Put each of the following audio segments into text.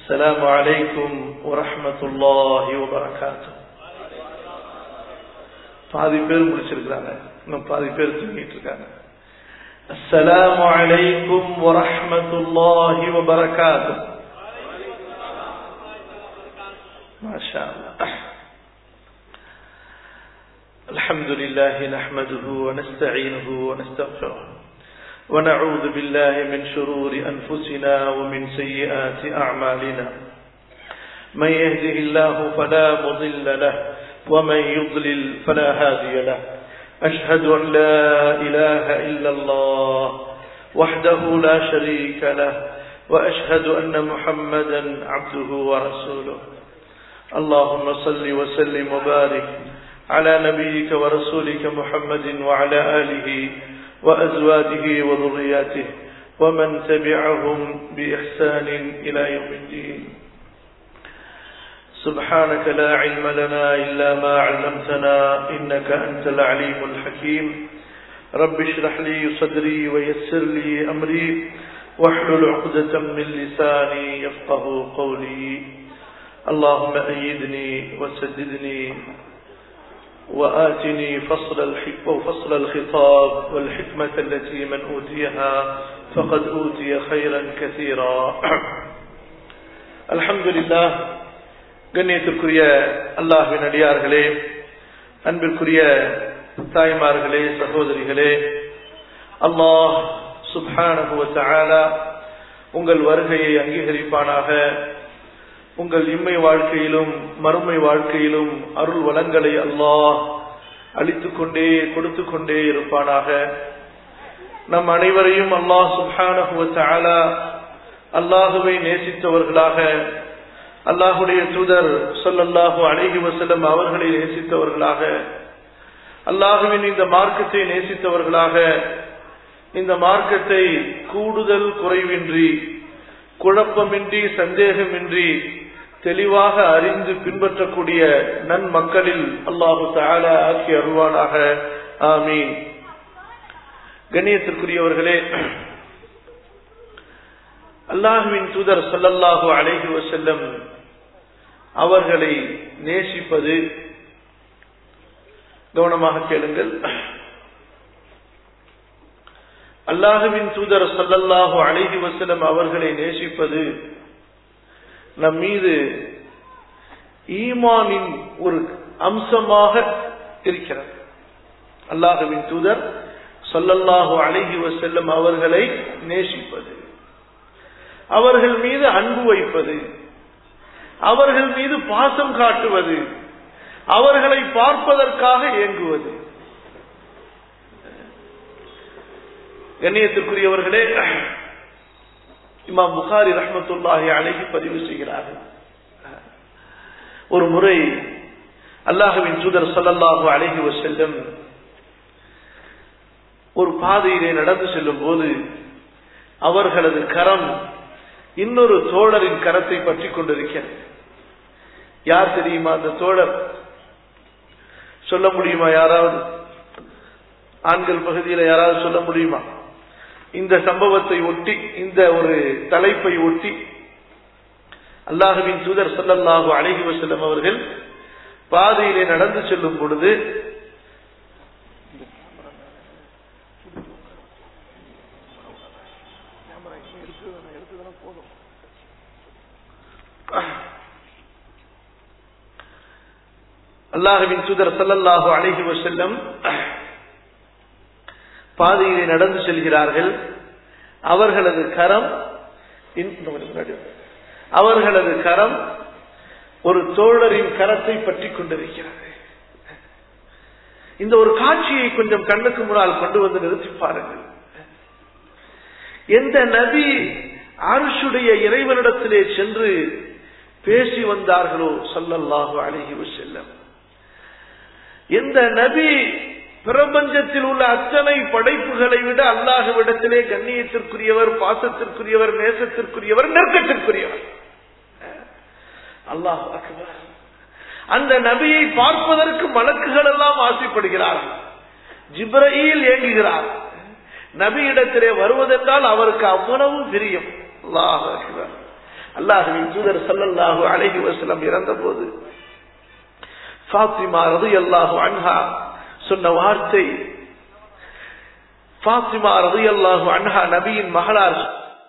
السلام عليكم ورحمة الله وبركاته பாதி பேர் முடிச்சிருக்கிறாங்க இன்னும் பாதி பேர் தூங்கிட்டு இருக்காங்க السلام عليكم ورحمة الله وبركاته ما شاء الله الحمد لله نحمده ونستعينه ونستغفره ونعوذ بالله من شرور أنفسنا ومن سيئات أعمالنا من يهده الله فلا مضل له ومن يضلل فلا هادي له أشهد أن لا إله إلا الله وحده لا شريك له وأشهد أن محمدا عبده ورسوله اللهم صل وسلم وبارك على نبيك ورسولك محمد وعلى آله وأزواجه وذرياته ومن تبعهم بإحسان إلى يوم الدين سبحانك لا علم لنا إلا ما علمتنا إنك أنت العليم الحكيم رب اشرح لي صدري ويسر لي أمري واحلل عقدة من لساني يفقه قولي اللهم أيدني وسددني وآتني فصل وفصل الخطاب والحكمة التي من أوتيها فقد أوتي خيرا كثيرا الحمد لله கண்ணியத்திற்குரிய அல்லாஹின் அடியார்களே அன்பிற்குரிய தாய்மார்களே சகோதரிகளே அல்லாஹ் சுபானுவ உங்கள் வருகையை அங்கீகரிப்பானாக உங்கள் இம்மை வாழ்க்கையிலும் மறுமை வாழ்க்கையிலும் அருள் வளங்களை அல்லாஹ் அளித்துக் கொண்டே கொடுத்து கொண்டே இருப்பானாக நம் அனைவரையும் அல்லாஹ் சுபானுவ அல்லாஹுவை நேசித்தவர்களாக அல்லாஹுடைய தூதர் சொல்லல்லாஹு அழகி வசலம் அவர்களை நேசித்தவர்களாக அல்லாஹுவின் இந்த மார்க்கத்தை நேசித்தவர்களாக இந்த மார்க்கத்தை கூடுதல் குறைவின்றி குழப்பமின்றி சந்தேகமின்றி தெளிவாக அறிந்து பின்பற்றக்கூடிய நன்மக்களில் அல்லாஹு தாலா ஆக்கி அருவானாக ஆமீன் கண்ணியத்திற்குரியவர்களே அல்லாஹுவின் தூதர் சொல்லல்லாஹு அழகி வசல்லம் அவர்களை நேசிப்பது கவனமாக கேளுங்கள் அல்லாஹுவின் தூதர் சொல்லல்லாஹு அழகி வசலம் அவர்களை நேசிப்பது நம் மீது ஈமானின் ஒரு அம்சமாக இருக்கிறது அல்லாஹுவின் தூதர் சொல்லல்லாஹு அழகி வசல்லம் அவர்களை நேசிப்பது அவர்கள் மீது அன்பு வைப்பது அவர்கள் மீது பாசம் காட்டுவது அவர்களை பார்ப்பதற்காக இயங்குவது கண்ணியத்திற்குரியவர்களே இமாம் புகாரி ரஹமத்துல்லாஹி அழகி பதிவு செய்கிறார்கள் ஒரு முறை அல்லாஹுவின் தூதர் சொல்லல்லாஹு அழகி செல்லும் ஒரு பாதையிலே நடந்து செல்லும் போது அவர்களது கரம் இன்னொரு தோழரின் கரத்தை பற்றி கொண்டிருக்கிறது யார் தெரியுமா அந்த தோழர் சொல்ல முடியுமா யாராவது ஆண்கள் பகுதியில் யாராவது சொல்ல முடியுமா இந்த சம்பவத்தை ஒட்டி இந்த ஒரு தலைப்பை ஒட்டி அல்லாஹுவின் தூதர் சொல்லல்லாஹு அழகி வசல்லம் அவர்கள் பாதையிலே நடந்து செல்லும் பொழுது அல்லாஹுவின் தூதர் சல்லல்லாஹு அழகி வசல்லம் பாதையிலே நடந்து செல்கிறார்கள் அவர்களது கரம் அவர்களது கரம் ஒரு தோழரின் கரத்தை பற்றி கொண்டிருக்கிறது இந்த ஒரு காட்சியை கொஞ்சம் கண்ணுக்கு முன்னால் கொண்டு வந்து நிறுத்தி பாருங்கள் எந்த நபி அரசுடைய இறைவனிடத்திலே சென்று பேசி வந்தார்களோ சொல்லல்லாஹு அழகி செல்லம் எந்த நபி பிரபஞ்சத்தில் உள்ள அத்தனை படைப்புகளை விட அல்லாஹுவிடத்திலே கண்ணியத்திற்குரியவர் பாசத்திற்குரியவர் நேசத்திற்குரியவர் நெருக்கத்திற்குரியவர் அல்லாஹ் அந்த நபியை பார்ப்பதற்கு மலக்குகள் எல்லாம் ஆசைப்படுகிறார்கள் ஜிப்ரயில் ஏங்குகிறார் நபியிடத்திலே வருவதென்றால் அவருக்கு அவ்வளவு பிரியம் அல்லாஹ் அக்பர். அல்லாஹுவின் தூதர் சல்லல்லாஹு அலைஹி வஸல்லம் இறந்த போது ஃபாத்திமா ரலியல்லாஹு அன்ஹா சொன்ன வார்த்தை ஃபாத்திமா ரலியல்லாஹு அன்ஹா நபியின் மகளார்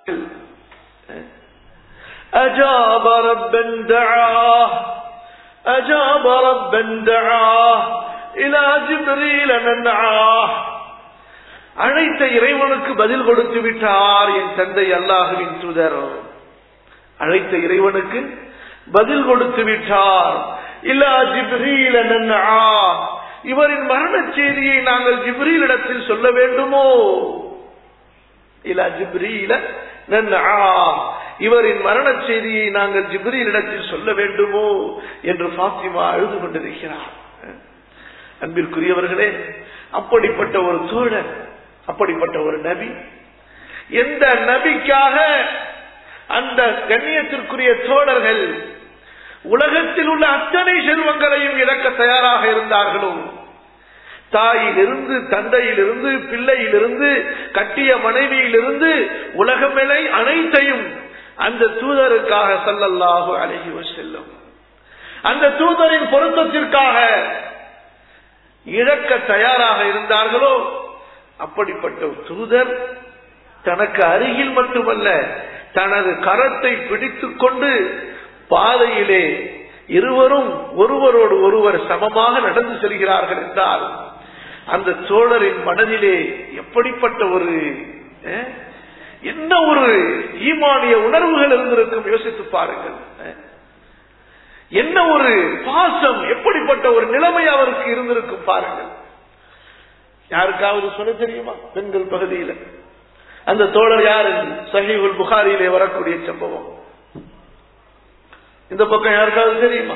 أجاب ربا دعاه أجاب ربا دعاه إلى جبريل ننعاه அழைத்த இறைவனுக்கு பதில் கொடுத்து விட்டார் என் தந்தை அல்லாஹுவின் தூதர் அழைத்த இறைவனுக்கு பதில் கொடுத்து விட்டார் இல்லா ஜிப்ரீல நன்னா இவரின் மரண செய்தியை நாங்கள் ஜிப்ரீலிடத்தில் சொல்ல வேண்டுமோ இல்லா ஜிப்ரீல நன்னா இவரின் மரண செய்தியை நாங்கள் ஜிப்ரீலிடத்தில் சொல்ல வேண்டுமோ என்று பாத்திமா அழுது கொண்டிருக்கிறார் அன்பிற்குரியவர்களே அப்படிப்பட்ட ஒரு தோழர் அப்படிப்பட்ட ஒரு நபி எந்த நபிக்காக அந்த கண்ணியத்திற்குரிய தோழர்கள் உலகத்தில் உள்ள அத்தனை செல்வங்களையும் இழக்க தயாராக இருந்தார்களோ தாயிலிருந்து தந்தையிலிருந்து பிள்ளையிலிருந்து கட்டிய மனைவியிலிருந்து உலகமிலை அனைத்தையும் அந்த தூதருக்காக சல்லல்லாஹு அழகி செல்லும் அந்த தூதரின் பொருத்தத்திற்காக இழக்க தயாராக இருந்தார்களோ அப்படிப்பட்ட தூதர் தனக்கு அருகில் மட்டுமல்ல தனது கரத்தை பிடித்துக் கொண்டு பாதையிலே இருவரும் ஒருவரோடு ஒருவர் சமமாக நடந்து செல்கிறார்கள் என்றால் அந்த சோழரின் மனதிலே எப்படிப்பட்ட ஒரு என்ன ஒரு ஈமானிய உணர்வுகள் இருந்திருக்கும் யோசித்து பாருங்கள் என்ன ஒரு பாசம் எப்படிப்பட்ட ஒரு நிலைமை அவருக்கு இருந்திருக்கும் பாருங்கள் யாருக்காவது சொல்ல தெரியுமா பெண்கள் பகுதியில் அந்த தோழர் யார் சஹீபுல் புகாரியிலே வரக்கூடிய சம்பவம் இந்த பக்கம் யாருக்காவது தெரியுமா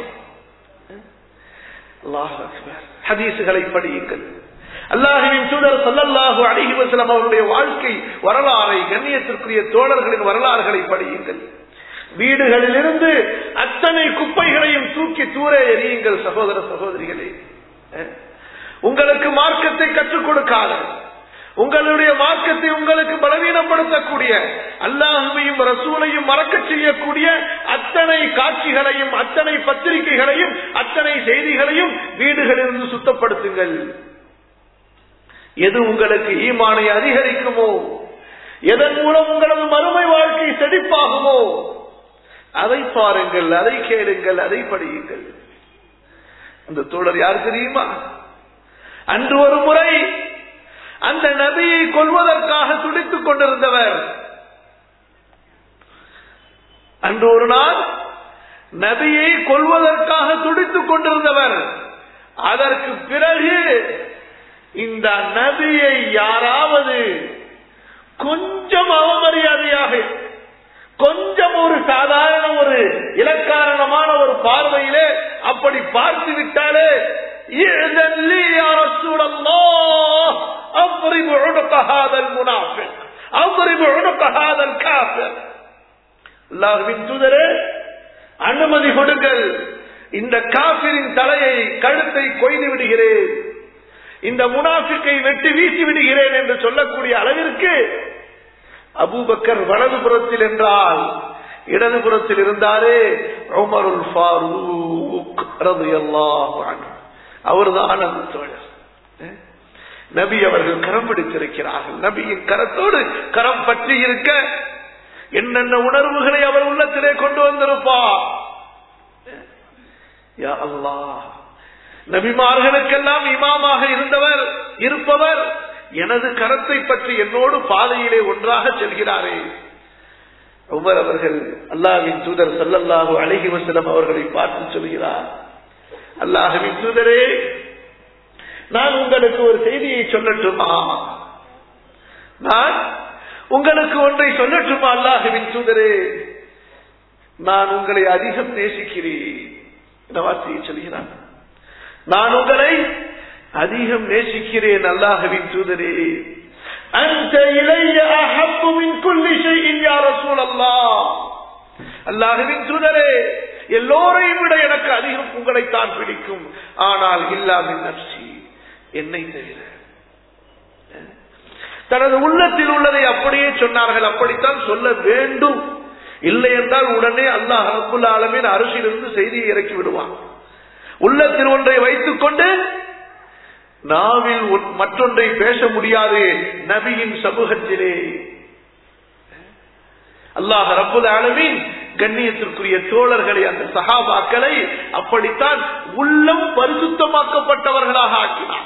ஹதீசுகளை படியுங்கள் அல்லாஹுவின் சூழல் சல்லல்லாஹு அழகி வசலம் அவருடைய வாழ்க்கை வரலாறை கண்ணியத்திற்குரிய தோழர்களின் வரலாறுகளை படியுங்கள் வீடுகளிலிருந்து அத்தனை குப்பைகளையும் தூக்கி தூர எறியுங்கள் சகோதர சகோதரிகளே உங்களுக்கு மார்க்கத்தை கற்றுக் கொடுக்காத உங்களுடைய மார்க்கத்தை உங்களுக்கு பலவீனப்படுத்தக்கூடிய அல்லாஹுவையும் ரசூலையும் மறக்க செய்யக்கூடிய அத்தனை காட்சிகளையும் அத்தனை பத்திரிகைகளையும் அத்தனை செய்திகளையும் வீடுகளிலிருந்து சுத்தப்படுத்துங்கள் எது உங்களுக்கு ஈமானை அதிகரிக்குமோ எதன் மூலம் உங்களது மறுமை வாழ்க்கை செழிப்பாகுமோ அதை பாருங்கள் அதை கேளுங்கள் அதை படியுங்கள் அந்த தோழர் யார் தெரியுமா அன்று ஒரு முறை அந்த நபியை கொள்வதற்காக துடித்துக் கொண்டிருந்தவர் அன்று ஒரு நாள் நபியை கொள்வதற்காக துடித்துக் கொண்டிருந்தவர் அதற்கு பிறகு இந்த நபியை யாராவது கொஞ்சம் அவமரியாதையாக கொஞ்சம் ஒரு சாதாரண ஒரு இலக்காரணமான ஒரு பார்வையிலே அப்படி பார்த்து விட்டாலே إذن لي يا رسول الله أضرب عنق هذا المنافق أضرب عنق هذا الكافر அல்லாஹ்வின் தூதரே அனுமதி கொடுங்கள் இந்த காபிரின் தலையை கழுத்தை கொய்து விடுகிறேன் இந்த முனாஃபிக்கை வெட்டி வீசி விடுகிறேன் என்று சொல்லக்கூடிய அளவிற்கு அபூபக்கர் வலதுபுறத்தில் என்றால் இடதுபுறத்தில் இருந்தாரே உமருல் ஃபாரூக் ரலியல்லாஹு அன்ஹு அவர்தான் அந்த தோழர் நபி அவர்கள் கரம் பிடித்திருக்கிறார்கள் நபியின் கரத்தோடு கரம் பற்றி இருக்க என்னென்ன உணர்வுகளை அவர் உள்ளத்திலே கொண்டு வந்திருப்பார் யா அல்லாஹ் நபிமார்களுக்கெல்லாம் இமாமாக இருந்தவர் இருப்பவர் எனது கரத்தை பற்றி என்னோடு பாதையிலே ஒன்றாக செல்கிறாரே உமர் அவர்கள் அல்லாவின் தூதர் சல்லல்லாஹு அழகி வசலம் அவர்களை பார்த்து சொல்கிறார் அல்லாஹுவின் தூதரே நான் உங்களுக்கு ஒரு செய்தியை சொல்லட்டுமா நான் உங்களுக்கு ஒன்றை சொல்லட்டுமா அல்லாஹுவின் தூதரே நான் உங்களை அதிகம் நேசிக்கிறேன் இந்த வார்த்தையை சொல்கிறான் நான் உங்களை அதிகம் நேசிக்கிறேன் அல்லாஹுவின் தூதரே அந்த இளைய அஹப்புவின் குல்லி செய்யின் யார சூழல்லா அல்லாஹுவின் தூதரே எல்லோரையும் விட எனக்கு அதிகம் உங்களைத்தான் பிடிக்கும் ஆனால் இல்லாமின் நப்சி என்னை தவிர தனது உள்ளத்தில் உள்ளதை அப்படியே சொன்னார்கள் அப்படித்தான் சொல்ல வேண்டும் இல்லை என்றால் உடனே அல்லாஹ் ரப்புல் ஆலமீன் அரசிலிருந்து செய்தியை இறக்கி விடுவான் உள்ளத்தில் ஒன்றை வைத்துக் கொண்டு நாவில் ஒன்- மற்றொன்றை பேச முடியாது நபியின் சமூகத்திலே அல்லாஹ் ரப்புல் ஆலமீன் கண்ணியத்திற்குரிய தோழர்களை அந்த சஹாபாக்களை அப்படித்தான் உள்ளம் பரிசுத்தமாக்கப்பட்டவர்களாக ஆக்கினார்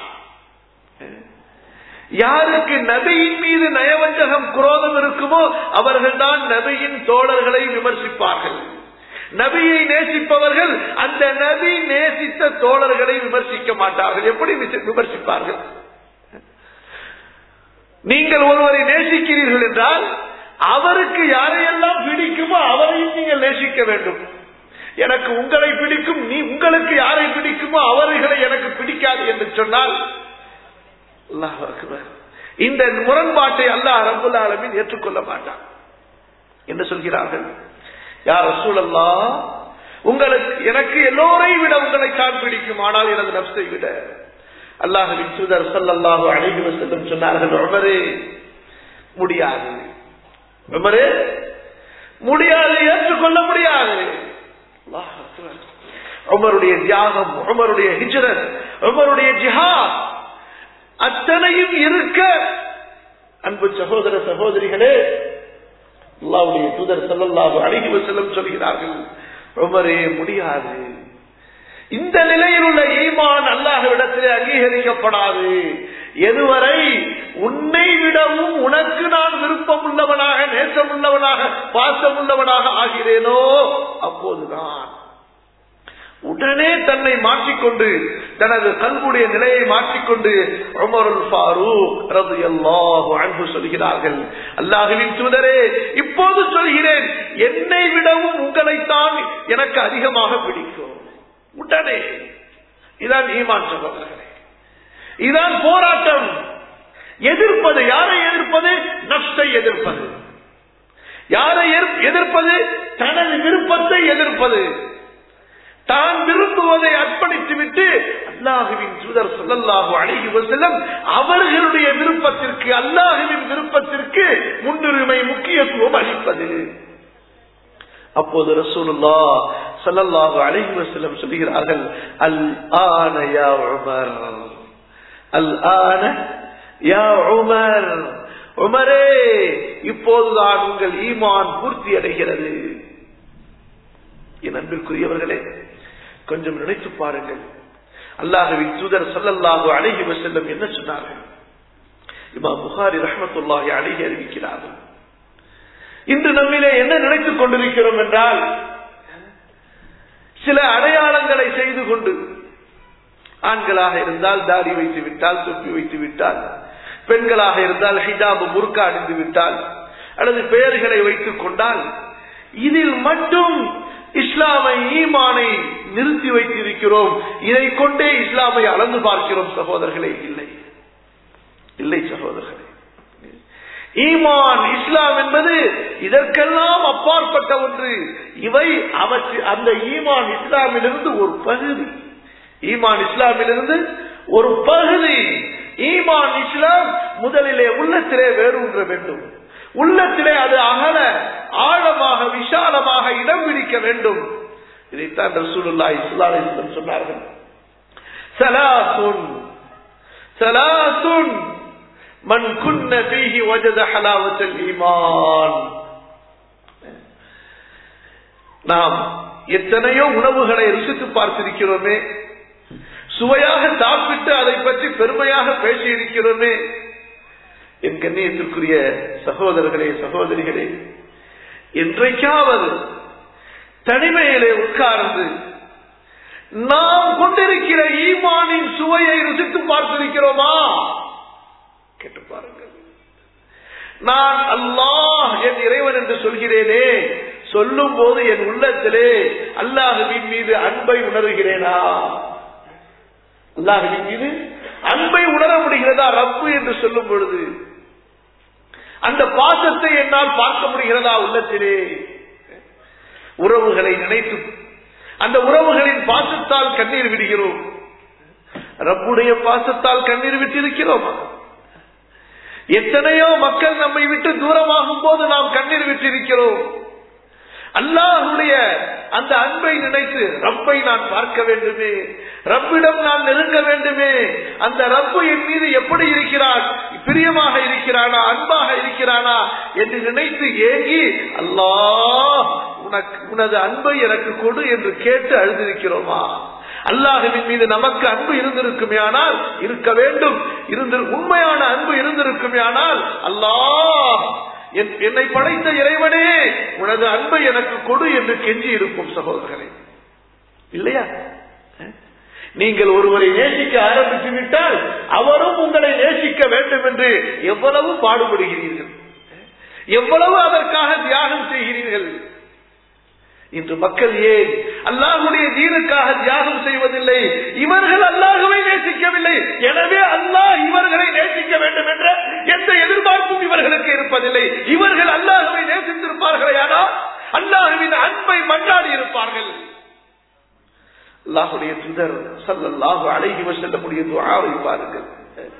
யாருக்கு நபியின் மீது நயவஞ்சகம் குரோதம் இருக்குமோ அவர்கள்தான் நபியின் தோழர்களை விமர்சிப்பார்கள் நபியை நேசிப்பவர்கள் அந்த நபி நேசித்த தோழர்களை விமர்சிக்க மாட்டார்கள் எப்படி விச- விமர்சிப்பார்கள் நீங்கள் ஒருவரை நேசிக்கிறீர்கள் என்றால் அவருக்கு யாரையெல்லாம் பிடிக்குமோ அவரையும் நீங்கள் நேசிக்க வேண்டும் எனக்கு உங்களை பிடிக்கும் நீ உங்களுக்கு யாரை பிடிக்குமோ அவர்களை எனக்கு பிடிக்காது என்று சொன்னால் அல்லாஹ் அக்பர். இந்த முரண்பாட்டை அல்லாஹ் ரபுல் ஆலமீன் ஏற்றுக்கொள்ள மாட்டான் என்று சொல்கிறார்கள் யார் ரசூலல்லா உங்களுக்கு எனக்கு எல்லோரை விட உங்களை தான் பிடிக்கும் ஆனால் எனது நப்சை விட அல்லாஹுவின் தூதர் ஸல்லல்லாஹு அலைஹி வஸல்லம் சொன்னார்கள் உமரே முடியாது உமரே முடியாது ஏற்றுக்கொள்ள முடியாது அல்லாஹ் அக்பர். உமருடைய தியாகம் உமருடைய ஹிஜ்ரத் உமருடைய ஜிஹாத் அத்தனையும் இருக்க அன்பு சகோதர சகோதரிகளே அல்லாவுடைய தூதர் ஸல்லல்லாஹு அலைஹி வஸல்லம் சொல்கிறார்கள் உமரே முடியாது இந்த நிலையில் உள்ள ஈமான் அல்லாஹ்விடத்திலே அங்கீகரிக்கப்படாது எதுவரை உன்னை விடவும் உனக்கு நான் விருப்பம் உள்ளவனாக நேசம் உள்ளவனாக பாசம் உள்ளவனாக ஆகிறேனோ அப்போதுதான் உடனே தன்னை மாற்றிக்கொண்டு தனது கல்வுடைய நிலையை மாற்றிக்கொண்டு உமருல் ஃபாரூக் ரலியல்லாஹு அன்ஹு சொல்கிறார்கள் அல்லாஹ்வின் தூதரே இப்போது சொல்கிறேன் என்னை விடவும் உங்களைத்தான் எனக்கு அதிகமாக பிடிக்கும் உடனே இதான் ஈமான் சகோதரர்களே இதான் போராட்டம் எதிர்ப்பது யாரை எதிர்ப்பது நஷ்டை எதிர்ப்பது யாரை எதிர்- எதிர்ப்பது தனது விருப்பத்தை எதிர்ப்பது தான் விரும்புவதை அர்ப்பணித்து விட்டு அல்லாஹுவின் தூதர் சொல்லல்லாஹு அழகி வசல்லம் அவர்களுடைய விருப்பத்திற்கு அல்லாஹுவின் விருப்பத்திற்கு முன்னுரிமை முக்கியத்துவம் அளிப்பது அப்போது ரசூலுல்லா ஸல்லல்லாஹு அலைஹி வஸல்லம் சொல்கிறார்கள் அல் ஆன யா உமர் அல் ஆன யா உமர் உமரே இப்போதுதான் உங்கள் ஈமான் பூர்த்தி அடைகிறது என் அன்பிற்குரியவர்களே கொஞ்சம் நினைத்து பாருங்கள் அல்லாஹுவின் தூதர் ஸல்லல்லாஹு அலைஹி வஸல்லம் என்ன சொன்னார்கள் இமாம் புகாரி ரஹ்மத்துல்லாஹி அலைஹி அறிவிக்கிறார்கள் இன்று நம்மிலே என்ன நினைத்துக் கொண்டிருக்கிறோம் என்றால் சில அடையாளங்களை செய்து கொண்டு ஆண்களாக இருந்தால் தாடி வைத்து விட்டால் தொப்பி வைத்து விட்டால் பெண்களாக இருந்தால் ஹிஜாபு முறுக்கா அணிந்து விட்டால் அல்லது பெயர்களை வைத்துக் கொண்டால் இதில் மட்டும் இஸ்லாமை ஈமானை நிறுத்தி வைத்திருக்கிறோம் இதை கொண்டே இஸ்லாமை அளந்து பார்க்கிறோம் சகோதரர்களே இல்லை இல்லை சகோதரர்களே ஈமான் இஸ்லாம் என்பது இதற்கெல்லாம் அப்பாற்பட்ட ஒன்று இவை அவற்று அந்த ஈமான் இஸ்லாமிலிருந்து ஒரு பகுதி ஈமான் இஸ்லாமிலிருந்து ஒரு பகுதி ஈமான் இஸ்லாம் முதலிலே உள்ளத்திலே வேரூன்ற வேண்டும் உள்ளத்திலே அது அகல ஆழமாக விசாலமாக இடம் பிடிக்க வேண்டும் இதைத்தான் ரசூலுல்லாஹி ஸல்லல்லாஹு அலைஹி வஸல்லம் சொன்னார்கள் சலாசுன் சலாசுன் மன் குன்ன ஃபீஹி வஜத ஹலாவத்தல் ஈமான் நாம் எத்தனையோ உணவுகளை ருசித்து பார்த்திருக்கிறோமே சுவையாக சாப்பிட்டு அதை பற்றி பெருமையாக பேசியிருக்கிறோமே என் கண்ணியத்திற்குரிய சகோதரர்களே சகோதரிகளே என்றைக்காவது தனிமையிலே உட்கார்ந்து நாம் கொண்டிருக்கிற ஈமானின் சுவையை ருசித்து பார்த்திருக்கிறோமா கேட்டு பாருங்கள் நான் அல்லாஹ் என் இறைவன் என்று சொல்கிறேனே சொல்லும் போது என் உள்ளத்திலே அல்லாஹுவின் மீது அன்பை உணர்கிறேனா அல்லாஹுவின் மீது அன்பை உணர முடிகிறதா ரப்பு என்று சொல்லும் பொழுது அந்த பாசத்தை என்னால் பார்க்க முடிகிறதா உள்ளத்திலே உறவுகளை நினைத்து அந்த உறவுகளின் பாசத்தால் கண்ணீர் விடுகிறோம் ரப்புடைய பாசத்தால் கண்ணீர் விட்டிருக்கிறோமா எத்தனையோ மக்கள் நம்மை விட்டு தூரமாகும் போது நாம் கண்ணீர் விட்டிருக்கிறோம் அல்லாஹுடைய அந்த அன்பை நினைத்து ரப்பை நான் பார்க்க வேண்டுமே ரப்பிடம் நான் நெருங்க வேண்டுமே அந்த ரப்பு என் மீது எப்படி இருக்கிறான் பிரியமாக இருக்கிறானா அன்பாக இருக்கிறானா என்று நினைத்து ஏங்கி அல்லாஹ் உனக்கு உனது அன்பை எனக்கு கொடு என்று கேட்டு அழுதிருக்கிறோமா அல்லாஹுவின் மீது நமக்கு அன்பு இருந்திருக்குமே ஆனால் இருக்க வேண்டும் இருந்து உண்மையான அன்பு இருந்திருக்குமே ஆனால் அல்லாஹ் என்னை படைத்த இறைவனே உனது அன்பை எனக்கு கொடு என்று கெஞ்சி இருக்கும் சகோதரர்களே இல்லையா நீங்கள் ஒருவரை நேசிக்க ஆரம்பித்து விட்டால் அவரும் உங்களை நேசிக்க வேண்டும் என்று எவ்வளவு பாடுபடுகிறீர்கள் எவ்வளவு அதற்காக தியாகம் செய்கிறீர்கள் இன்று மக்கள் ஏன் அல்லாஹுடைய தீனுக்காக தியாகம் செய்வதில்லை இவர்கள் அல்லாஹுவை நேசிக்கவில்லை எனவே அல்லாஹ் இவர்களை நேசிக்க வேண்டும் என்ற எந்த எதிர்பார்ப்பும் இவர்களுக்கு இருப்பதில்லை இவர்கள் அல்லாஹுவை நேசித்திருப்பார்களே ஆனால் அல்லாஹுவின் அன்பை மன்றாடி இருப்பார்கள் அல்லாஹுடைய தூதர் சல்லல்லாஹு அழகி செல்லக்கூடிய துஆவை பாருங்கள்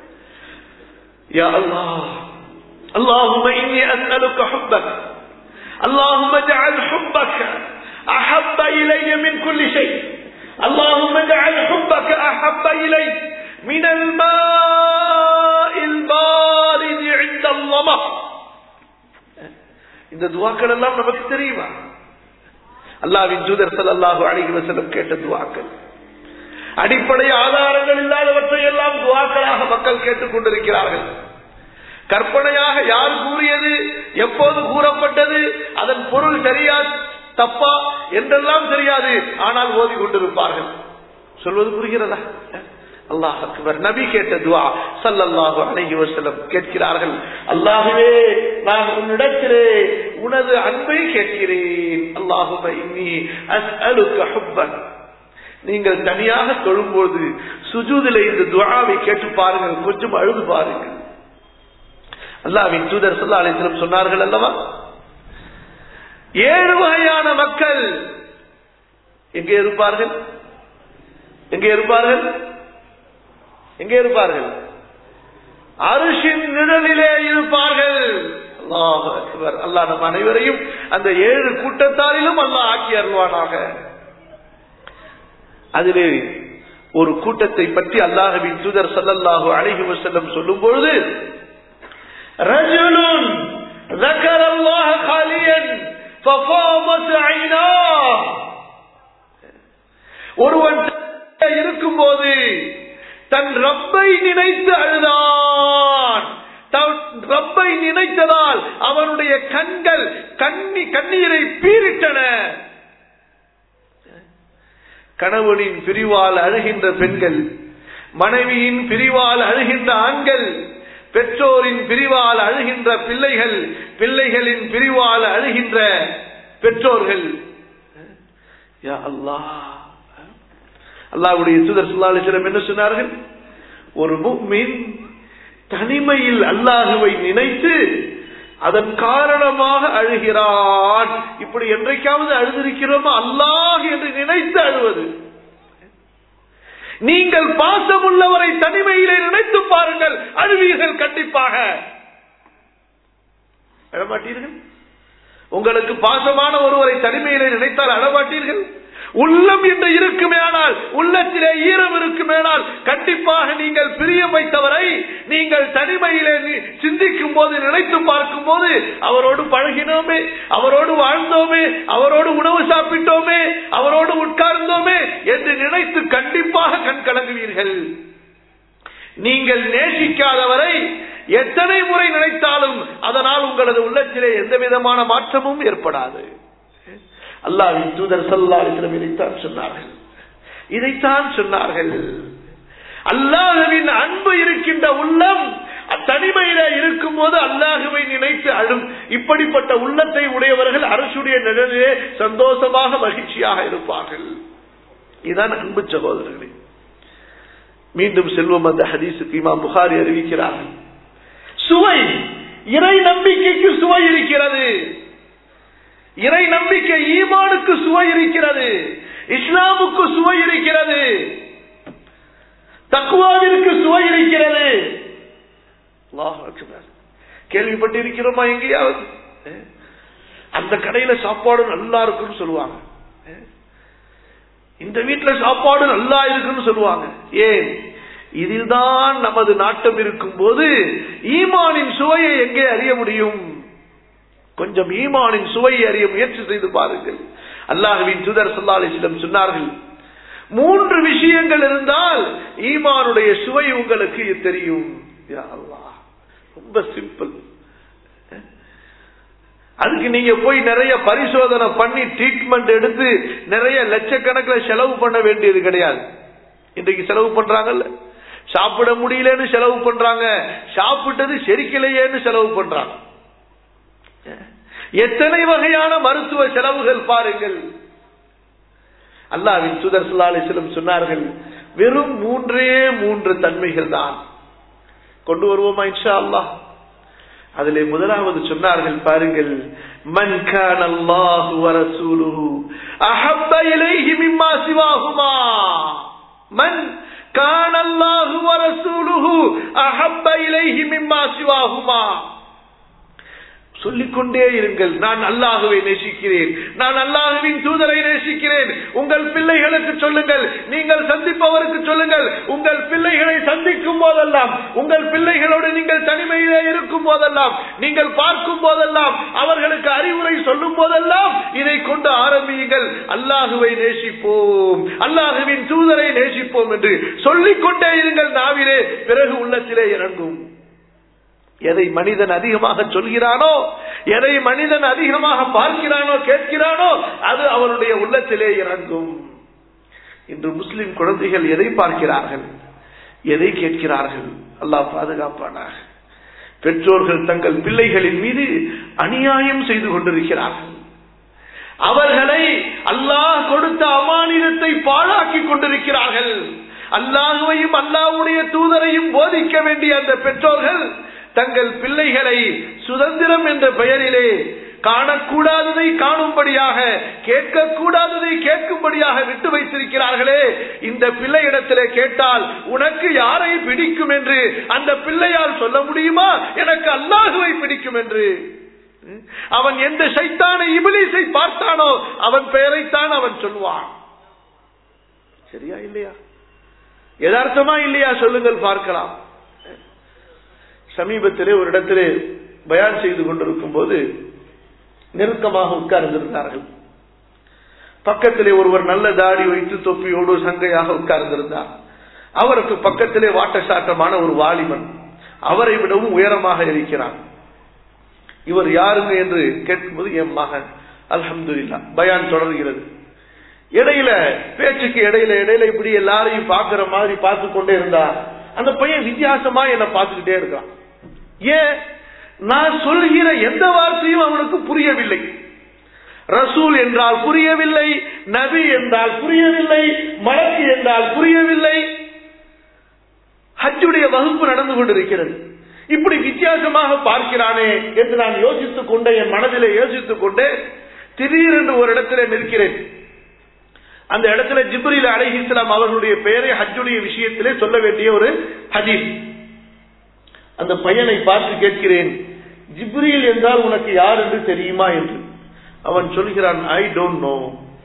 யா அல்லாஹ் اللهم إني أسألك حبك اللهم اجعل حبك أحب إلي من كل شيء اللهم اجعل حبك أحب إلي من الماء البارد عند الظمأ இந்த துவாக்கள் எல்லாம் நமக்கு தெரியுமா அல்லாவின் ஜூதர் சல்லாஹு அழகி வசலம் கேட்ட துவாக்கள் அடிப்படை ஆதாரங்கள் இல்லாதவற்றை எல்லாம் துவாக்களாக மக்கள் கேட்டுக் கொண்டிருக்கிறார்கள் கற்பனையாக யார் கூறியது எப்போது கூறப்பட்டது அதன் பொருள் சரியா தப்பா என்றெல்லாம் தெரியாது ஆனால் ஓதி கொண்டிருப்பார்கள் சொல்வது புரிகிறதா அல்லாஹ் அக்பர் நபி கேட்ட துவா சல்லல்லாஹு அலைஹி வஸல்லம் கேட்கிறார்கள் அல்லாஹ்வே நான் உன்னிடத்திலே உனது அன்பை கேட்கிறேன் அல்லாஹும இன்னி அஸ்அலுக ஹுப்பன் நீங்கள் தனியாக தொழும்போது சுஜூதிலே இந்த துவாவை கேட்டு பாருங்கள் கொஞ்சம் அழுது பாருங்கள் அல்லாவின் தூதர் சொல்லா அலிஸ்லம் சொன்னார்கள் அல்லவா ஏழு வகையான மக்கள் எங்கே இருப்பார்கள் எங்கே இருப்பார்கள் எங்கே இருப்பார்கள் அரிசின் நிழலிலே இருப்பார்கள் அல்லாஹ் நம் அனைவரையும் அந்த ஏழு கூட்டத்தாரிலும் அல்லாஹ் ஆக்கி அருள்வானாக அதிலே ஒரு கூட்டத்தை பற்றி அல்லாஹுவின் தூதர் சல்லல்லாஹு அழகி வசல்லம் சொல்லும் பொழுது رجل ذكر الله خاليا ففاضت عيناه ஒருவன் இருக்கும் போது தன் ரப்பை நினைத்து அழுதான் தன் ரப்பை நினைத்ததால் அவனுடைய கண்கள் கண்ணி கண்ணீரை பீரிட்டன கணவனின் பிரிவால் அழுகின்ற பெண்கள் மனைவியின் பிரிவால் அழுகின்ற ஆண்கள் பெற்றோரின் பிரிவால் அழுகின்ற பிள்ளைகள் பிள்ளைகளின் பிரிவால் அழுகின்ற பெற்றோர்கள் அல்லாவுடைய சுதர் சுல்லாலிசிடம் என்ன சொன்னார்கள் ஒரு முக்மின் தனிமையில் அல்லாஹுவை நினைத்து அதன் காரணமாக அழுகிறான் இப்படி என்றைக்காவது அழுதிருக்கிறோமோ அல்லாஹ் என்று நினைத்து அழுவது நீங்கள் பாசமுள்ளவரை தனிமையிலே நினைத்து பாருங்கள் அழுவீர்கள் கண்டிப்பாக அழமாட்டீர்கள் உங்களுக்கு பாசமான ஒருவரை தனிமையிலே நினைத்தால் அழமாட்டீர்கள் உள்ளம் என்று இருக்குமே ஆனால் உள்ளத்திலே ஈரம் இருக்குமேனால் கண்டிப்பாக நீங்கள் பிரியம் வைத்தவரை நீங்கள் தனிமையிலே சிந்திக்கும் போது நினைத்து பார்க்கும் போது அவரோடு பழகினோமே அவரோடு வாழ்ந்தோமே அவரோடு உணவு சாப்பிட்டோமே அவரோடு உட்கார்ந்தோமே என்று நினைத்து கண்டிப்பாக கண் கலங்குவீர்கள் நீங்கள் நேசிக்காதவரை எத்தனை முறை நினைத்தாலும் அதனால் உங்களது உள்ளத்திலே எந்த விதமான மாற்றமும் ஏற்படாது அல்லாவின் தூதர் சல்லாவிடம் இதைத்தான் சொன்னார்கள் இதைத்தான் சொன்னார்கள் அல்லாஹுவின் அன்பு இருக்கின்ற உள்ளம் தனிமையில இருக்கும் போது அல்லாஹுவை நினைத்து அழும் இப்படிப்பட்ட உள்ளத்தை உடையவர்கள் அரசுடைய நிழலிலே சந்தோஷமாக மகிழ்ச்சியாக இருப்பார்கள் இதுதான் அன்பு சகோதரர்களே மீண்டும் செல்வம் அந்த ஹதீஸுக்கு இமாம் புகாரி அறிவிக்கிறார்கள் சுவை இறை நம்பிக்கைக்கு சுவை இருக்கிறது இறை நம்பிக்கை ஈமானுக்கு சுவை இருக்கிறது இஸ்லாமுக்கு சுவை இருக்கிறது தக்குவாவிற்கு சுவை இருக்கிறது கேள்விப்பட்டிருக்கிறோமா எங்கேயாவது அந்த கடையில சாப்பாடு நல்லா இருக்குன்னு சொல்லுவாங்க இந்த வீட்டுல சாப்பாடு நல்லா இருக்குன்னு சொல்லுவாங்க ஏன் இதில்தான் நமது நாட்டம் இருக்கும் போது ஈமானின் சுவையை எங்கே அறிய முடியும் கொஞ்சம் ஈமானின் சுவையை அறிய முயற்சி செய்து பாருங்கள் அல்லாஹுவின் தூதர் சொல்லாலிசிடம் சொன்னார்கள் மூன்று விஷயங்கள் இருந்தால் ஈமானுடைய சுவை உங்களுக்கு தெரியும் யா அல்லாஹ் ரொம்ப சிம்பிள் அதுக்கு நீங்க போய் நிறைய பரிசோதனை பண்ணி ட்ரீட்மெண்ட் எடுத்து நிறைய லட்சக்கணக்கில் செலவு பண்ண வேண்டியது கிடையாது இன்றைக்கு செலவு பண்றாங்கல்ல சாப்பிட முடியலன்னு செலவு பண்றாங்க சாப்பிட்டது செரிக்கலையேன்னு செலவு பண்றாங்க எத்தனை வகையான மருத்துவ செலவுகள் பாருங்கள் அல்லாவின் சுதர் சுல்லாலிசிலம் சொன்னார்கள் வெறும் மூன்றே மூன்று தன்மைகள் தான் கொண்டு வருவோமா இன்ஷா அல்லாஹ் அதிலே முதலாவது சொன்னார்கள் பாருங்கள் மன் கான் அல்லாஹு வரசூலுஹு அஹப்ப இலைஹி மிம்மா சிவாஹுமா மன் கான் அல்லாஹு வரசூலுஹு அஹப்ப இலைஹி மிம்மா சிவாஹுமா சொல்லிக்கொண்டே இருங்கள் நான் அல்லாஹுவை நேசிக்கிறேன் நான் அல்லாஹுவின் தூதரை நேசிக்கிறேன் உங்கள் பிள்ளைகளுக்கு சொல்லுங்கள் நீங்கள் சந்திப்பவருக்கு சொல்லுங்கள் உங்கள் பிள்ளைகளை சந்திக்கும் போதெல்லாம் உங்கள் பிள்ளைகளோடு நீங்கள் தனிமையிலே இருக்கும் போதெல்லாம் நீங்கள் பார்க்கும் போதெல்லாம் அவர்களுக்கு அறிவுரை சொல்லும் போதெல்லாம் இதை கொண்டு ஆரம்பியுங்கள் அல்லாஹுவை நேசிப்போம் அல்லாஹுவின் தூதரை நேசிப்போம் என்று சொல்லிக்கொண்டே இருங்கள் நாவிலே பிறகு உள்ளத்திலே இறங்கும் எதை மனிதன் அதிகமாக சொல்கிறானோ எதை மனிதன் அதிகமாக பார்க்கிறானோ கேட்கிறானோ அது அவனுடைய உள்ளத்திலே இறங்கும் இன்று முஸ்லிம் குழந்தைகள் எதை பார்க்கிறார்கள் எதை கேட்கிறார்கள் அல்லாஹ் பாதுகாப்பானாக பெற்றோர்கள் தங்கள் பிள்ளைகளின் மீது அநியாயம் செய்து கொண்டிருக்கிறார்கள் அவர்களை அல்லாஹ் கொடுத்த அமானிதத்தை பாழாக்கி கொண்டிருக்கிறார்கள் அல்லாஹுவையும் அல்லாஹுடைய தூதரையும் போதிக்க வேண்டிய அந்த பெற்றோர்கள் தங்கள் பிள்ளைகளை சுதந்திரம் என்ற பெயரிலே காணக்கூடாததை காணும்படியாக கேட்கக்கூடாததை கேட்கும்படியாக விட்டு வைத்திருக்கிறார்களே இந்த பிள்ளையிடத்திலே கேட்டால் உனக்கு யாரை பிடிக்கும் என்று அந்த பிள்ளையால் சொல்ல முடியுமா எனக்கு அல்லாஹுவை பிடிக்கும் என்று அவன் எந்த சைத்தான இபிலிசை பார்த்தானோ அவன் பெயரைத்தான் அவன் சொல்வான் சரியா இல்லையா யதார்த்தமா இல்லையா சொல்லுங்கள் பார்க்கலாம் சமீபத்திலே ஒரு இடத்திலே பயான் செய்து கொண்டிருக்கும் போது நெருக்கமாக உட்கார்ந்திருந்தார்கள் பக்கத்திலே ஒருவர் நல்ல தாடி வைத்து தொப்பியோடு சங்கையாக உட்கார்ந்திருந்தார் அவருக்கு பக்கத்திலே வாட்ட சாட்டமான ஒரு வாலிபன் அவரை விடவும் உயரமாக இருக்கிறார் இவர் யாருங்க என்று கேட்கும்போது என் மகன் அல்ஹம்துல்லா பயான் தொடர்கிறது இடையில பேச்சுக்கு இடையில இடையில இப்படி எல்லாரையும் பாக்குற மாதிரி பார்த்து கொண்டே இருந்தா அந்த பையன் வித்தியாசமா என்ன பார்த்துக்கிட்டே இருக்கான் ஏன் நான் சொல்கிற எந்த வார்த்தையும் அவனுக்கு புரியவில்லை ரசூல் என்றால் புரியவில்லை நபி என்றால் புரியவில்லை மலக்கு என்றால் புரியவில்லை ஹஜ்ஜுடைய வகுப்பு நடந்து கொண்டிருக்கிறது இப்படி வித்தியாசமாக பார்க்கிறானே என்று நான் யோசித்துக் கொண்டே என் மனதிலே யோசித்துக் கொண்டே திடீரென்று ஒரு இடத்திலே நிற்கிறேன் அந்த இடத்துல ஜிப்ரில் அலை இஸ்லாம் அவர்களுடைய பெயரை ஹஜ்ஜுடைய விஷயத்திலே சொல்ல வேண்டிய ஒரு ஹதீஸ் அந்த பையனை பார்த்து கேட்கிறேன் ஜிப்ரில் என்றால் உனக்கு யார் என்று தெரியுமா என்று அவன் சொல்கிறான் ஐ டோன்ட் நோ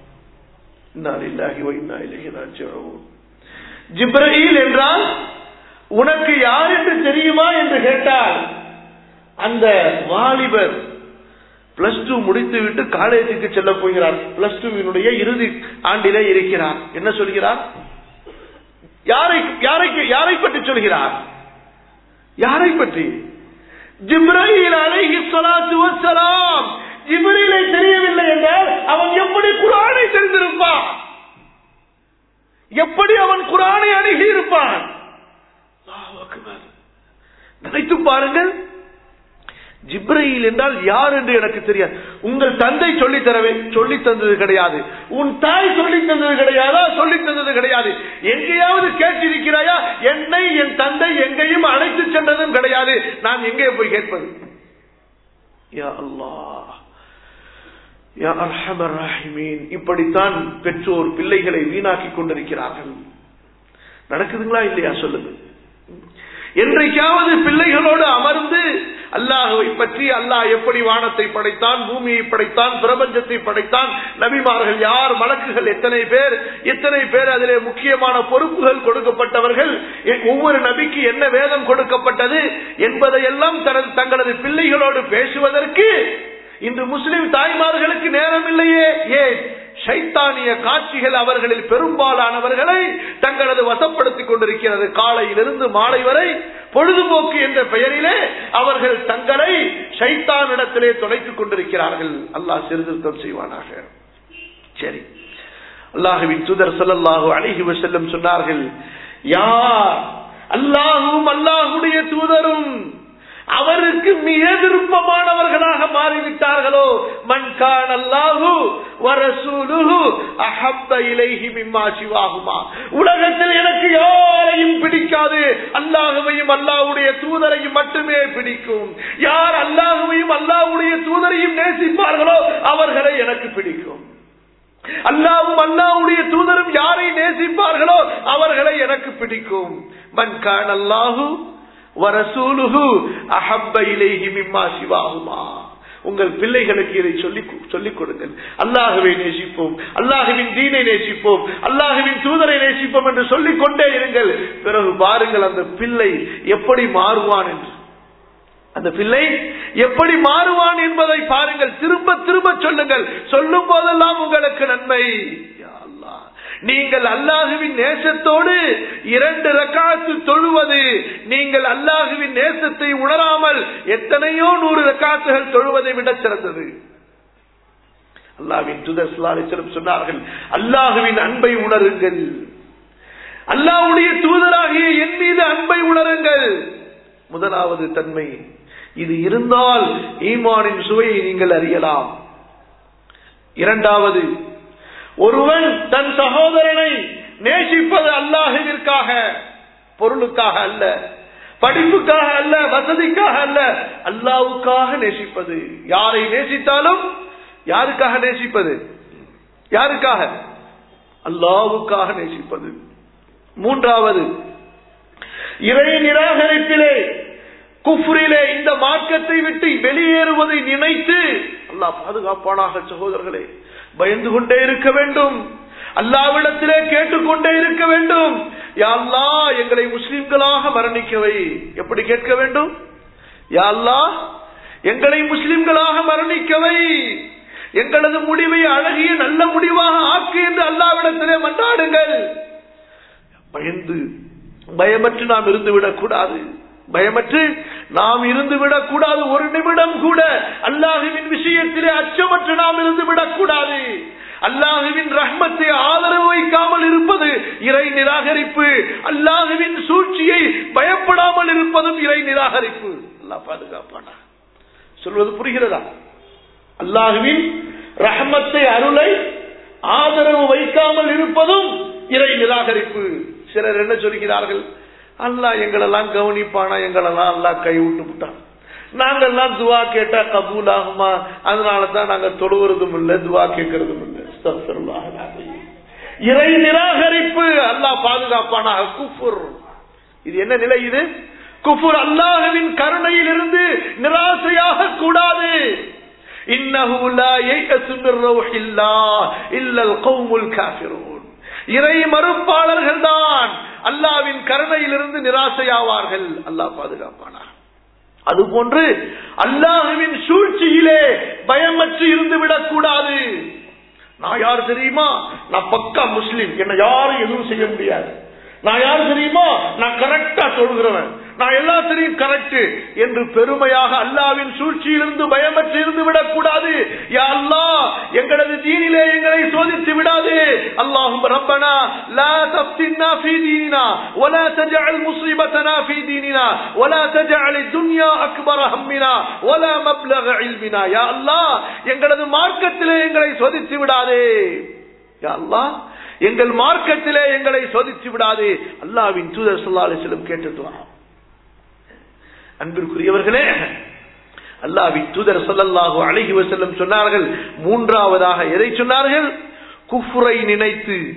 ஜிப்ரஹீல் என்றால் உனக்கு யார் என்று தெரியுமா என்று கேட்டால் அந்த வாலிபர் பிளஸ் டூ முடித்து விட்டு காலேஜுக்கு செல்ல போகிறார் பிளஸ் டூவினுடைய இறுதி ஆண்டிலே இருக்கிறார் என்ன சொல்கிறார் யாரை யாரை யாரை பற்றி சொல்கிறார் யாரை பற்றி ஜிப்ரஹீல் அலைஹி ஸலாத்து வஸ்ஸலாம் ஜிப்ரீலை தெரியவில்லை என்றால் அவன் எப்படி குரானை தெரிந்திருப்பான் எப்படி அவன் குரானை அணுகி இருப்பான் நினைத்து பாருங்கள் ஜிப்ரயில் என்றால் யார் என்று எனக்கு தெரியாது உங்கள் தந்தை சொல்லி தரவே சொல்லி தந்தது கிடையாது உன் தாய் சொல்லி தந்தது கிடையாதா சொல்லி தந்தது கிடையாது எங்கேயாவது கேட்டிருக்கிறாயா என்னை என் தந்தை எங்கேயும் அழைத்து சென்றதும் கிடையாது நான் எங்கே போய் கேட்பது யா அல்லாஹ் யா அர்ஹமர் ராஹிமீன் இப்படித்தான் பெற்றோர் பிள்ளைகளை வீணாக்கி கொண்டிருக்கிறார்கள் நடக்குதுங்களா இல்லையா சொல்லுங்க என்றைக்காவது பிள்ளைகளோடு அமர்ந்து அல்லாஹுவை பற்றி அல்லாஹ் எப்படி வானத்தை படைத்தான் பூமியை படைத்தான் பிரபஞ்சத்தை படைத்தான் நபிமார்கள் யார் மலக்குகள் எத்தனை பேர் எத்தனை பேர் அதிலே முக்கியமான பொறுப்புகள் கொடுக்கப்பட்டவர்கள் ஒவ்வொரு நபிக்கு என்ன வேதம் கொடுக்கப்பட்டது என்பதையெல்லாம் தனது தங்களது பிள்ளைகளோடு பேசுவதற்கு இன்று முஸ்லிம் தாய்மார்களுக்கு நேரம் இல்லையே ஏன் சைத்தானிய காட்சிகள் அவர்களில் பெரும்பாலானவர்களை தங்களது வசப்படுத்திக் கொண்டிருக்கிறது காலையிலிருந்து மாலை வரை பொழுதுபோக்கு என்ற பெயரிலே அவர்கள் தங்களை சைத்தானிடத்திலே தொலைத்துக் கொண்டிருக்கிறார்கள் அல்லாஹ் சீர்திருத்தம் செய்வானாக சரி அல்லாஹுவின் தூதர் சொல்லல்லாஹு அழகி செல்லும் சொன்னார்கள் யார் அல்லாஹும் அல்லாஹுடைய தூதரும் அவருக்கு மிக விருப்பமானவர்களாக மாறிவிட்டார்களோ மண்கான் அல்லாஹு வரசூலுஹு அஹப்ப இலைஹி மிம்மா சிவாகுமா உலகத்தில் எனக்கு யாரையும் பிடிக்காது அல்லாஹுவையும் அல்லாஹ்வுடைய தூதரையும் மட்டுமே பிடிக்கும் யார் அல்லாஹுவையும் அல்லாஹ்வுடைய தூதரையும் நேசிப்பார்களோ அவர்களை எனக்கு பிடிக்கும் அல்லாவும் அல்லாவுடைய தூதரும் யாரை நேசிப்பார்களோ அவர்களை எனக்கு பிடிக்கும் மன்கான் அல்லாஹு வரசூலுஹு அஹப்ப இலைஹி மிம்மா சிவாகுமா உங்கள் பிள்ளைகளுக்கு இதை சொல்லி சொல்லிக் கொடுங்கள் அல்லாஹுவை நேசிப்போம் அல்லாஹுவின் தீனை நேசிப்போம் அல்லாஹுவின் தூதரை நேசிப்போம் என்று சொல்லிக் கொண்டே இருங்கள் பிறகு பாருங்கள் அந்த பிள்ளை எப்படி மாறுவான் என்று அந்த பிள்ளை எப்படி மாறுவான் என்பதை பாருங்கள் திரும்ப திரும்ப சொல்லுங்கள் சொல்லும் போதெல்லாம் உங்களுக்கு நன்மை நீங்கள் அல்லாஹுவின் நேசத்தோடு இரண்டு ரக்காத்து தொழுவது நீங்கள் அல்லாஹுவின் நேசத்தை உணராமல் எத்தனையோ நூறு ரக்காத்துகள் தொழுவதை விட சிறந்தது அல்லாவின் துதர் சொன்னார்கள் அல்லாஹுவின் அன்பை உணருங்கள் அல்லாஹுடைய தூதராகிய என் மீது அன்பை உணருங்கள் முதலாவது தன்மை இது இருந்தால் ஈமானின் சுவையை நீங்கள் அறியலாம் இரண்டாவது ஒருவன் தன் சகோதரனை நேசிப்பது அல்லாஹுவிற்காக பொருளுக்காக அல்ல படிப்புக்காக அல்ல வசதிக்காக அல்ல அல்லாவுக்காக நேசிப்பது யாரை நேசித்தாலும் யாருக்காக நேசிப்பது யாருக்காக அல்லாவுக்காக நேசிப்பது மூன்றாவது இறை நிராகரிப்பிலே குஃப்ரிலே இந்த மார்க்கத்தை விட்டு வெளியேறுவதை நினைத்து அல்லாஹ் பாதுகாப்பானாக சகோதரர்களே பயந்து கொண்டே இருக்க வேண்டும் அல்லாவிடத்திலே கேட்டுக்கொண்டே இருக்க வேண்டும் யாழ்லா எங்களை முஸ்லிம்களாக மரணிக்கவை எப்படி கேட்க வேண்டும் யாழ்லா எங்களை முஸ்லிம்களாக மரணிக்கவை எங்களது முடிவை அழகிய நல்ல முடிவாக ஆக்கு என்று அல்லாவிடத்திலே மன்றாடுங்கள் பயந்து பயமற்று நாம் இருந்துவிடக் கூடாது பயமற்று நாம் இருந்து விடக்கூடாது ஒரு நிமிடம் கூட அல்லாஹுவின் விஷயத்திலே அச்சமற்று நாம் இருந்து விடக்கூடாது அல்லாஹுவின் ரஹ்மத்தை ஆதரவு வைக்காமல் இருப்பது இறை நிராகரிப்பு அல்லாஹுவின் சூழ்ச்சியை பயப்படாமல் இருப்பதும் இறை நிராகரிப்பு அல்லாஹ் பாதுகாப்பானா சொல்வது புரிகிறதா அல்லாஹுவின் ரஹ்மத்தை அருளை ஆதரவு வைக்காமல் இருப்பதும் இறை நிராகரிப்பு சிலர் என்ன சொல்கிறார்கள் அல்லா எங்களெல்லாம் கவனிப்பானா எங்களெல்லாம் அல்லா கை விட்டு விட்டான் நாங்கெல்லாம் துவா கேட்டா கபூல் ஆகுமா அதனால தான் நாங்க தொழுகிறதும் இல்லை துவா கேட்கறதும் இல்லை இறை நிராகரிப்பு அல்லாஹ் பாதுகாப்பானாக குஃபுர் இது என்ன நிலை இது குஃபுர் அல்லாஹுவின் கருணையில் இருந்து நிராசையாக கூடாது இறை மறுப்பாளர்கள் தான் அல்லாவின் கருணையிலிருந்து நிராசையாவார்கள் அல்லாஹ் பாதுகாப்பானார் அதுபோன்று அல்லாஹுவின் சூழ்ச்சியிலே பயமற்று இருந்து விடக்கூடாது நான் யார் தெரியுமா நான் பக்கா முஸ்லீம் என்ன யாரும் எதுவும் செய்ய முடியாது நான் யார் தெரியுமா நான் கரெக்டா சொல்கிறவன் நான் எல்லாத்திலையும் கரெக்ட் என்று பெருமையாக அல்லாவின் சூழ்ச்சியிலிருந்து பயமற்று இருந்து விடக்கூடாது யா அல்லா எங்களது தீனிலே எங்களை சோதித்து விடாது அல்லாஹும் ரப்பனா லா தஃப்தின்னா ஃபீ தீனினா ولا تجعل مصيبتنا في ديننا ولا تجعل الدنيا اكبر همنا ولا مبلغ علمنا يا الله எங்களது மார்க்கத்திலே எங்களை சோதித்து விடாதே யா அல்லாஹ் எங்கள் மார்க்கத்திலே எங்களை சோதித்து விடாது அல்லாவின் தூதர் சொல்லா அலிஸ்லம் கேட்டு அன்பிற்குரியவர்களே அல்லாவின் தூதர் சொல்லல்லாஹு அழகி வசல்லம் சொன்னார்கள் மூன்றாவதாக எதை சொன்னார்கள் குஃபுரை நினைத்து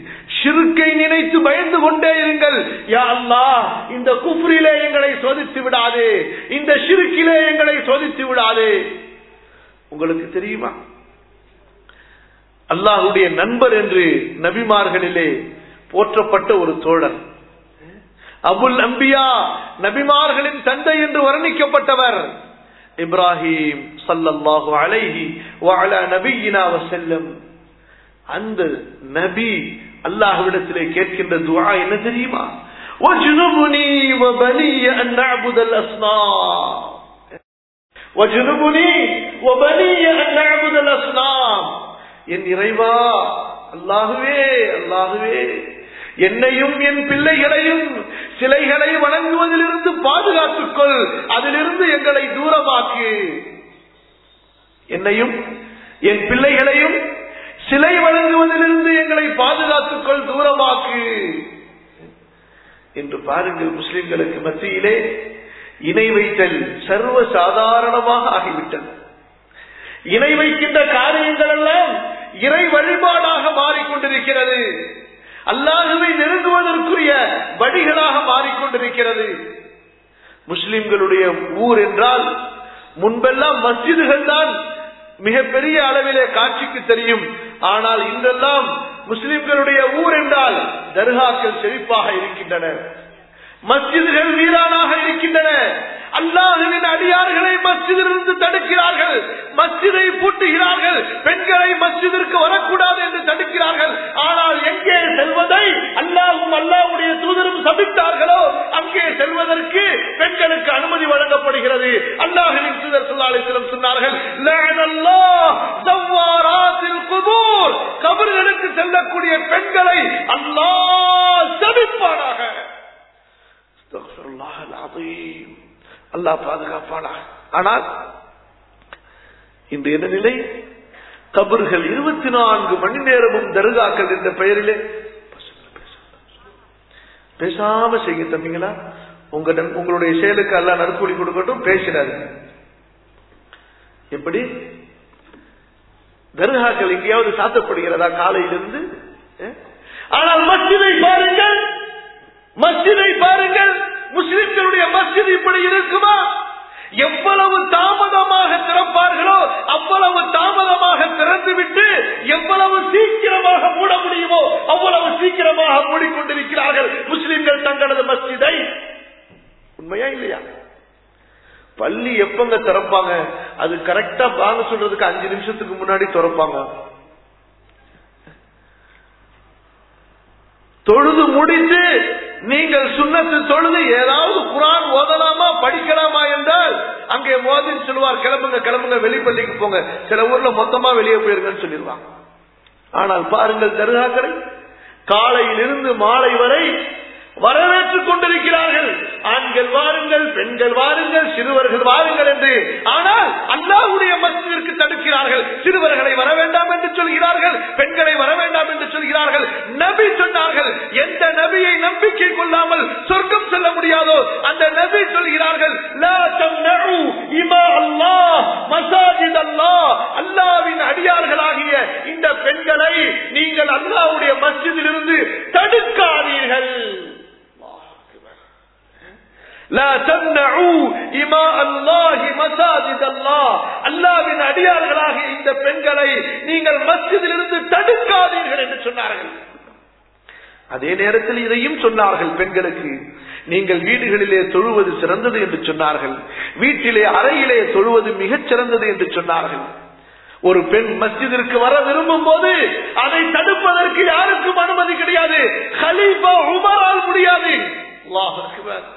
ஷிருக்கை நினைத்து பயந்து கொண்டே இருங்கள் யா அல்லாஹ் இந்த குஃப்ரிலே எங்களை சோதித்து விடாதே இந்த ஷிருக்கிலே எங்களை சோதித்து விடாதே உங்களுக்கு தெரியுமா அல்லாஹுடைய நண்பர் என்று நபிமார்களிலே போற்றப்பட்ட ஒரு தோழர் அபுல் அம்பியா நபிமார்களின் தந்தை என்று வர்ணிக்கப்பட்டவர் இப்ராஹிம் சல்லல்லாஹு அலைஹி வஅலா நபியினா வஸல்லம் அந்த நபி அல்லாஹ்விடத்திலே கேட்கின்ற துஆ என்ன தெரியுமா வஜ்னுபுனி வபனிய அன் நஅபுதல் அஸ்னாம் வஜ்னுபுனி வபனிய அன் நஅபுதல் அஸ்னாம் என் இறைவா அல்லாஹுவே அல்லாஹுவே என்னையும் என் பிள்ளைகளையும் சிலைகளை வணங்குவதிலிருந்து பாதுகாத்துக்கொள் அதிலிருந்து எங்களை தூரமாக்கு என்னையும் என் பிள்ளைகளையும் சிலை வணங்குவதிலிருந்து எங்களை பாதுகாத்துக்கொள் தூரமாக்கு என்று பாருங்கள் முஸ்லிம்களுக்கு மத்தியிலே இணை வைத்தல் சர்வ சாதாரணமாக ஆகிவிட்டது இணை வைக்கின்ற காரியங்கள் எல்லாம் இறை வழிபாடாக மாறிக்கொண்டிருக்கிறது அல்லாஹுவை நெருங்குவதற்குரிய வழிகளாக மாறிக்கொண்டிருக்கிறது முஸ்லிம்களுடைய ஊர் என்றால் முன்பெல்லாம் மஸ்ஜிதுகள் தான் மிகப்பெரிய அளவிலே காட்சிக்கு தெரியும் ஆனால் இன்றெல்லாம் முஸ்லிம்களுடைய ஊர் என்றால் தர்காக்கள் செழிப்பாக இருக்கின்றன மஸ்ஜிதுகள் வீரானாக இருக்கின்றன அல்லாஹுவின் அடியார்களை மஸ்ஜிதிலிருந்து தடுக்கிறார்கள் மஸ்ஜிதை பூட்டுகிறார்கள் பெண்களை மஸ்ஜிதிற்கு வரக்கூடாது என்று தடுக்கிறார்கள் ஆனால் எங்கே செல்வதை அல்லாஹும் அல்லாஹுடைய தூதரும் சபித்தார்களோ அங்கே செல்வதற்கு பெண்களுக்கு அனுமதி வழங்கப்படுகிறது அல்லாஹுவின் தூதர் சொல்லாலிசிலம் சொன்னார்கள் கபர்களுக்கு செல்லக்கூடிய பெண்களை அல்லாஹ் சபிப்பானாக அல்லாஹ் பாதுகாப்பானா ஆனால் இன்று என்ன நிலை கபர்கள் இருபத்தி நான்கு மணி நேரமும் தருகாக்கள் என்ற பெயரிலே பேசாம செய்ய தம்பிங்களா உங்க உங்களுடைய செயலுக்கு எல்லாம் நற்கூலி கொடுக்கட்டும் பேசினாரு எப்படி தர்காக்கள் எங்கேயாவது சாத்தப்படுகிறதா காலையிலிருந்து ஆனால் மஸ்ஜிதை பாருங்கள் மஸ்ஜிதை பாருங்கள் முஸ்லிம்களுடைய மஸ்ஜித் இப்படி இருக்குமா எவ்வளவு தாமதமாக திறப்பார்களோ அவ்வளவு தாமதமாக திறந்துவிட்டு எவ்வளவு சீக்கிரமாக மூட முடியுமோ அவ்வளவு சீக்கிரமாக மூடிக்கொண்டிருக்கிறார்கள் முஸ்லிம்கள் தங்களது மஸ்ஜிதை உண்மையா இல்லையா பள்ளி எப்பங்க திறப்பாங்க அது கரெக்டா வாங்க சொல்றதுக்கு அஞ்சு நிமிஷத்துக்கு முன்னாடி திறப்பாங்க தொழுது முடித்து நீங்கள் சுண்ணத்து தொழுது ஏதாவது குரான் ஓதலாமா படிக்கலாமா என்றால் அங்கே மோதின்னு சொல்லுவார் கிளம்புங்க கிளம்புங்க வெளிப்பள்ளிக்கு போங்க சில ஊர்ல மொத்தமா வெளியே போயிருங்கன்னு சொல்லிடுவாங்க ஆனால் பாருங்கள் தர்காக்களை காலையிலிருந்து மாலை வரை வரவேற்றுக் கொண்டிருக்கிறார்கள் ஆண்கள் வாருங்கள் பெண்கள் வாருங்கள் சிறுவர்கள் வாருங்கள் என்று ஆனால் அல்லாஹுடைய மஸ்ஜிதிற்கு தடுக்கிறார்கள் சிறுவர்களை வர வேண்டாம் என்று சொல்கிறார்கள் பெண்களை வர வேண்டாம் என்று சொல்கிறார்கள் நபி சொன்னார்கள் எந்த நபியை நம்பிக்கை கொள்ளாமல் சொர்க்கம் செல்ல முடியாதோ அந்த நபி சொல்கிறார்கள் அல்லாவின் அடியார்களாகிய இந்த பெண்களை நீங்கள் அல்லாவுடைய மஸ்ஜிதிலிருந்து தடுக்காதீர்கள் لا تمنعوا إماء الله مساجد الله அல்லாவின் அடியார்களாக இந்த பெண்களை நீங்கள் மஸ்ஜிதிலிருந்து தடுக்காதீர்கள் என்று சொன்னார்கள் அதே நேரத்தில் இதையும் சொன்னார்கள் பெண்களுக்கு நீங்கள் வீடுகளிலே தொழுவது சிறந்தது என்று சொன்னார்கள் வீட்டிலே அறையிலே தொழுவது மிகச் சிறந்தது என்று சொன்னார்கள் ஒரு பெண் மஸ்ஜிதிற்கு வர விரும்பும் போது அதை தடுப்பதற்கு யாருக்கும் அனுமதி கிடையாது ஹலீஃபா உமரால் முடியாது அல்லாஹ் அக்பர்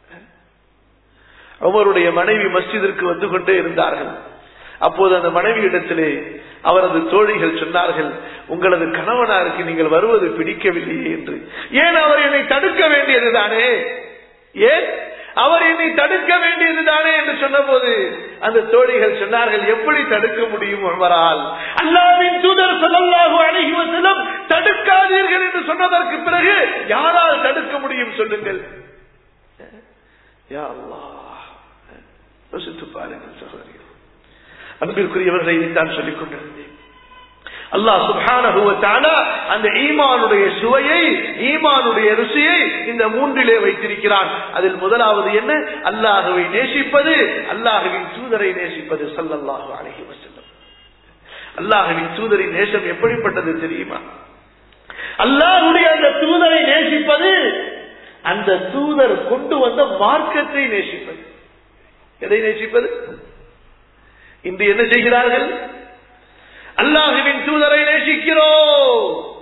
அவருடைய மனைவி மஸ்ஜிதிற்கு வந்து கொண்டே இருந்தார்கள் அப்போது அந்த மனைவி இடத்திலே அவரது தோழிகள் சொன்னார்கள் உங்களது கணவனாருக்கு நீங்கள் வருவது பிடிக்கவில்லையே என்று ஏன் அவர் என்னை தடுக்க வேண்டியதுதானே ஏன் அவர் என்னை தடுக்க வேண்டியதுதானே என்று சொன்னபோது அந்த தோழிகள் சொன்னார்கள் எப்படி தடுக்க முடியும் அவரால் அல்லாவின் தூதர் சொல்லல்லாஹு அழகி வசலம் தடுக்காதீர்கள் என்று சொன்னதற்கு பிறகு யாரால் தடுக்க முடியும் சொல்லுங்கள் யா அல்லாஹ் யோசித்து பாருங்கள் சகோதரிகள் அன்பிற்குரியவர்களை தான் சொல்லிக் கொண்டிருந்தேன் அல்லாஹ் சுப்ஹானஹு வ தஆலா அந்த ஈமானுடைய சுவையை ஈமானுடைய ருசியை இந்த மூன்றிலே வைத்திருக்கிறான் அதில் முதலாவது என்ன அல்லாஹுவை நேசிப்பது அல்லாஹுவின் தூதரை நேசிப்பது ஸல்லல்லாஹு அலைஹி வஸல்லம் அல்லாஹுவின் தூதரின் நேசம் எப்படிப்பட்டது தெரியுமா அல்லாஹுடைய அந்த தூதரை நேசிப்பது அந்த தூதர் கொண்டு வந்த மார்க்கத்தை நேசிப்பது எதை நேசிப்பது இன்று என்ன செய்கிறார்கள் அல்லாஹுவின் தூதரை நேசிக்கிறோம்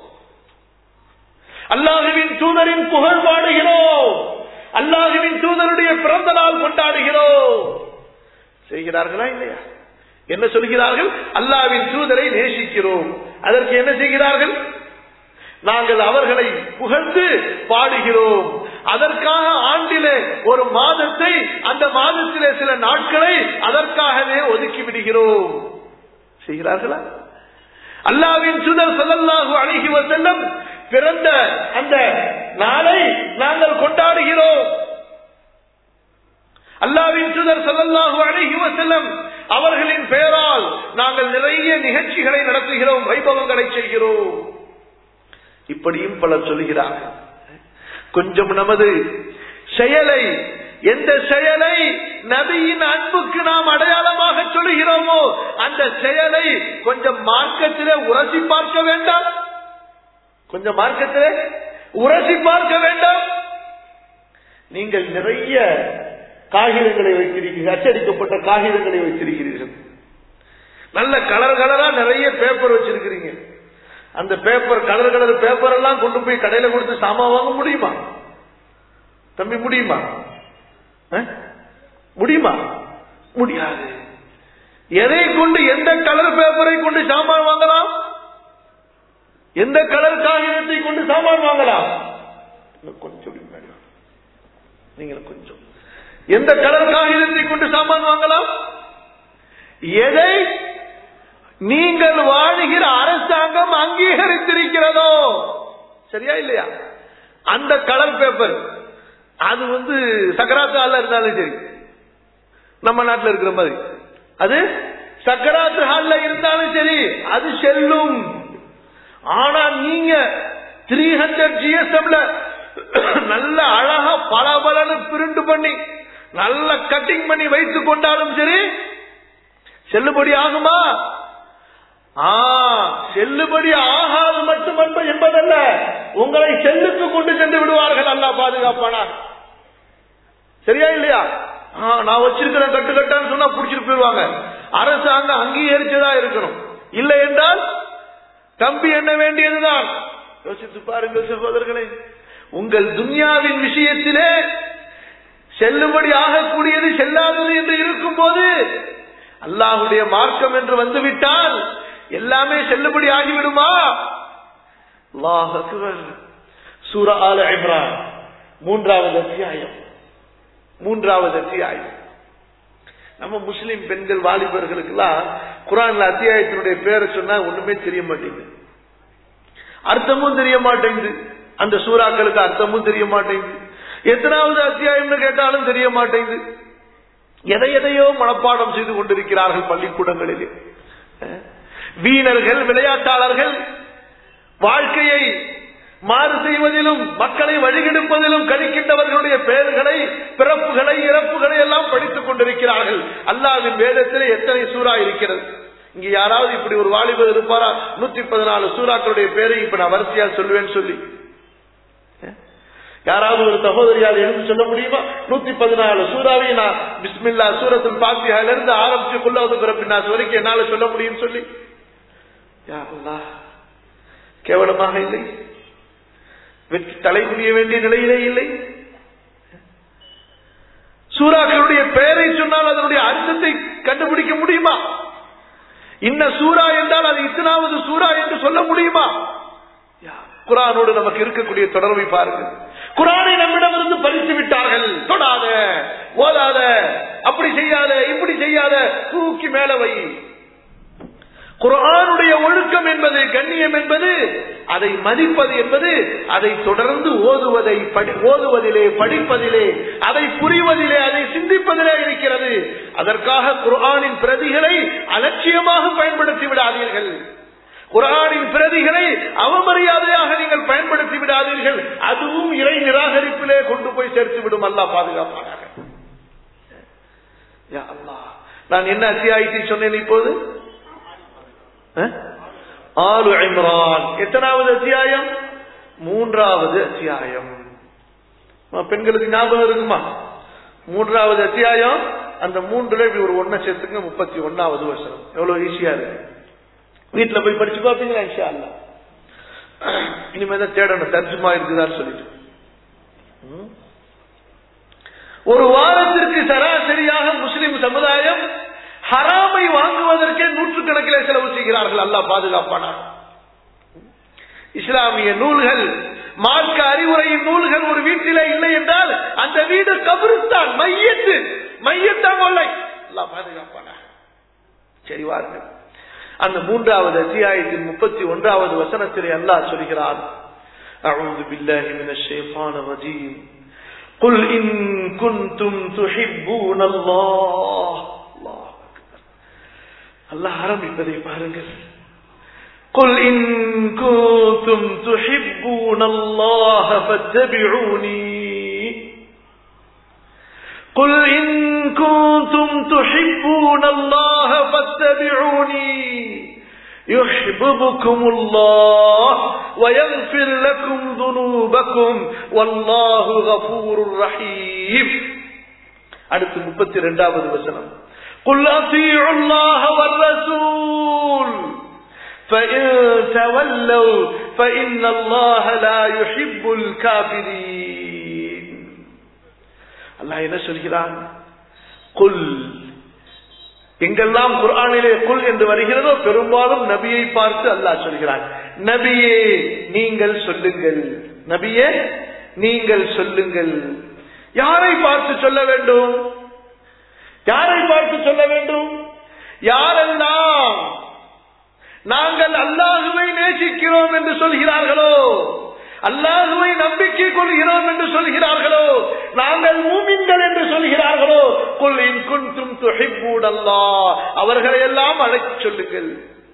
அல்லாஹுவின் தூதரின் புகழ் பாடுகிறோம் அல்லாஹுவின் தூதருடைய பிறந்த நாள் கொண்டாடுகிறோம் செய்கிறார்களா இல்லையா என்ன சொல்கிறார்கள் அல்லாவின் தூதரை நேசிக்கிறோம் அதற்கு என்ன செய்கிறார்கள் நாங்கள் அவர்களை புகழ்ந்து பாடுகிறோம் அதற்காக ஆண்டிலே ஒரு மாதத்தை அந்த மாதத்திலே சில நாட்களை அதற்காகவே ஒதுக்கி விடுகிறோம் செய்கிறார்களா அல்லாவின் சுதர் சொல்லல்லாஹு அழகி செல்லம் பிறந்த அந்த நாளை நாங்கள் கொண்டாடுகிறோம் அல்லாவின் சுதர் சொல்லல்லாஹு அழகி செல்லம் அவர்களின் பெயரால் நாங்கள் நிறைய நிகழ்ச்சிகளை நடத்துகிறோம் வைபவங்களை செய்கிறோம் இப்படியும் பலர் சொல்கிறார்கள் கொஞ்சம் நமது செயலை எந்த செயலை நபியின் அன்புக்கு நாம் அடையாளமாக சொல்லுகிறோமோ அந்த செயலை கொஞ்சம் மார்க்கத்திலே உரசி பார்க்க வேண்டாம் கொஞ்சம் மார்க்கத்திலே உரசி பார்க்க வேண்டாம் நீங்கள் நிறைய காகிதங்களை வைத்திருக்கிறீர்கள் அச்சடிக்கப்பட்ட காகிதங்களை வைத்திருக்கிறீர்கள் நல்ல கலர் கலரா நிறைய பேப்பர் வச்சிருக்கிறீங்க அந்த பேப்பர் கலர் கலர் பேப்பர் எல்லாம் கொண்டு போய் கடையில கொடுத்து சாமான் வாங்க முடியுமா தம்பி முடியுமா முடியுமா முடியாது எதை கொண்டு எந்த கலர் பேப்பரை கொண்டு சாமான் வாங்கலாம் எந்த கலர் காகிதத்தை கொண்டு சாமான் வாங்கலாம் கொஞ்சம் நீங்கள் கொஞ்சம் எந்த கலர் காகிதத்தை கொண்டு சாமான் வாங்கலாம் எதை நீங்கள் வாழுகிற அரசாங்கம் அங்கீகரித்திருக்கிறதோ சரியா இல்லையா அந்த கலர் பேப்பர் அது வந்து சக்கராத்து ஹால்ல இருந்தாலும் சரி நம்ம நாட்டில் இருக்கிற மாதிரி அது சக்கராத்து ஹால்ல இருந்தாலும் சரி அது செல்லும் ஆனா நீங்க த்ரீ ஹண்ட்ரட் ஜிஎஸ்எம்ல நல்ல அழகா பல பலன்னு பிரிண்ட் பண்ணி நல்ல கட்டிங் பண்ணி வைத்துக் கொண்டாலும் சரி செல்லுபடி ஆகுமா செல்லுபடி ஆகாது மட்டுமல்ல என்பதல்ல உங்களை செல்லுக்கு கொண்டு சென்று விடுவார்கள் அல்லா பாதுகாப்பானா சரியா இல்லையா நான் வச்சிருக்கிற கட்டு கட்டான்னு சொன்னா புடிச்சிட்டு போயிடுவாங்க அரசாங்கம் அங்கீகரிச்சதா இருக்கணும் இல்லை என்றால் தம்பி என்ன வேண்டியதுதான் யோசித்து பாருங்கள் சகோதரர்களே உங்கள் துன்யாவின் விஷயத்திலே செல்லுபடி ஆகக்கூடியது செல்லாதது என்று இருக்கும் போது அல்லாஹுடைய மார்க்கம் என்று வந்துவிட்டால் எல்லாமே செல்லுபடி ஆகிவிடுமா சூரா ஆல இம்ரான் மூன்றாவது அத்தியாயம் மூன்றாவது அத்தியாயம் நம்ம முஸ்லிம் பெண்கள் வாலிபர்களுக்கெல்லாம் குரான்ல அத்தியாயத்தினுடைய பேரை சொன்னா ஒண்ணுமே தெரிய மாட்டேங்குது அர்த்தமும் தெரிய மாட்டேங்குது அந்த சூறாக்களுக்கு அர்த்தமும் தெரிய மாட்டேங்குது எத்தனாவது அத்தியாயம்னு கேட்டாலும் தெரிய மாட்டேங்குது எதை எதையோ மனப்பாடம் செய்து கொண்டிருக்கிறார்கள் பள்ளிக்கூடங்களிலே வீணர்கள் விளையாட்டாளர்கள் வாழ்க்கையை மாறு செய்வதிலும் மக்களை வழிகெடுப்பதிலும் கணிக்கின்றவர்களுடைய பெயர்களை பிறப்புகளை இறப்புகளை எல்லாம் படித்துக் கொண்டிருக்கிறார்கள் அல்லாவின் வேதத்திலே எத்தனை சூறா இருக்கிறது இங்க யாராவது இப்படி ஒரு வாலிபர் இருப்பாரா நூத்தி பதினாலு சூறாக்களுடைய பேரை இப்ப நான் வரிசையா சொல்லுவேன்னு சொல்லி யாராவது ஒரு சகோதரியால் எழுந்து சொல்ல முடியுமா நூத்தி பதினாலு சூறாவை நான் பிஸ்மில்லா சூரத்தில் பாத்தியால இருந்து ஆரம்பிச்சு கொள்ளாவது பிறப்பினாஸ் வரைக்கும் என்னால சொல்ல முடியும் சொல்லி கேவலமாக இல்லை வெற்றி தலை புரிய வேண்டிய நிலையிலே இல்லை சூறாக்களுடைய பெயரை சொன்னால் அதனுடைய அர்த்தத்தை கண்டுபிடிக்க முடியுமா இன்ன சூறா என்றால் அது இத்தனாவது சூறா என்று சொல்ல முடியுமா குரானோடு நமக்கு இருக்கக்கூடிய தொடர்பை பாருங்கள் குரானை நம்மிடமிருந்து பறித்து விட்டார்கள் தொடாத ஓதாத அப்படி செய்யாத இப்படி செய்யாத தூக்கி மேல வை குரானுடைய ஒழுக்கம் என்பது கண்ணியம் என்பது அதை மதிப்பது என்பது அதை தொடர்ந்து ஓதுவதை ஓதுவதிலே படிப்பதிலே அதை புரிவதிலே அதை சிந்திப்பதிலே இருக்கிறது அதற்காக குரானின் பிரதிகளை அலட்சியமாக பயன்படுத்தி விடாதீர்கள் குரானின் பிரதிகளை அவமரியாதையாக நீங்கள் பயன்படுத்தி விடாதீர்கள் அதுவும் இறை நிராகரிப்பிலே கொண்டு போய் சேர்த்து விடும் அல்லா பாதுகாப்பானாக யா அல்லாஹ். நான் என்ன அத்தியாயத்தை சொன்னேன் இப்போது அஹ்? ஆலு இம்ரான் எத்தனாவது அத்தியாயம் மூன்றாவது அத்தியாயம் ஆ, பெண்களுக்கு ஞாபகம் இருக்குமா மூன்றாவது அத்தியாயம் அந்த மூன்றுல இப்படி ஒரு ஒன்ன சேர்த்துங்க முப்பத்தி ஒன்னாவது வருஷம் எவ்வளவு ஈஸியா இருக்கு வீட்டுல போய் படிச்சு பாப்பீங்களா இன்ஷா அல்லா இனிமே தான் தேடணும் தர்ஜுமா இருக்குதான்னு சொல்லிட்டு ம். ஒரு வாரத்திற்கு சராசரியாக முஸ்லிம் சமுதாயம் ஹராமை வாங்குவதற்கே நூற்றுக்கணக்கிலே செலவு செய்கிறார்கள் அல்லாஹ் பாதுகாப்பானார் இஸ்லாமிய நூல்கள் மார்க்க அறிவுரையின் நூல்கள் ஒரு வீட்டிலே இல்லை என்றால் அந்த வீடு கபிரிஸ்தான் மையத்து மையத்தான் கொள்ளை அல்லாஹ் பாதுகாப்பானார் சரி வாருங்கள் அந்த மூன்றாவது அத்தியாயத்தின் முப்பத்தி ஒன்றாவது வசனத்திலே அல்லாஹ் சொல்கிறான் أعوذ بالله من الشيطان الرجيم قل إن كنتم تحبون الله الله أكبر الله ஆரம்பிப்பதை பாருங்கள் قل إن كنتم تحبون الله فاتبعوني قل إن كنتم تحبون الله فاتبعوني يحببكم الله ويغفر لكم ذنوبكم والله غفور رحيم அடுத்து முப்பத்தி இரண்டாவது வசனம் قل أطيعوا الله والرسول فإن تولوا فإن الله لا يحب الكافرين அல்லாஹ் என்ன சொல்கிறான் குல் எங்கெல்லாம் குர்ஆனிலே குல் என்று வருகிறதோ பெரும்பாலும் நபியை பார்த்து அல்லாஹ் சொல்கிறான் நபியே நீங்கள் சொல்லுங்கள் நபியே நீங்கள் சொல்லுங்கள் யாரை பார்த்து சொல்ல வேண்டும் யாரை பார்த்து சொல்ல வேண்டும் யாரெல்லாம் நாங்கள் அல்லாஹுவை நேசிக்கிறோம் என்று சொல்கிறார்களோ அல்லாஹுவை நம்பிக்கை கொள்கிறோம் என்று சொல்கிறார்களோ நாங்கள் மூமின்கள் என்று சொல்கிறார்களோ குல் இன் குன்தும் துஹிப்பூன் அல்லாஹ் அவர்களை எல்லாம் அழைத்து சொல்லுங்கள்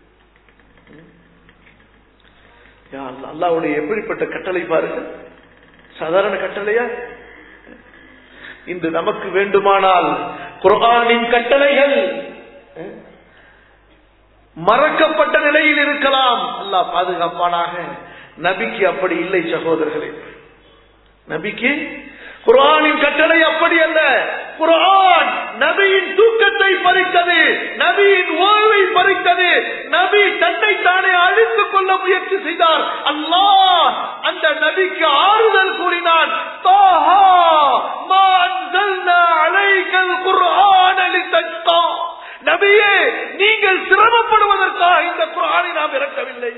யா அல்லாஹ், அல்லாஹ்வுடைய எப்படிப்பட்ட கட்டளை பாருங்கள் சாதாரண கட்டளையா இன்று நமக்கு வேண்டுமானால் குர்ஆனின் கட்டளைகள் அஹ், மறக்கப்பட்ட நிலையில் இருக்கலாம் அல்லாஹ் பாதுகாப்பானாக நபிக்கு அப்படி இல்லை சகோதரர்களே நபிக்கு குர்ஆனின் கட்டளை அப்படி அல்ல குர்ஆன் நபியின் தூக்கத்தை பறித்தது நபியின் ஓய்வை பறித்தது நபி தன்னை தானே அழித்துக் கொள்ள முயற்சி செய்தார் அல்லாஹ் அந்த நபிக்கு ஆறுதல் கூறினான் தாஹா மா அன்சல்னா அலைக்கல் குர்ஆன லிதஷ்கா நபியே நீங்கள் சிரமப்படுவதற்காக இந்த குர்ஆனை நாம் இறக்கவில்லை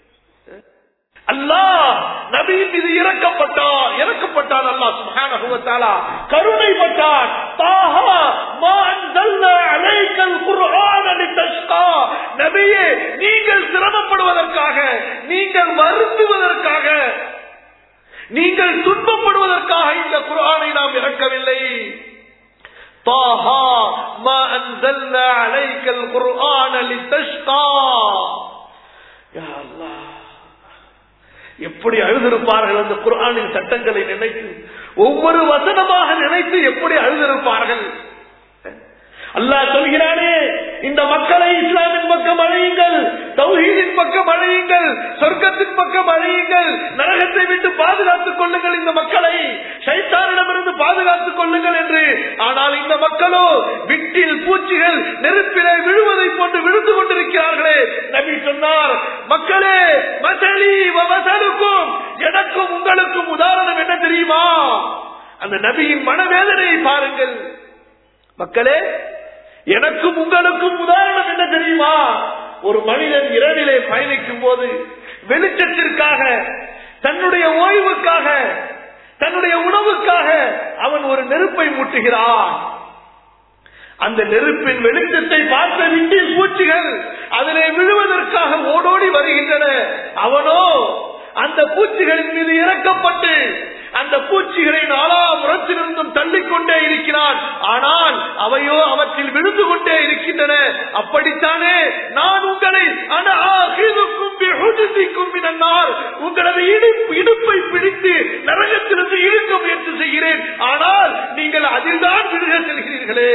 அல்லாஹ் நபியின் மீது இறக்கப்பட்டான் இறக்கப்பட்டான் அல்லாஹ் சுப்ஹானஹு வ தஆலா கருணைப்பட்டான் தாஹா மா அன்ஸல்னா அலைக்கல் குர்ஆன லிதஷ்கா நபியே நீங்கள் சிரமப்படுவதற்காக நீங்கள் வருந்துவதற்காக நீங்கள் துன்பப்படுவதற்காக இந்த குர்ஆனை நாம் இறக்கவில்லை طه ما أنزلنا عليك القرآن لتشقى يا الله எப்படி அழுதிருப்பார்கள் அந்த குர்ஆனின் சட்டங்களை நினைத்து ஒவ்வொரு வசனமாக நினைத்து எப்படி அழுதிருப்பார்கள் அல்லாஹ் சொல்கிறானே இந்த மக்களை இஸ்லாமின் பக்கம் அழையுங்கள் தௌஹீதின் பக்கம் அழையுங்கள் சொர்க்கத்தின் பக்கம் அழையுங்கள் நரகத்தை விட்டு பாதுகாத்துக் கொள்ளுங்கள் இந்த மக்களை சைத்தானிடமிருந்து பாதுகாத்துக் கொள்ளுங்கள் என்று ஆனால் இந்த மக்களோ விட்டில் பூச்சிகள் நெருப்பிலே விழுவதை போன்று விழுந்து கொண்டிருக்கிறார்களே நபி சொன்னார் மக்களே மசலி வசலுக்கும் எனக்கும் உங்களுக்கும் உதாரணம் என்ன தெரியுமா அந்த நபியின் மனவேதனையை பாருங்கள் மக்களே எனக்கும் உங்களுக்கும் உதாரணம் என்ன தெரியுமா ஒரு மனிதன் இரவிலே பயணிக்கும் போது வெளிச்சத்திற்காக தன்னுடைய ஓய்வுக்காக தன்னுடைய உணவுக்காக அவன் ஒரு நெருப்பை மூட்டுகிறான் அந்த நெருப்பின் வெளிச்சத்தை பார்த்த விட்டில் பூச்சிகள் அதிலே விழுவதற்காக ஓடோடி வருகின்றன அவனோ அந்த பூச்சிகளின் மீது இறக்கப்பட்டு அந்த அந்த பூச்சிகளை நாலா புறத்திலிருந்தும் தள்ளிக்கொண்டே இருக்கிறான் ஆனால் அவையோ அவற்றில் விழுந்து கொண்டே இருக்கின்றன அப்படித்தானே நான் உங்களை அன ஆகிதுக்கும் பிஹுஜுதிக்கும் மினன்னார் உங்களது இடுப்பு இடுப்பை பிடித்து நரகத்திலிருந்து இழுக்க முயற்சி செய்கிறேன் ஆனால் நீங்கள் அதில்தான் விழுக செல்கிறீர்களே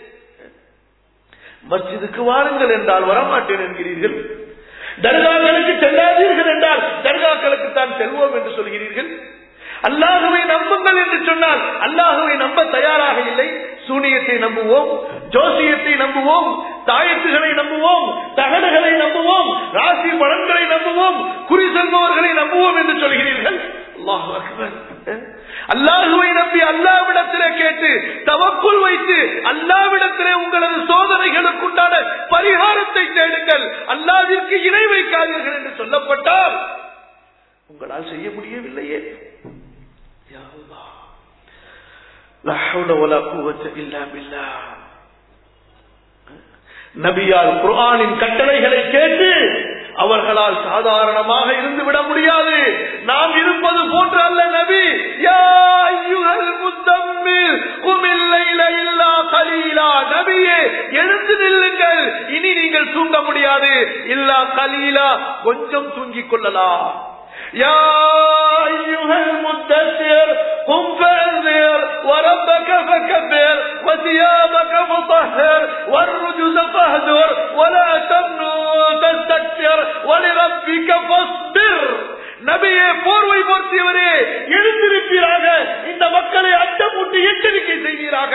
மஸ்ஜிதுக்கு வாருங்கள் என்றால் வரமாட்டேன் என்கிறீர்கள் தர்காக்களுக்கு செல்லாதீர்கள் என்றால் தர்காக்களுக்கு தான் செல்வோம் என்று சொல்கிறீர்கள் அல்லாஹுவை நம்புங்கள் என்று சொன்னால் அல்லாஹுவை நம்ப தயாராக இல்லை சூனியத்தை நம்புவோம் ஜோசியத்தை நம்புவோம் தாயத்துகளை நம்புவோம் தகடுகளை நம்புவோம் ராசி பலன்களை நம்புவோம் குறி செல்பவர்களை நம்புவோம் என்று சொல்கிறீர்கள் அல்லாஹ் அக்பர் அல்லாஹுவை நம்பி அல்லாவிடத்திலே கேட்டு தவக்குள் வைத்து அல்லாவிடத்திலே உங்களது சோதனைகளுக்குண்டான பரிகாரத்தை தேடுங்கள் அல்லாவிற்கு இணை வைக்காதீர்கள் என்று சொல்லப்பட்டால் உங்களால் செய்ய முடியவில்லையே யா அல்லாஹ். லா ஹவ்ல வலா குவத்த இல்லா பில்லாஹ். நபியால் குர்ஆனின் கட்டளைகளை கேட்டு அவர்களால் சாதாரணமாக இருந்து விட முடியாது நாம் இருப்பது போன்ற அல்ல நபி யா அய்யுஹல் முத்தம்மில் குமில் லைல இல்லா கலீலா நபியே எழுந்து நில்லுங்கள் இனி நீங்கள் தூங்க முடியாது இல்லா கலீலா கொஞ்சம் தூங்கிக் கொள்ளலாம் يا أيها المدثر قم فأنذر وربك فكبر وثيابك فطهر والرجز فاهجر ولا تمنن تستكثر ولربك فاصبر நபியே போர்வை போர்த்தியவரே எழுந்திருப்பீராக இந்த மக்களை அட்டமூட்டி எச்சரிக்கை செய்வீராக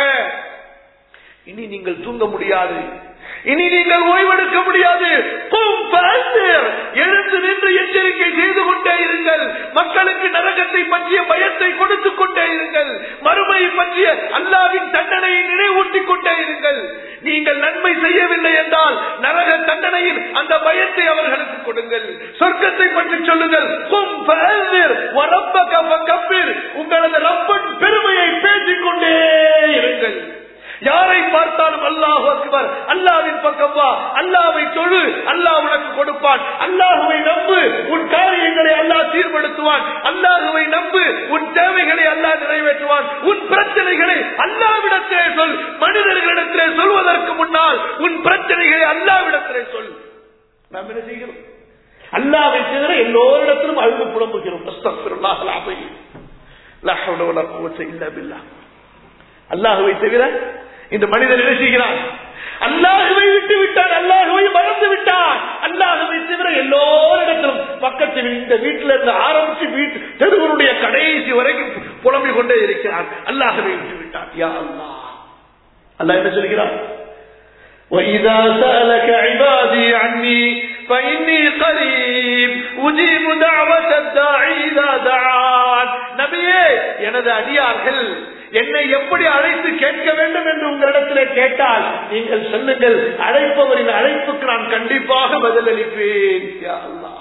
இனி நீங்கள் தூங்க முடியாது இனி நீங்கள் ஓய்வெடுக்க முடியாது கும் ஃபஅன்திர். எழுந்து நின்று எச்சரிக்கை செய்து கொண்டே இருங்கள் மக்களுக்கு நரகத்தை பற்றிய பயத்தை கொடுத்துக் கொண்டே இருங்கள் மறுமை பற்றிய அல்லாவின் தண்டனையை நினைவூட்டிக் கொண்டே இருங்கள் நீங்கள் நன்மை செய்யவில்லை என்றால் நரக தண்டனையில் அந்த பயத்தை அவர்களுக்கு கொடுங்கள் சொர்க்கத்தை பற்றி சொல்லுங்கள் கும் ஃபஅன்திர். வரப்பக ஃபகப்பிர். உங்களது ரப்பன் பெருமையை பேசிக் கொண்டே இருங்கள் யாரை பார்த்தாலும் அல்லாஹ் அக்பர் அல்லாவின் பக்கம் வா அல்லாவை தொழு அல்லாஹ் உனக்கு கொடுப்பான் அல்லாஹுவை நம்பு உன் காரியங்களை அல்லாஹ் சீர்படுத்துவான் அல்லாஹுவை நம்பு உன் தேவைகளை அல்லாஹ் நிறைவேற்றுவான் உன் பிரச்சனைகளை அல்லாவிடத்திலே சொல் மனிதர்களிடத்திலே சொல்வதற்கு முன்னால் உன் பிரச்சனைகளை அல்லாவிடத்திலே சொல் நாம் என்ன செய்கிறோம் அல்லாவை தவிர எல்லோரிடத்திலும் அழுது புலம்புகிறோம் அஸ்தக்ஃபிருல்லாஹ் அல்-அஸீம். லா ஹவ்ல வலா குவத்த இல்லா பில்லாஹ் அல்லாஹுவை தவிர இந்த மனிதன் என்ன செய்கிறான் அல்லாஹுவை விட்டு விட்டான் அல்லாஹுவை மறந்து விட்டான் அல்லாஹுவை தவிர எல்லோரிடத்திலும் பக்கத்து வீ- இந்த வீட்டில இருந்து ஆரம்பிச்சு வீட்டு தெருவனுடைய கடைசி வரைக்கும் புலம்பிக் கொண்டே இருக்கிறான் அல்லாஹுவை விட்டு விட்டான் யா அல்லாஹ் அல்லாஹ் என்ன சொல்கிறான் وإذا سألك عبادي عني فإني قريب أجيب دعوة الداعي إذا دعان நபியே எனது அடியார்கள் என்னை எப்படி அழைத்து கேட்க வேண்டும் என்று உங்களிடத்தில் கேட்டால் நீங்கள் சொல்லுங்கள் அழைப்பவரின் அழைப்புக்கு நான் கண்டிப்பாக பதிலளிப்பேன் யா அல்லாஹ்.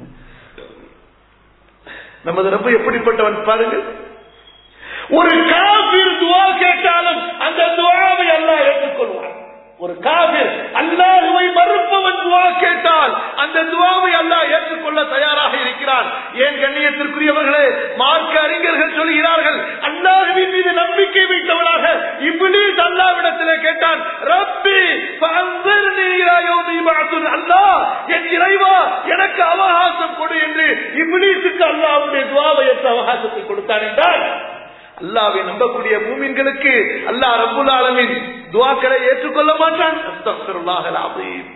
நமது ரப்ப எப்படிப்பட்டவன் பாருங்கள் ஒரு காபிர் துவா கேட்டாலும் அந்த துவாவை அல்லாஹ் ஏற்றுக்கொள்வான் ஒரு காபிர் அல்லாஹுவை மறுப்பவன் துவா கேட்டால் அந்த துவாவை அல்லாஹ் ஏற்றுக்கொள்ள தயாராக இருக்கிறான் ஏன் கண்ணியத்திற்குரியவர்களே மார்க்க அறிஞர்கள் சொல்கிறார்கள் அல்லாஹுவின் மீது நம்பிக்கை வைத்தவனாக இப்ளீஸ் அல்லாவிடத்திலே கேட்டான் ரப்பி ஃபஅன்சிர்னி இலா யௌமி யுபஅத்துன் அல்லாஹ் என் இறைவா எனக்கு அவகாசம் கொடு என்று இப்ளீஸுக்கு அல்லாஹ்வுடைய துவாவை ஏற்ற அவகாசத்தை கொடுத்தான் என்றால் அல்லாவை நம்பக்கூடிய மூமின்களுக்கு அல்லாஹ் ரப்புல் ஆலமீன் துஆக்களை ஏற்றுக்கொள்ள மாட்டான் அஸ்தக்ஃபிருல்லாஹ் அல்-அஸீம்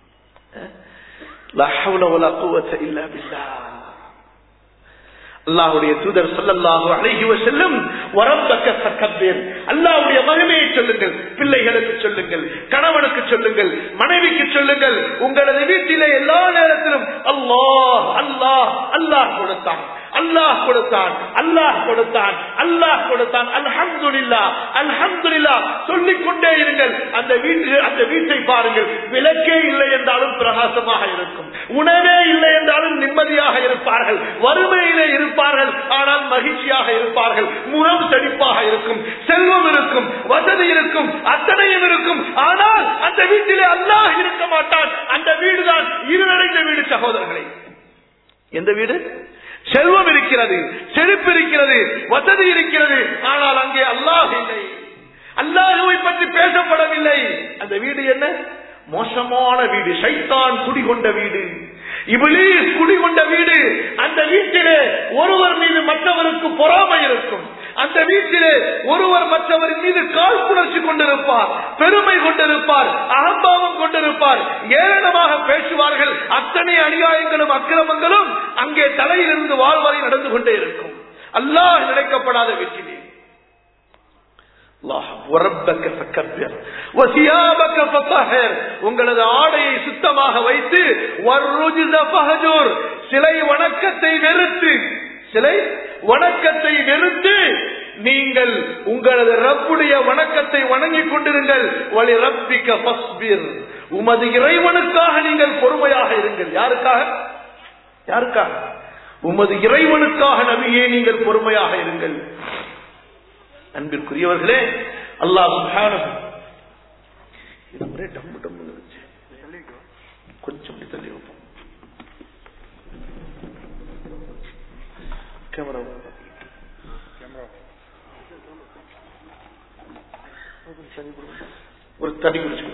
லா ஹவ்ல வலா குவத்த இல்லா பில்லாஹ் அல்லாஹ்வுடைய தூதர் ஸல்லல்லாஹு அலைஹி வஸல்லம் வரப்பக்க ஃபக்கபீர் அல்லாஹ்வுடைய மகிமையை சொல்லுங்கள் பிள்ளைகளுக்கு சொல்லுங்கள் கணவனுக்கு சொல்லுங்கள் மனைவிக்கு சொல்லுங்கள் உங்களது வீட்டிலே எல்லா நேரத்திலும் அல்லாஹ் அல்லாஹ் அல்லாஹ் கொடுத்தான் அல்லாஹ் கொடுத்தான் அல்லாஹ் கொடுத்தான் அல்லாஹ் கொடுத்தான் அல்ஹம்துலில்லாஹ் அல்ஹம்துலில்லாஹ் சொல்லிக் கொண்டே இருங்கள் அந்த வீட்டு அந்த வீட்டை பாருங்கள் விளக்கே இல்லை என்றாலும் பிரகாசமாக இருக்கும் உணவே இல்லை என்றாலும் நிம்மதியாக இருப்பார்கள் வறுமையிலே இருப்பார்கள் ஆனால் மகிழ்ச்சியாக இருப்பார்கள் முகம் செழிப்பாக இருக்கும் செல்வம் இருக்கும் வசதி இருக்கும் அத்தனையும் இருக்கும் ஆனால் அந்த வீட்டிலே அல்லாஹ் இருக்க மாட்டான் அந்த வீடுதான் இருநடைந்த வீடு சகோதரர்களே எந்த வீடு செல்வம் இருக்கிறது செழிப்பு இருக்கிறது வசதி இருக்கிறது ஆனால் அங்கே அல்லாஹ் இல்லை அல்லாஹுவை பற்றி பேசப்படவில்லை அந்த வீடு என்ன மோசமான வீடு சைத்தான் குடிகொண்ட வீடு இபிலீஸ் குடிகொண்ட வீடு அந்த வீட்டிலே ஒருவர் மீது மற்றவருக்கு பொறாமை இருக்கும் அந்த வீட்டிலே ஒருவர் மற்றவரின் மீது கால் புணர்ச்சி கொண்டிருப்பார் பெருமை கொண்டிருப்பார் அகம்பாவம் கொண்டிருப்பார் ஏளனமாக பேசுவார்கள் அத்தனை அநியாயங்களும் அக்கிரமங்களும் அங்கே தலையிலிருந்து வாழ்வரை நடந்து கொண்டே இருக்கும் அல்லாஹ் நினைக்கப்படாத வீட்டிலே உங்களது ஆடையை சுத்தமாக வைத்து சிலை வணக்கத்தை வெறுத்து சிலை வணக்கத்தை வெறுத்து நீங்கள் உங்களது ரப்புடைய வணக்கத்தை வணங்கிக் கொண்டிருங்கள் வழி ரப்பிக்க பஸ்பீர் உமது இறைவனுக்காக நீங்கள் பொறுமையாக இருங்கள் யாருக்காக யாருக்காக உமது இறைவனுக்காக நபியே நீங்கள் பொறுமையாக இருங்கள் அன்பிற்குரியவர்களே அல்லாஹ் சுப்ஹானஹு இது ஒரே டம்மு டம்முன்னு இருந்துச்சு கொஞ்சம் இப்படி தள்ளி வைப்போம் கேமரா ஒரு தண்ணி குடிச்சுக்கோ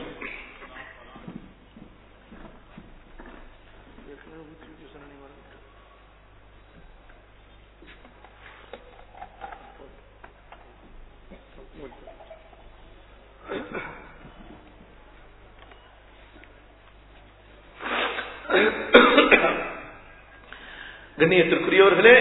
கண்ணியத்திற்குரியவர்களே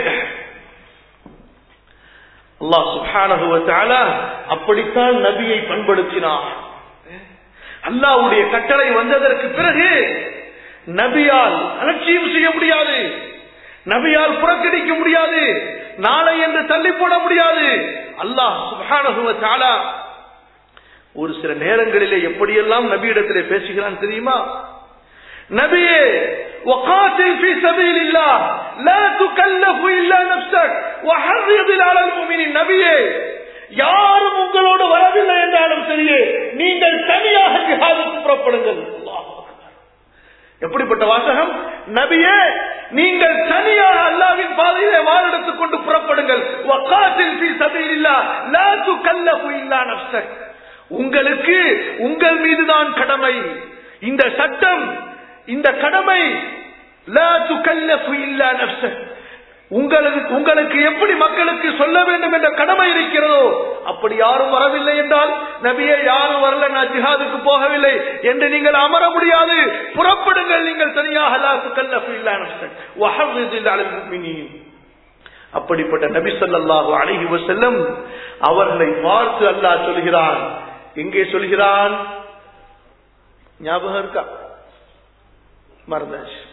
அல்லாஹ் சுப்ஹானஹு வ தஆலா அப்படித்தான் நபியை பண்படுத்தினார் அல்லாஹ்வுடைய கட்டளை வந்ததற்கு பிறகு நபியால் அலட்சியம் செய்ய முடியாது நபியால் புறக்கணிக்க முடியாது நாளை என்று தள்ளி போட முடியாது அல்லாஹ் சுப்ஹானஹு வ தஆலா ஒரு சில நேரங்களிலே எப்படியெல்லாம் நபியிடத்திலே பேசுகிறான் தெரியுமா நபியே وقاتل في سبيل الله لا تكلف الا نفسك وحرض على المؤمنين நபியே யாரும் உங்களோடு வரவில்லை என்றாலும் சரியே நீங்கள் தனியாக ஜிஹாதுக்கு புறப்படுங்கள் எப்படிப்பட்ட வாசகம் நபியே நீங்கள் தனியாக அல்லாவின் பாதையிலே வாழெடுத்துக் கொண்டு புறப்படுங்கள் வக்காத்தில் ஃபீ சபீலில்லாஹ் லா துகல்லஃபு இல்லா நஃப்ஸக் உங்களுக்கு உங்கள் மீதுதான் கடமை இந்த சட்டம் இந்த கடமை லா துகல்லஃபு இல்லா நஃப்ஸக் உங்களுக்கு உங்களுக்கு எப்படி மக்களுக்கு சொல்ல வேண்டும் என்ற கடமை இருக்கிறதோ அப்படி யாரும் வரவில்லை என்றால் நபியே யாரும் வரல நான் ஜிஹாதுக்கு போகவில்லை என்று நீங்கள் அமர முடியாது புறப்படுங்கள் நீங்கள் தனியாக லா துகல்லஃபு இல்லா நஃப்ஸக் வஹர்ரிஜில் அலல் முஃமினீன் அப்படிப்பட்ட நபி ஸல்லல்லாஹு அலைஹி வஸல்லம் அவர்களை பார்த்து அல்லாஹ் சொல்கிறான் எங்கே சொல்கிறான் ஞாபகம் இருக்கா மறந்தாச்சு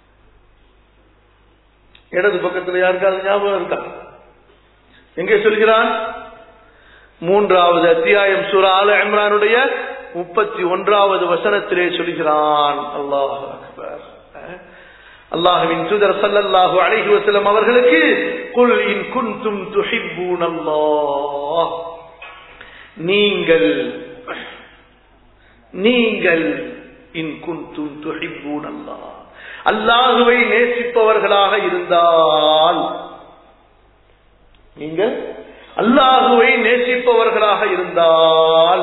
இடது பக்கத்தில் யாருக்காவது ஞாபகம் இருக்கா எங்கே சொல்கிறான் மூன்றாவது அத்தியாயம் சூரா ஆல இம்ரானுடைய முப்பத்தி ஒன்றாவது வசனத்திலே சொல்கிறான் அல்லாஹ் அக்பர் அல்லாஹுவின் தூதர் ஸல்லல்லாஹு அலைஹி வஸல்லம் அவர்களுக்கு குல் இன் குன்தும் துஹிப்பூனல்லாஹ் நீங்கள் நீங்கள் இன் குன்தும் துஹிப்பூனல்லாஹ் அல்லாஹுவை நேசிப்பவர்களாக இருந்தால் நீங்கள் அல்லாஹுவை நேசிப்பவர்களாக இருந்தால்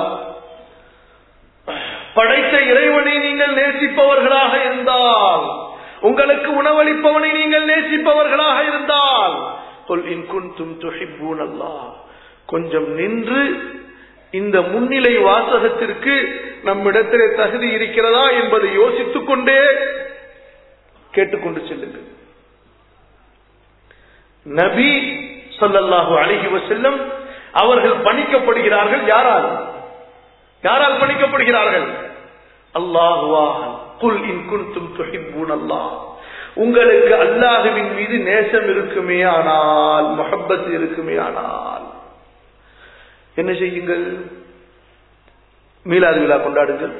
படைத்த இறைவனை நீங்கள் நேசிப்பவர்களாக இருந்தால் உங்களுக்கு உணவளிப்பவனை நீங்கள் நேசிப்பவர்களாக இருந்தால் கொல் இன் குன்தும் துஹிப்பூன் அல்லாஹ் கொஞ்சம் நின்று இந்த முன்னிலை வாசகத்திற்கு நம்மிடத்திலே தகுதி இருக்கிறதா என்பதை யோசித்துக் கொண்டே கேட்டுக்கொண்டு செல்லுங்கள் நபி சொல்லல்லாஹு அழகி செல்லும் அவர்கள் பணிக்கப்படுகிறார்கள் யாரால் யாரால் பணிக்கப்படுகிறார்கள் அல்லாஹுவாக குல் இன் குன்தும் துஹிப்பூன் அல்லாஹ் உங்களுக்கு அல்லாஹுவின் மீது நேசம் இருக்குமே ஆனால் முகப்பத் இருக்குமே ஆனால் என்ன செய்யுங்கள் மீலாது விழா கொண்டாடுங்கள்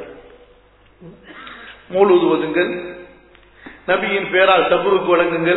மூழுது ஓதுங்கள் நபியின் பெயரால் தபுருக்கு வழங்குங்கள்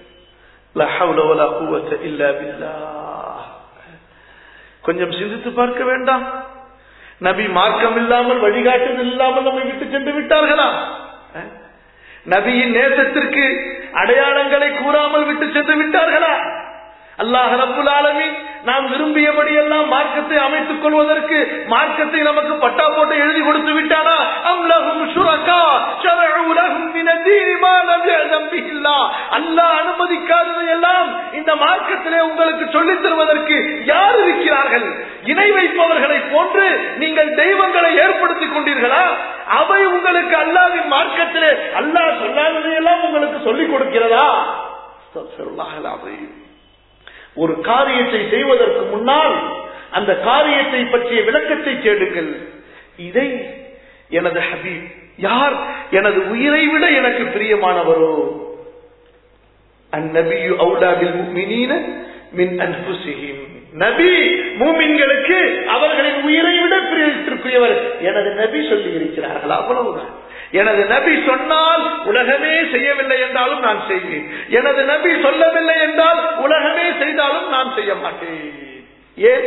கொஞ்சம் சிந்தித்து பார்க்க வேண்டாம் நபி மார்க்கம் இல்லாமல் வழிகாட்டுதல் இல்லாமல் நம்மை விட்டு சென்று விட்டார்களா நபியின் நேசத்திற்கு அடையாளங்களை கூறாமல் விட்டு சென்று விட்டார்களா அல்லாஹ் ரப்புல் ஆலமீன் நாம் விரும்பியபடி எல்லாம் மார்க்கத்தை அமைத்துக் கொள்வதற்கு மார்க்கத்தை நமக்கு பட்டா போட்டு எழுதி கொடுத்து விட்டானா அம் லஹும் ஷுரகா ஷரஉ லஹும் மின தீனி மா லம் யஅதம் பிஹில்லாஹ் அல்லாஹ் அனுமதிக்காததை எல்லாம் இந்த மார்க்கத்திலே உங்களுக்கு சொல்லித் தருவதற்கு யார் இருக்கிறார்கள் இணை வைப்பவர்களை போன்று நீங்கள் தெய்வங்களை ஏற்படுத்திக் கொண்டீர்களா அவை உங்களுக்கு அல்லாவின் மார்க்கத்திலே அல்லாஹ் சொல்லாததை எல்லாம் உங்களுக்கு சொல்லிக் கொடுக்கிறதா அஸ்தக்ஃபிருல்லாஹ் அல்-அஸீம். ஒரு காரியத்தை செய்வதற்கு முன்னால் அந்த காரியத்தை பற்றிய விளக்கத்தை கேளுங்கள் இதை எனது ஹபீப் யார் எனது உயிரை விட எனக்கு பிரியமானவரோ அந்நபியு அவுலாபில் முஃமினீன மின் அன்புசிஹிம் நபி மூமின்களுக்கு அவர்களின் உயிரை விட பிரியத்திற்குரியவர் எனது நபி சொல்லி இருக்கிறார்கள் அவ்வளவுதான் எனது நபி சொன்னால் உலகமே செய்யவில்லை என்றாலும் நான் செய்வேன் எனது நபி சொல்லவில்லை என்றால் உலகமே செய்தாலும் நான் செய்ய மாட்டேன் ஏன்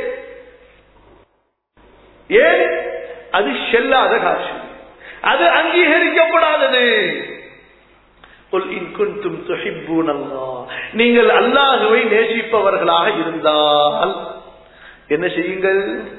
ஏன் அது செல்லாத காட்சி அது அங்கீகரிக்கப்படாதது قل إن كنتم تحبون الله நீங்கள் அல்லாஹுவை நேசிப்பவர்களாக இருந்தால் என்ன செய்யுங்கள்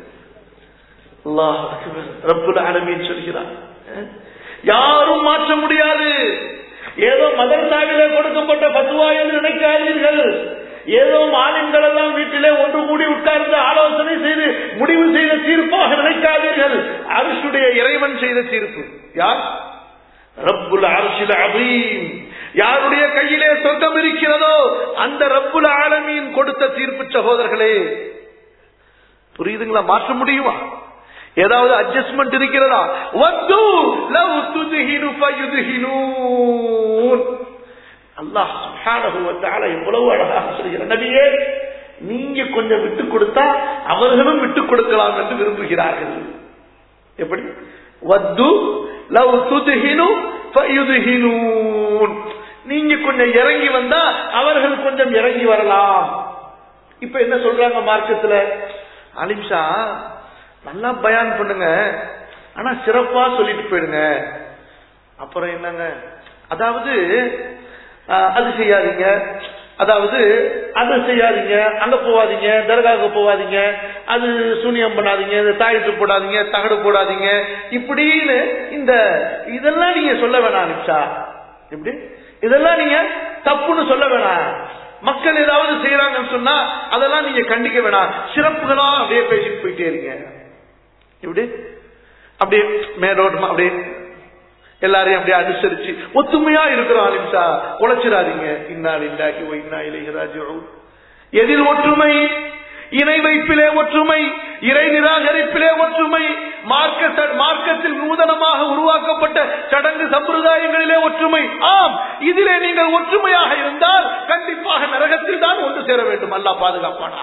அல்லாஹ் அக்பர். ரப்புல் ஆலமீன் சொல்கிறார் யாரும் மாற்ற முடியாது ஏதோ மதரசாவிலே கொடுக்கப்பட்ட பத்துவா என்று நினைக்காதீர்கள் ஏதோ மாநிலங்கள் எல்லாம் வீட்டிலே ஒன்று கூடி உட்கார்ந்து ஆலோசனை செய்து முடிவு செய்த தீர்ப்பாக நினைக்காதீர்கள் அரசுடைய இறைவன் செய்த தீர்ப்பு யார் ரப்புல் அரசில் அபீம் யாருடைய கையிலே சொர்க்கம் இருக்கிறதோ அந்த ரப்புல் ஆலமீன் கொடுத்த தீர்ப்பு சகோதரர்களே புரியுதுங்களா மாற்ற முடியுமா ஏதாவது அட்ஜஸ்ட்மெண்ட் இருக்கிறதா வத்து லவ் துதுஹினு ஃபயுதுஹினூன் அல்லாஹ் சுப்ஹானஹு வ தஆலா எவ்வளவு அழகாக சொல்கிறார் நபியே நீங்க கொஞ்சம் விட்டு கொடுத்தா அவர்களும் விட்டு கொடுக்கலாம் என்று விரும்புகிறார்கள் எப்படி வத்து லவ் துதுஹினு ஃபயுதுஹினூன் நீங்க கொஞ்சம் இறங்கி வந்தா அவர்கள் கொஞ்சம் இறங்கி வரலாம் இப்ப என்ன சொல்றாங்க மார்க்கத்துல அலிம்ஷா நல்லா பயான் பண்ணுங்க ஆனா சிறப்பா சொல்லிட்டு போயிடுங்க அப்புறம் என்னங்க அதாவது அஹ், அது செய்யாதீங்க அதாவது அதை செய்யாதீங்க அங்க போவாதீங்க தர்காவுக்கு போவாதீங்க அது சூனியம் பண்ணாதீங்க இது தாயத்து போடாதீங்க தகடு போடாதீங்க இப்படின்னு இந்த இதெல்லாம் நீங்க சொல்ல வேணாம் நிமிஷா எப்படி இதெல்லாம் நீங்க தப்புன்னு சொல்ல வேணாம் மக்கள் ஏதாவது செய்யறாங்கன்னு சொன்னா அதெல்லாம் நீங்க கண்டிக்க வேணாம் சிறப்புகளா அப்படியே பேசிட்டு போயிட்டே இருங்க இப்படி அப்படியே மேலோட்டமா அப்படியே எல்லாரையும் அப்படியே அனுசரிச்சு ஒத்துமையா இருக்கிறோம் அலிம்சா உழைச்சிடாதீங்க இன்னால் இல்லாக்கி இன்னா இளையராஜு எதில் ஒற்றுமை இணை வைப்பிலே ஒற்றுமை இறை நிராகரிப்பிலே ஒற்றுமை மார்க்க ச- மார்க்கத்தில் நூதனமாக உருவாக்கப்பட்ட சடங்கு சம்பிரதாயங்களிலே ஒற்றுமை ஆம் இதிலே நீங்கள் ஒற்றுமையாக இருந்தால் கண்டிப்பாக நரகத்தில் தான் ஒன்று சேர வேண்டும் அல்லாஹ் பாதுகாப்பானா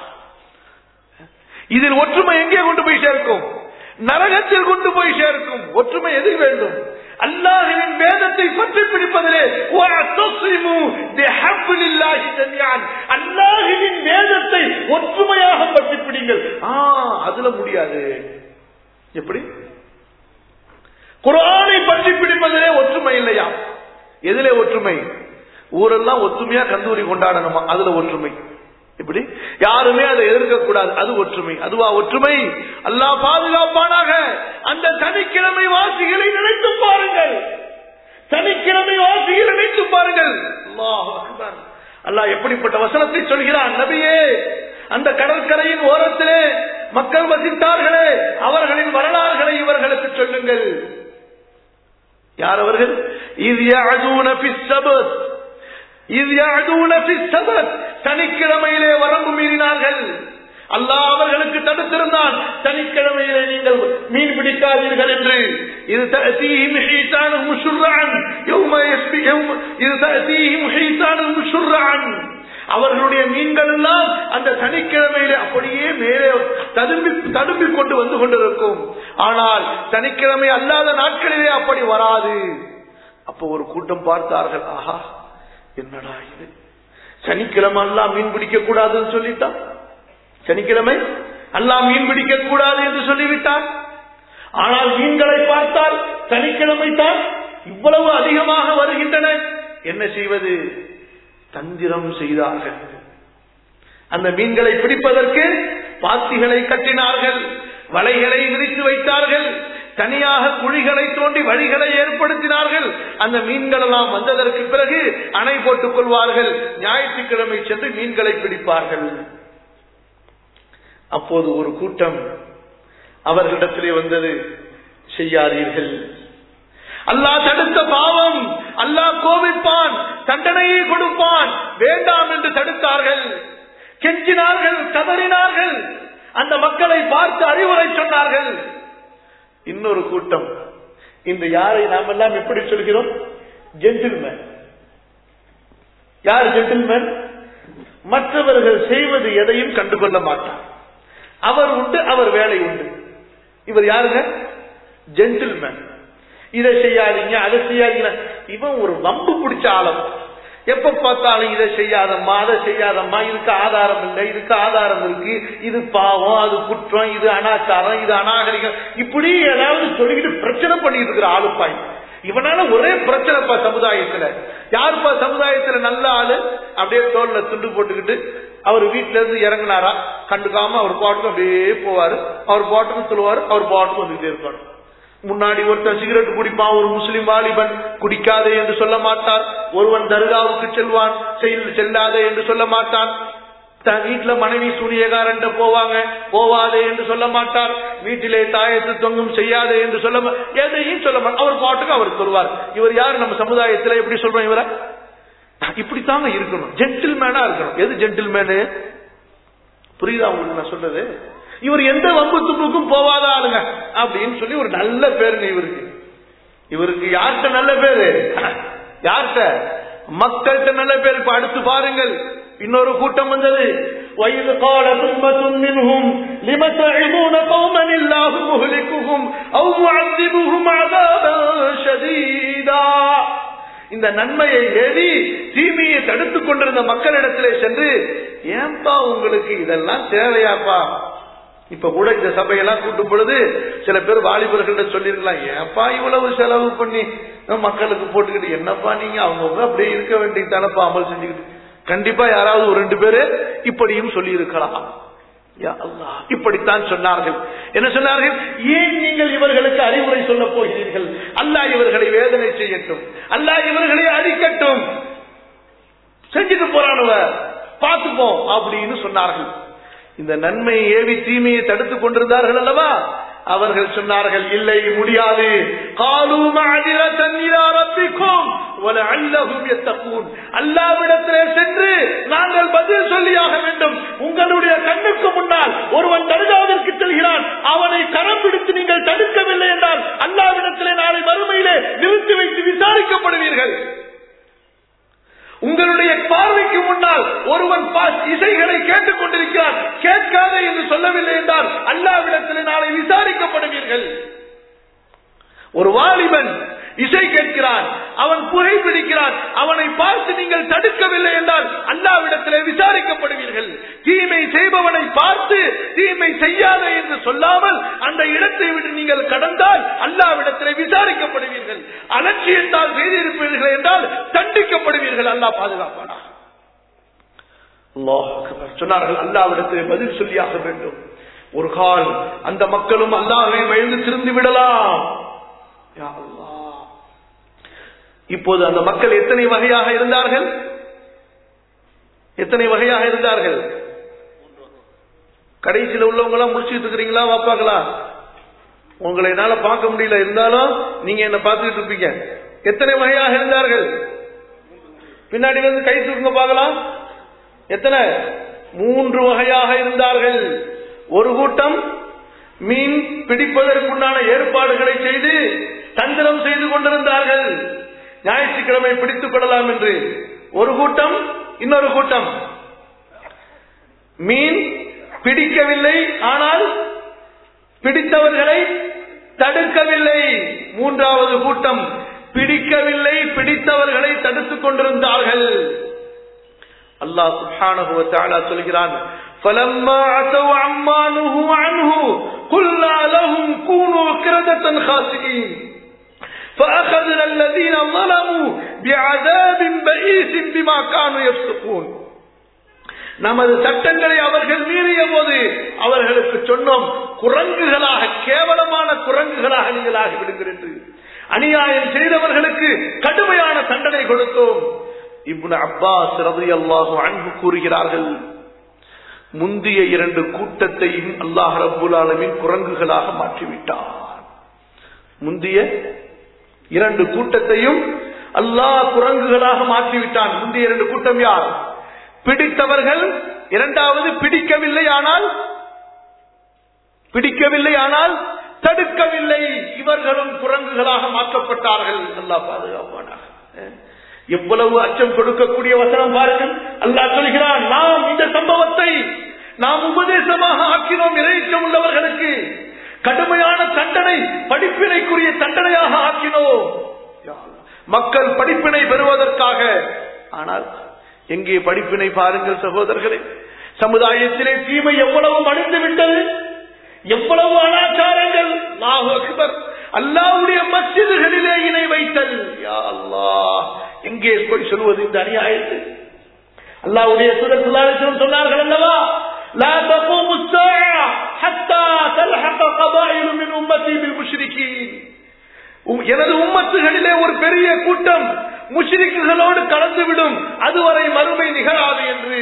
இதில் ஒற்றுமை எங்கே கொண்டு போய் சேர்க்கும் நரகத்தில் கொண்டு போய் சேர்க்கும் ஒற்றுமை எது வேண்டும் அல்லாஹுவின் வேதத்தை பற்றி பிடிப்பதிலே وَاعْتَصِمُوا بِحَبْلِ اللَّهِ جَمِيعًا. அல்லாஹுவின் வேதத்தை ஒற்றுமையாக பற்றி பிடிங்கள் ஆ அதுல முடியாது எப்படி குர்ஆனை பற்றி பிடிப்பதிலே ஒற்றுமை இல்லையா எதிலே ஒற்றுமை ஊரெல்லாம் ஒற்றுமையா கந்தூரி கொண்டாடணுமா அதுல ஒற்றுமை இப்படி யாருமே அதை எதிர்க்க கூடாது அது ஒற்றுமை அதுவா ஒற்றுமை அல்லாஹ் பாதுகாப்பானாக அந்த சனிக்கிழமை வாசிகளை நினைத்து பாருங்கள் சனிக்கிழமை வாசிகளை நினைத்து பாருங்கள் அல்லாஹ் அக்பர். அல்லாஹ் எப்படிப்பட்ட வசனத்தை சொல்கிறான் நபியே அந்த கடற்கரையின் ஓரத்திலே மக்கள் வசித்தார்களே அவர்களின் வரலாறுகளை இவர்களுக்கு சொல்லுங்கள் யார் அவர்கள் இது யஅதூன ஃபிஸ் சபத் இது யஅதூன ஃபிஸ் சபத் சனிக்கிழமையிலே வரம்பு மீறினார்கள் அல்லாஹ் அவர்களுக்கு தடுத்திருந்தான் சனிக்கிழமையிலே நீங்கள் மீன் பிடிக்காதீர்கள் என்று இது தஅதீஹிம் ஹீதானுஹும் ஷுர்ரஅன் யௌம யஸ்பி யௌம இது தஅதீஹிம் ஹீதானுஹும் ஷுர்ரஅன் அவர்களுடைய மீன்கள் எல்லாம் அந்த சனிக்கிழமையிலே அப்படியே மேலே ததும்பி ததும்பி கொண்டு வந்து கொண்டிருக்கும் ஆனால் சனிக்கிழமை அல்லாத நாட்களிலே அப்படி வராது அப்போ ஒரு கூட்டம் பார்த்தார்கள் ஆஹா என்னடா இது சனிக்கிழமை எல்லாம் மீன் பிடிக்க கூடாதுன்னு சொல்லிட்டான் சனிக்கிழமை அல்லாஹ் மீன் பிடிக்க கூடாது என்று சொல்லிவிட்டான் ஆனால் மீன்களை பார்த்தால் சனிக்கிழமை தான் இவ்வளவு அதிகமாக வருகின்றன என்ன செய்வது தந்திரம் செய்தார்கள் அந்த மீன்களை பிடிப்பதற்கு பாத்திகளை கட்டினார்கள் வலைகளை விரித்து வைத்தார்கள் தனியாக குழிகளை தோண்டி வழிகளை ஏற்படுத்தினார்கள் அந்த மீன்கள் எல்லாம் வந்ததற்கு பிறகு அணை போட்டுக் கொள்வார்கள் ஞாயிற்றுக்கிழமை சென்று மீன்களை பிடிப்பார்கள் அப்போது ஒரு கூட்டம் அவர்களிடத்திலே வந்தது செய்யாதீர்கள் அல்லாஹ் தடுத்த பாவம் அல்லாஹ் கோபிப்பான் தண்டனையை கொடுப்பான் வேண்டாம் என்று தடுத்தார்கள் கெஞ்சினார்கள் கதறினார்கள் அந்த மக்களை பார்த்து அறிவுரை சொன்னார்கள் இன்னொரு கூட்டம் இந்த யாரை நாம் எல்லாம் எப்படி சொல்கிறோம் ஜென்டில்மேன் யார் ஜென்டில்மேன் மற்றவர்கள் செய்வது எதையும் கண்டுகொள்ள மாட்டார் அவர் உண்டு அவர் வேலை உண்டு இவர் யாருங்க ஜென்டில்மேன் இதை செய்யாதீங்க அதை செய்யாதீங்க இவன் ஒரு வம்பு பிடிச்ச ஆளம் எப்ப பார்த்தாலும் இதை செய்யாதம்மா அதை செய்யாதம்மா இதுக்கு ஆதாரம் இல்லை இதுக்கு ஆதாரம் இருக்கு இது பாவம் அது குற்றம் இது அனாச்சாரம் இது அநாகரிகம் இப்படி ஏதாவது சொல்லிக்கிட்டு பிரச்சனை பண்ணிட்டு இருக்கிற ஆளுப்பாய் இவனால ஒரே பிரச்சனைப்பா சமுதாயத்துல யாருப்பா சமுதாயத்துல நல்ல ஆளு அப்படியே தோல்ல துண்டு போட்டுக்கிட்டு அவர் வீட்டுல இருந்து இறங்கினாரா கண்டுக்காம அவர் பாட்டுக்கு அப்படியே போவாரு அவர் பாட்டுக்கு சொல்லுவாரு அவர் பாட்டுக்கு வந்துகிட்டே இருப்பாரு முன்னாடி ஒருத்தன் சிகரெட் குடிப்பான் ஒரு முஸ்லிம் வாலிபன் குடிக்காதே என்று சொல்ல மாட்டார் ஒருவன் தர்காவுக்கு செல்வான் செல்லாதே என்று சொல்ல மாட்டான் தன் வீட்டுல மனைவி சூனியகாரன் போவாங்க போவாதே என்று சொல்ல மாட்டார் வீட்டிலே தாயத்து தொங்கும் செய்யாதே என்று சொல்ல எதையும் சொல்ல மாட்டார் அவர் பாட்டுக்கு அவர் சொல்வார் இவர் யார் நம்ம சமுதாயத்துல எப்படி சொல்றோம் இவரை இப்படித்தாங்க இருக்கணும் ஜென்டில்மேனா இருக்கணும் எது ஜென்டில்மேனு புரியுதா உங்களுக்கு நான் சொல்றது இவர் எந்த வம்பு தும்புக்கும் போவாத ஆளுங்க அப்படின்னு சொல்லி ஒரு நல்ல பேருங்க இவருக்கு இவருக்கு யார்கிட்ட நல்ல பேரு யார்கிட்ட மக்கள்கிட்ட நல்ல பேர் இப்ப அடுத்து பாருங்கள் இன்னொரு கூட்டம் வந்தது وَإِذْ قَالَ أُمَّةٌ مِّنْهُمْ لِمَ تَعِظُونَ قَوْمًا اللَّهُ مُهْلِكُهُمْ أَوْ مُعَذِّبُهُمْ عَذَابًا شَدِيدًا இந்த நன்மையை ஏவி தீமையை தடுத்துக் கொண்டிருந்த மக்களிடத்திலே சென்று ஏன்பா உங்களுக்கு இதெல்லாம் தேவையாப்பா இப்ப கூட இந்த சபையெல்லாம் கூட்டும் பொழுது சில பேர் வாலிபர்கள்ட்ட சொல்லிருக்கலாம் ஏப்பா இவ்வளவு செலவு பண்ணி மக்களுக்கு போட்டுக்கிட்டு என்னப்பா நீங்க அவங்கவுங்க அப்படியே இருக்க வேண்டியதானப்பா அமல் செஞ்சுக்கிட்டு கண்டிப்பா யாராவது ஒரு ரெண்டு பேரு இப்படியும் சொல்லி இருக்கலாம் இப்படித்தான் சொன்னார்கள் என்ன சொன்னார்கள் ஏன் நீங்கள் இவர்களுக்கு அறிவுரை சொல்ல போகிறீர்கள் அல்லாஹ் இவர்களை வேதனை செய்யட்டும் அல்லாஹ் இவர்களை அழிக்கட்டும் செஞ்சுட்டு போறானுவ பார்த்துப்போம் அப்படின்னு சொன்னார்கள் இந்த நன்மையை ஏவி தீமையை தடுத்துக் கொண்டிருந்தார்கள் அல்லவா அவர்கள் சொன்னார்கள் இல்லை முடியாது அல்லாவிடத்திலே சென்று நாங்கள் பதில் சொல்லியாக வேண்டும் உங்களுடைய கண்ணுக்கு முன்னால் ஒருவன் தடுகாவதற்கு செல்கிறான் அவனை கரம் பிடித்து நீங்கள் தடுக்கவில்லை என்றால் அல்லாவிடத்திலே நாளை மறுமையிலே நிறுத்தி வைத்து விசாரிக்கப்படுவீர்கள் உங்களுடைய பார்வைக்கு முன்னால் ஒருவன் இசைகளை கேட்டுக் கொண்டிருக்கிறான் கேட்காதே என்று சொல்லவில்லை என்றால் அல்லாவிடத்தில் நாளை விசாரிக்கப்படுவீர்கள் ஒரு வாலிபன் இசை கேட்கிறான் அவன் புகை பிடிக்கிறான் அவனை பார்த்து நீங்கள் தடுக்கவில்லை என்றால் அல்லாவிடத்திலே விசாரிக்கப்படுவீர்கள் தீமை செய்பவனை பார்த்து தீமை செய்யாத என்று சொல்லாமல் அந்த இடத்தை விட்டு நீங்கள் கடந்தால் அல்லாவிடத்திலே விசாரிக்கப்படுவீர்கள் அலட்சியத்தால் செய்திருப்பீர்கள் என்றால் தண்டிக்கப்படுவீர்கள் அல்லாஹ் பாதுகாப்பானா சொன்னார்கள் அல்லாவிடத்திலே பதில் சொல்லியாக வேண்டும் ஒரு கால் அந்த மக்களும் அல்லாஹை மயந்து திருந்து விடலாம் இப்போது அந்த மக்கள் எத்தனை வகையாக இருந்தார்கள் எத்தனை வகையாக இருந்தார்கள் கடைசியில் உள்ளவங்க எல்லாம் முடிச்சுட்டு இருக்கிறீங்களா வாப்பாங்களா உங்களை என்னால பார்க்க முடியல இருந்தாலும் நீங்க என்ன பார்த்துட்டு இருப்பீங்க எத்தனை வகையாக இருந்தார்கள் பின்னாடி வந்து கை தூக்குங்க பார்க்கலாம் எத்தனை மூன்று வகையாக இருந்தார்கள் ஒரு கூட்டம் மீன் பிடிப்பதற்குண்டான ஏற்பாடுகளை செய்து தந்திரம் செய்து கொண்டிருந்தார்கள் ஞாயிற்றுக்கிழமை பிடித்துக் கொள்ளலாம் என்று ஒரு கூட்டம் இன்னொரு கூட்டம் மீன் பிடிக்கவில்லை ஆனால் பிடித்தவர்களை தடுக்கவில்லை மூன்றாவது கூட்டம் பிடிக்கவில்லை பிடித்தவர்களை தடுத்துக் கொண்டிருந்தார்கள் அல்லாஹ் சுப்ஹானஹு வ தஆலா சொல்கிறான் فلما عتوا عما نهوا عنه قلنا لهم كونوا قردة خاسئين فأخذنا الذين ظلموا بعذاب بئيس بما كانوا يفسقون நமது சட்டங்களை அவர்கள் மீறிய போது அவர்களுக்கு சொன்னோம் குரங்குகளாக கேவலமான குரங்குகளாக நீங்கள் ஆகிவிடுங்கள் என்று அநியாயம் செய்தவர்களுக்கு கடுமையான தண்டனை கொடுத்தோம் இப்னு அப்பாஸ் ரலியல்லாஹு அன்ஹு கூறுகிறார்கள் முந்திய இரண்டு கூட்டத்தையும் அல்லாஹ் ரப்புல் ஆலமீன் குரங்குகளாக மாற்றிவிட்டார் முந்திய இரண்டு கூட்டத்தையும் அல்லாஹ் குரங்குகளாக மாற்றிவிட்டான் முந்தைய இரண்டு கூட்டம் யார் பிடித்தவர்கள் இரண்டாவது பிடிக்கவில்லை ஆனால் பிடிக்கவில்லை ஆனால் தடுக்கவில்லை இவர்களும் குரங்குகளாக மாற்றப்பட்டார்கள் அல்லாஹ் பாதுகாப்பானாக எவ்வளவு அச்சம் கொடுக்கக்கூடிய வசனம் பாருங்கள் அல்லாஹ் சொல்கிறான் நாம் இந்த சம்பவத்தை நாம் உபதேசமாக ஆக்கினோம் இறைச்சம் உள்ளவர்களுக்கு கடுமையான தண்டனை படிப்பினைக்குரிய தண்டனையாக ஆக்கினோம் மக்கள் படிப்பினை பெறுவதற்காக ஆனால் எங்கே படிப்பினை பாருங்கள் சகோதரர்களே சமுதாயத்திலே தீமை எவ்வளவு மடிந்து விட்டது எவ்வளவு அனாச்சாரங்கள் அல்லாஹு அக்பர் அல்லாவுடைய மஸ்ஜிதுகளிலே இணை வைத்தல் யா அல்லாஹ் எங்கே போய் சொல்வது இந்த அநியாயத்தை அல்லாவுடைய சுதர் சுதாரிசனம் சொன்னார்கள் அல்லவா لا تقوم الساعة حتى تلحق قبائل من أمتي بالمشركين எனது உம்மத்துகளிலே ஒரு பெரிய கூட்டம் முஷ்ரிக்குகளோடு கலந்துவிடும் அதுவரை மறுமை நிகழாது என்று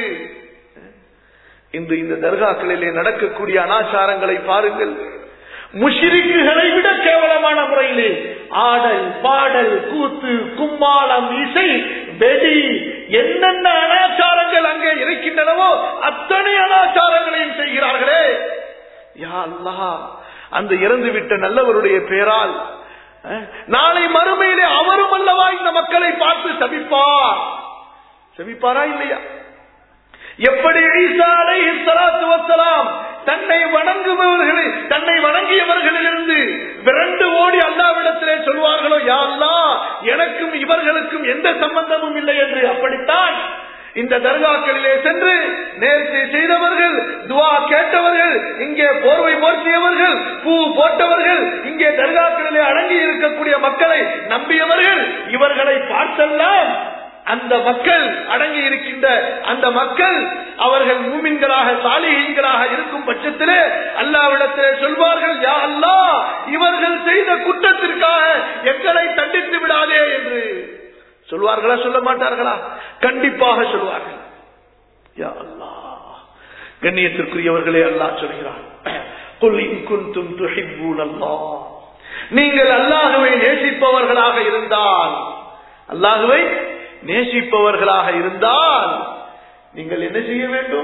இன்று இந்த தர்காக்களிலே நடக்கக்கூடிய அனாச்சாரங்களை பாருங்கள் முஷிரிக்குகளை விட கேவலமான முறையிலே ஆடல் பாடல் கூத்து கும்மாளம் இசை வெடி என்னென்ன அனாச்சாரங்கள் அங்கே இருக்கின்றனவோ அத்தனை அனாச்சாரங்களையும் செய்கிறார்களே யா அல்லாஹ் அந்த இறந்துவிட்ட நல்லவருடைய பெயரால் நாளை மறுமையிலே அவரும் அல்லவா இந்த மக்களை பார்த்து சபிப்பார் சபிப்பாரா இல்லையா எப்படி ஈசா அலைஹி ஸலாத்து வஸ்ஸலாம் தன்னை வணங்குபவர்களை தன்னை வணங்கியவர்களிலிருந்து விரண்டு ஓடி அல்லாவிடத்திலே சொல்வார்களோ யா அல்லாஹ் எனக்கும் இவர்களுக்கும் எந்த சம்பந்தமும் இல்லை என்று அப்படித்தான் இந்த தர்காக்களிலே சென்று நேர்ச்சி செய்தவர்கள் துவா கேட்டவர்கள் இங்கே போர்வை போர்த்தியவர்கள் பூ போட்டவர்கள் இங்கே தர்காக்களிலே அடங்கி இருக்கக்கூடிய மக்களை நம்பியவர்கள் இவர்களை பார்த்தெல்லாம் அந்த மக்கள் அடங்கி இருக்கின்ற அந்த மக்கள் அவர்கள் மூமின்களாக சாலிகங்களாக இருக்கும் பட்சத்திலே அல்லாவிடத்திலே சொல்வார்கள் யா அல்லா இவர்கள் செய்த குற்றத்திற்காக எங்களை தண்டித்து விடாதே என்று சொல்வார்களா சொல்ல மாட்டார்களா கண்டிப்பாக சொல்வார்கள் யா அல்லா கண்ணியத்திற்குரியவர்களே அல்லாஹ் சொல்கிறான் குல் இன் குன்தும் துஹிப்பூன் அல்லாஹ் நீங்கள் அல்லாஹுவை நேசிப்பவர்களாக இருந்தால் அல்லாஹுவை நேசிப்பவர்களாக இருந்தால் நீங்கள் என்ன செய்ய வேண்டும்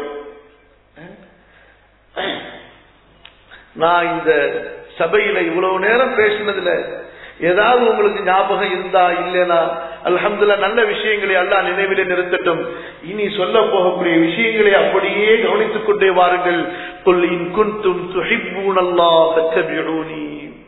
நான் இந்த சபையில இவ்வளவு நேரம் பேசினதுல ஏதாவது உங்களுக்கு ஞாபகம் இருந்தா இல்லைனா அல்ஹம்துல்ல நல்ல விஷயங்களை எல்லாம் நினைவிலே நிறுத்தட்டும் இனி சொல்ல போகக்கூடிய விஷயங்களை அப்படியே கவனித்துக் கொண்டே வாருங்கள் கொல்லின் குன்தும் துஹிப்பூனல்லா ஃபத்தபிஊனி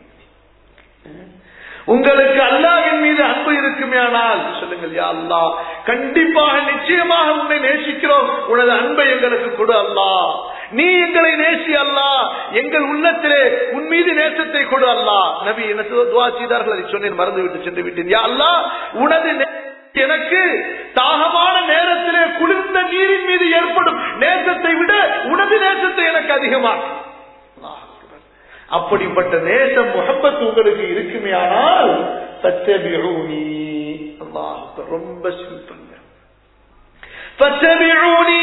உங்களுக்கு அல்லாவின் மீது அன்பு இருக்குமே ஆனால் சொல்லுங்கள் யா அல்லா கண்டிப்பாக நிச்சயமாக உன்னை நேசிக்கிறோம் உனது அன்பை எங்களுக்கு கொடு அல்லா நீ எங்களை நேசி அல்லா எங்கள் உள்ளத்திலே உன் மீது நேசத்தை கொடு அல்லா நபி என்ன துவா செய்தார்கள் அதை சொன்னேன் மறந்து விட்டு சென்று விட்டேன் யா அல்லா உனது எனக்கு தாகமான நேரத்திலே குளிர்ந்த நீரின் மீது ஏற்படும் நேசத்தை விட உனது நேசத்தை எனக்கு அதிகமாக அப்படிப்பட்ட நேசம் முகப்பத் உங்களுக்கு இருக்குமே ஆனால் பத்தபியூனி அல்லாஹ் ரொம்ப சிம்பிள் பத்தபியூனி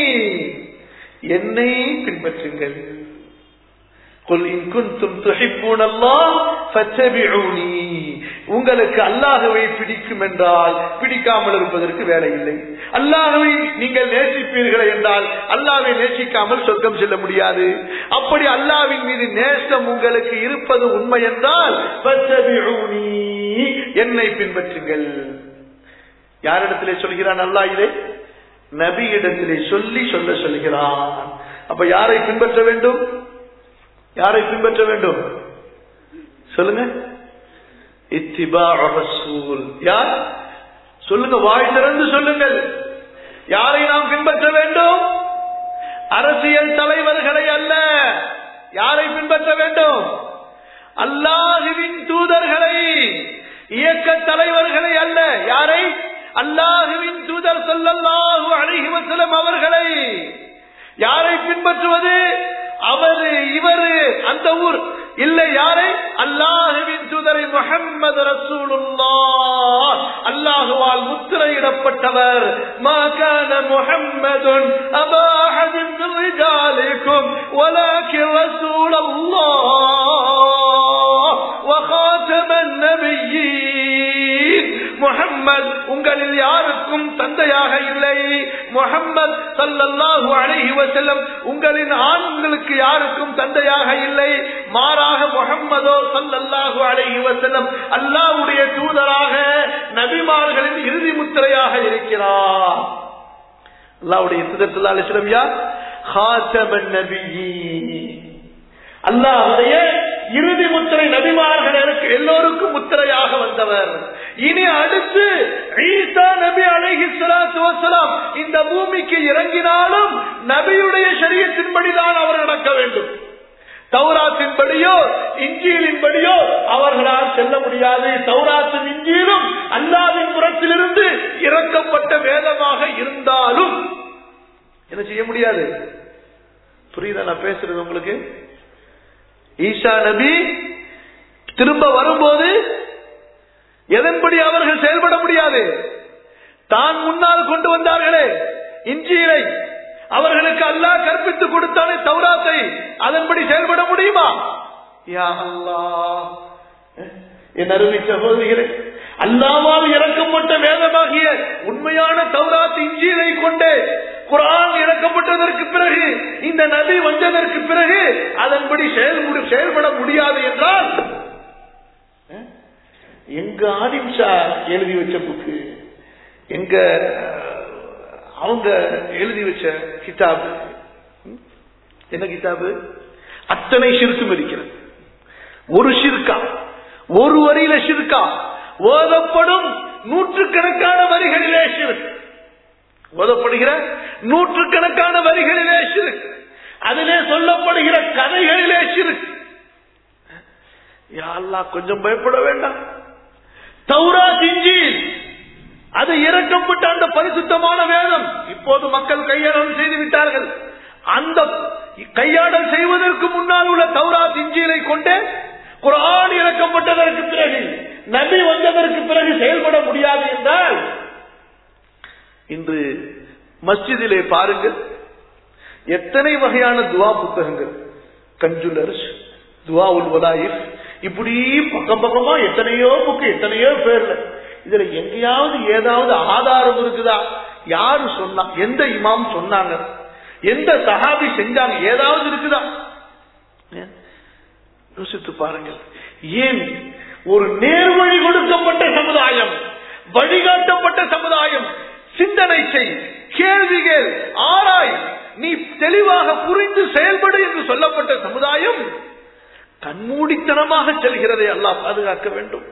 என்னை பின்பற்றுங்கள் قل إن كنتم تحبون الله فاتبعوني உங்களுக்கு அல்லாஹுவை பிடிக்கும் என்றால் பிடிக்காமல் இருப்பதற்கு வேலை இல்லை அல்லாஹுவை நீங்கள் நேசிப்பீர்கள் என்றால் அல்லாவை நேசிக்காமல் சொர்க்கம் செல்ல முடியாது அப்படி அல்லாவின் மீது நேசம் உங்களுக்கு இருப்பது உண்மை என்றால் என்னை பின்பற்றுங்கள் யாரிடத்திலே சொல்கிறான் அல்லா இதை நபியிடத்திலே சொல்லி சொல்ல சொல்கிறான் அப்ப யாரை பின்பற்ற வேண்டும் யாரை பின்பற்ற வேண்டும் சொல்லுங்க இத்திபா ரசூல் யார் சொல்லுங்க வாய் திறந்து சொல்லுங்கள் யாரை நாம் பின்பற்ற வேண்டும் அரசியல் தலைவர்களை அல்ல யாரை பின்பற்ற வேண்டும் அல்லாஹுவின் தூதர்களை இயக்க தலைவர்களை அல்ல யாரை அல்லாஹுவின் தூதர் சொல்லல்லாஹு அலைஹி வஸல்லம் அவர்களை யாரை பின்பற்றுவது அவரு இவரு அந்த ஊர் இல்லை யாரை அல்லாஹுவின் தூதரை முஹம்மது ரசூலுல்லாஹ் அல்லாஹுவால் முத்திரையிடப்பட்டவர் மா கான முஹம்மதுன் அபா அஹதின் மின் ரிஜாலிக்கும் வலாக்கின் ரசூலல்லாஹ் وخاتم النبيين முஹம்மத் உங்களில் யாருக்கும் தந்தையாக இல்லை முஹம்மத் சல்லல்லாஹு அலைஹி வஸல்லம் உங்களின் ஆண்களுக்கு யாருக்கும் தந்தையாக இல்லை மாறாக முஹம்மதோ சல்லல்லாஹு அலைஹி வஸல்லம் அல்லாஹ்வுடைய தூதராக நபிமார்களின் இறுதி முத்திரையாக இருக்கிறார் அல்லாஹ்வுடைய தூதர் ஸல்லல்லாஹு அலைஹி வஸல்லம் யார் ஹாத்தமன் நபியீன் அல்லாஹுடைய இறுதி முத்திரை நபிமார்களுக்கு எல்லோருக்கும் முத்திரையாக வந்தவர் இனி அடுத்து ஈசா நபி அலைஹி ஸலாத்து வஸலாம் இந்த பூமிக்கு இறங்கினாலும் நபியுடைய ஷரியத்தின்படிதான் அவர் நடக்க வேண்டும் தௌராத்தின்படியோ இஞ்சியிலின்படியோ அவர்களால் செல்ல முடியாது தௌராத்தும் இஞ்சியிலும் அல்லாவின் புறத்திலிருந்து இறக்கப்பட்ட வேதமாக இருந்தாலும் என்ன செய்ய முடியாது புரியுதா நான் பேசுறது உங்களுக்கு ஈசா நபி திரும்ப வரும்போது எதன்படி அவர்கள் செயல்பட முடியாது தான் முன்னால் கொண்டு வந்தார்களே இஞ்சியிலை அவர்களுக்கு அல்லாஹ் கற்பித்து கொடுத்தாலே தௌராத்தை அதன்படி செயல்பட முடியுமா யா அல்லாஹ் என் அருமை சகோதரிகளே அல்லாவால் இறக்கப்பட்ட வேதமாகிய உண்மையான தௌராத் இஞ்சியிலை கொண்டு குரான் இறக்கப்பட்டதற்கு பிறகு இந்த நபி வந்ததற்கு பிறகு அதன்படி செயல்படு செயல்பட முடியாது என்றால் எங்க ஆதிம் ஷா எழுதி வச்ச புக்கு எங்க அவங்க எழுதி வச்ச கிதாபு என்ன கிதாபு அத்தனை சிறுக்கும் இருக்கிறது ஒரு ஷிர்கா ஒரு வரியில ஷிர்கா ஓதப்படும் நூற்றுக்கணக்கான வரிகளிலே ஷிர்க் ஓதப்படுகிற நூற்றுக்கணக்கான வரிகளிலே ஷிர்க் அதிலே சொல்லப்படுகிற கதைகளிலே ஷிர்க் யா அல்லாஹ் கொஞ்சம் பயப்பட வேண்டாம் தௌரா இஞ்சி அது இறக்கப்பட்ட அந்த பரிசுத்தமான வேதம் இப்போது மக்கள் கையாளம் செய்து விட்டார்கள் அந்த கையாடல் செய்வதற்கு முன்னால் உள்ள தௌரா இஞ்சியலை கொண்டு குரான் இறக்கப்பட்டதற்கு பிறகு நபி வந்ததற்கு பிறகு செயல்பட முடியாது என்றால் இன்று மஸ்ஜிதிலே பாருங்கள் எத்தனை வகையான துவா புத்தகங்கள் கஞ்சுலர்ஸ் துவா உல் வலாயிஃப் இப்படி பக்கம் பக்கமா எத்தனையோ புக்கு எத்தனையோ பேர்ல இதுல எங்கேயாவது ஏதாவது ஆதாரம் இருக்குதா யாரு சொன்னா எந்த இமாம் சொன்னாங்க எந்த சஹாபி செஞ்சாங்க ஏதாவது இருக்குதா யோசித்து பாருங்கள் ஏன் ஒரு நேர்வழி கொடுக்கப்பட்ட சமுதாயம் வழிகாட்டப்பட்ட சமுதாயம் சிந்தனை செய் கேள்விகள் ஆராய் நீ தெளிவாக புரிந்து செயல்படு என்று சொல்லப்பட்ட சமுதாயம் கண்மூடித்தனமாக செல்கிறதை எல்லாம் பாதுகாக்க வேண்டும்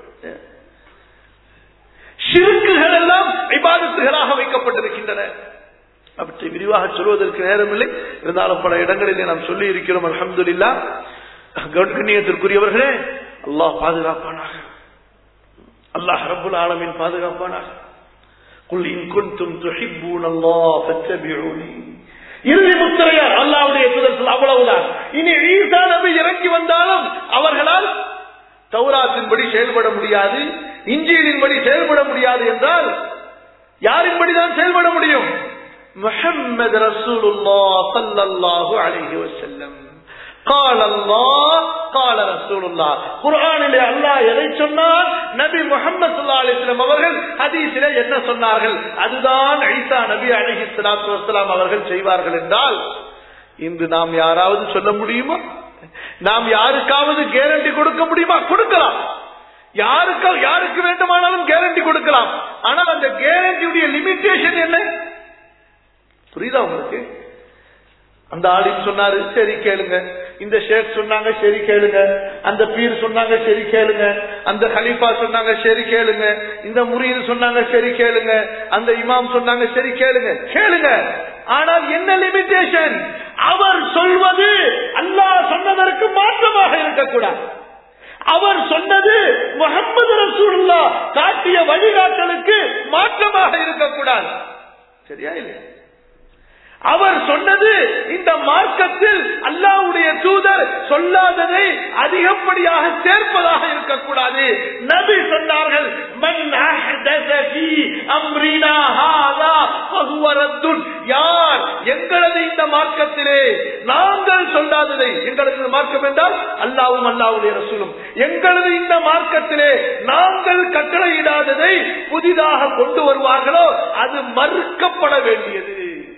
சிறுக்குகள் எல்லாம் விவாதத்துகளாக வைக்கப்பட்டிருக்கின்றன அவற்றை விரிவாக சொல்வதற்கு நேரமில்லை இருந்தாலும் பல இடங்களிலே நாம் சொல்லி இருக்கிறோம் அலமதுல்லா கண்ணியத்திற்குரியவர்களே அல்லாஹ் பாதுகாப்பானாக அல்லாஹ் ரபுல் ஆலமின் பாதுகாப்பானாக குல்லின் குன்தும் துஹிப்பூன் அல்லாஹ் ஃபத்தபிஊனி இறுதி முத்திரையார் அல்லாவுடைய சுதத்தில் அவ்வளவுதான் இனி ஈசா நபி இறங்கி வந்தாலும் அவர்களால் தௌராத்தின்படி செயல்பட முடியாது இஞ்சியிலின்படி செயல்பட முடியாது என்றால் யாரின்படிதான் செயல்பட முடியும் முஹம்மது ரசூலுல்லா சல்லல்லாஹு அலைஹி வஸல்லம் قال الله قال رسول الله குர்ஆனிலே அல்லாஹ் எதை சொன்னார் நபி முஹம்மது ஸல்லல்லாஹு அலைஹி வஸல்லம் அவர்கள் ஹதீஸிலே என்ன சொன்னார்கள் அதுதான் ஈசா நபி அலைஹி ஸலாத்து வஸலாம் அவர்கள் செய்வார்கள் என்றால் இன்று நாம் யாராவது சொல்ல முடியுமா நாம் யாருக்காவது கேரண்டி கொடுக்க முடியுமா கொடுக்கலாம் யாருக்கு யாருக்கு வேண்டுமானாலும் கேரண்டி கொடுக்கலாம் ஆனால் அந்த கேரண்டியுடைய லிமிட்டேஷன் என்ன புரியுதா உங்களுக்கு அந்த ஆலிம் சொன்னாரு சரி கேளுங்க இந்த ஷேக் சொன்னாங்க சரி கேளுங்க அந்த பீர் சொன்னாங்க சரி கேளுங்க அந்த ஹலீஃபா சொன்னாங்க சரி கேளுங்க இந்த முரீது சொன்னாங்க சரி கேளுங்க அந்த இமாம் சொன்னாங்க சரி கேளுங்க கேளுங்க ஆனால் என்ன லிமிட்டேஷன் அவர் சொல்வது அல்லாஹ் சொன்னதற்கு மாற்றமாக இருக்கக்கூடாது அவர் சொன்னது முகமது ரசூலுல்லா காட்டிய வழிகாட்டலுக்கு மாற்றமாக இருக்கக்கூடாது சரியா இல்லையா அவர் சொன்னது இந்த மார்க்கத்தில் அல்லாவுடைய தூதர் சொல்லாததை அதிகப்படியாக சேர்ப்பதாக இருக்கக்கூடாது நபி சொன்னார்கள் மன் அஹ்தஸ ஃபீ அம்ரினா ஹாதா ஃபஹுவ ரத்துன் யார் எங்களது இந்த மார்க்கத்திலே நாங்கள் சொல்லாததை எங்களது மார்க்கம் என்றால் அல்லாவும் அல்லாவுடைய ரசூலும் எங்களது இந்த மார்க்கத்திலே நாங்கள் கட்டளையிடாததை புதிதாக கொண்டு வருவார்களோ அது மறுக்கப்பட வேண்டியது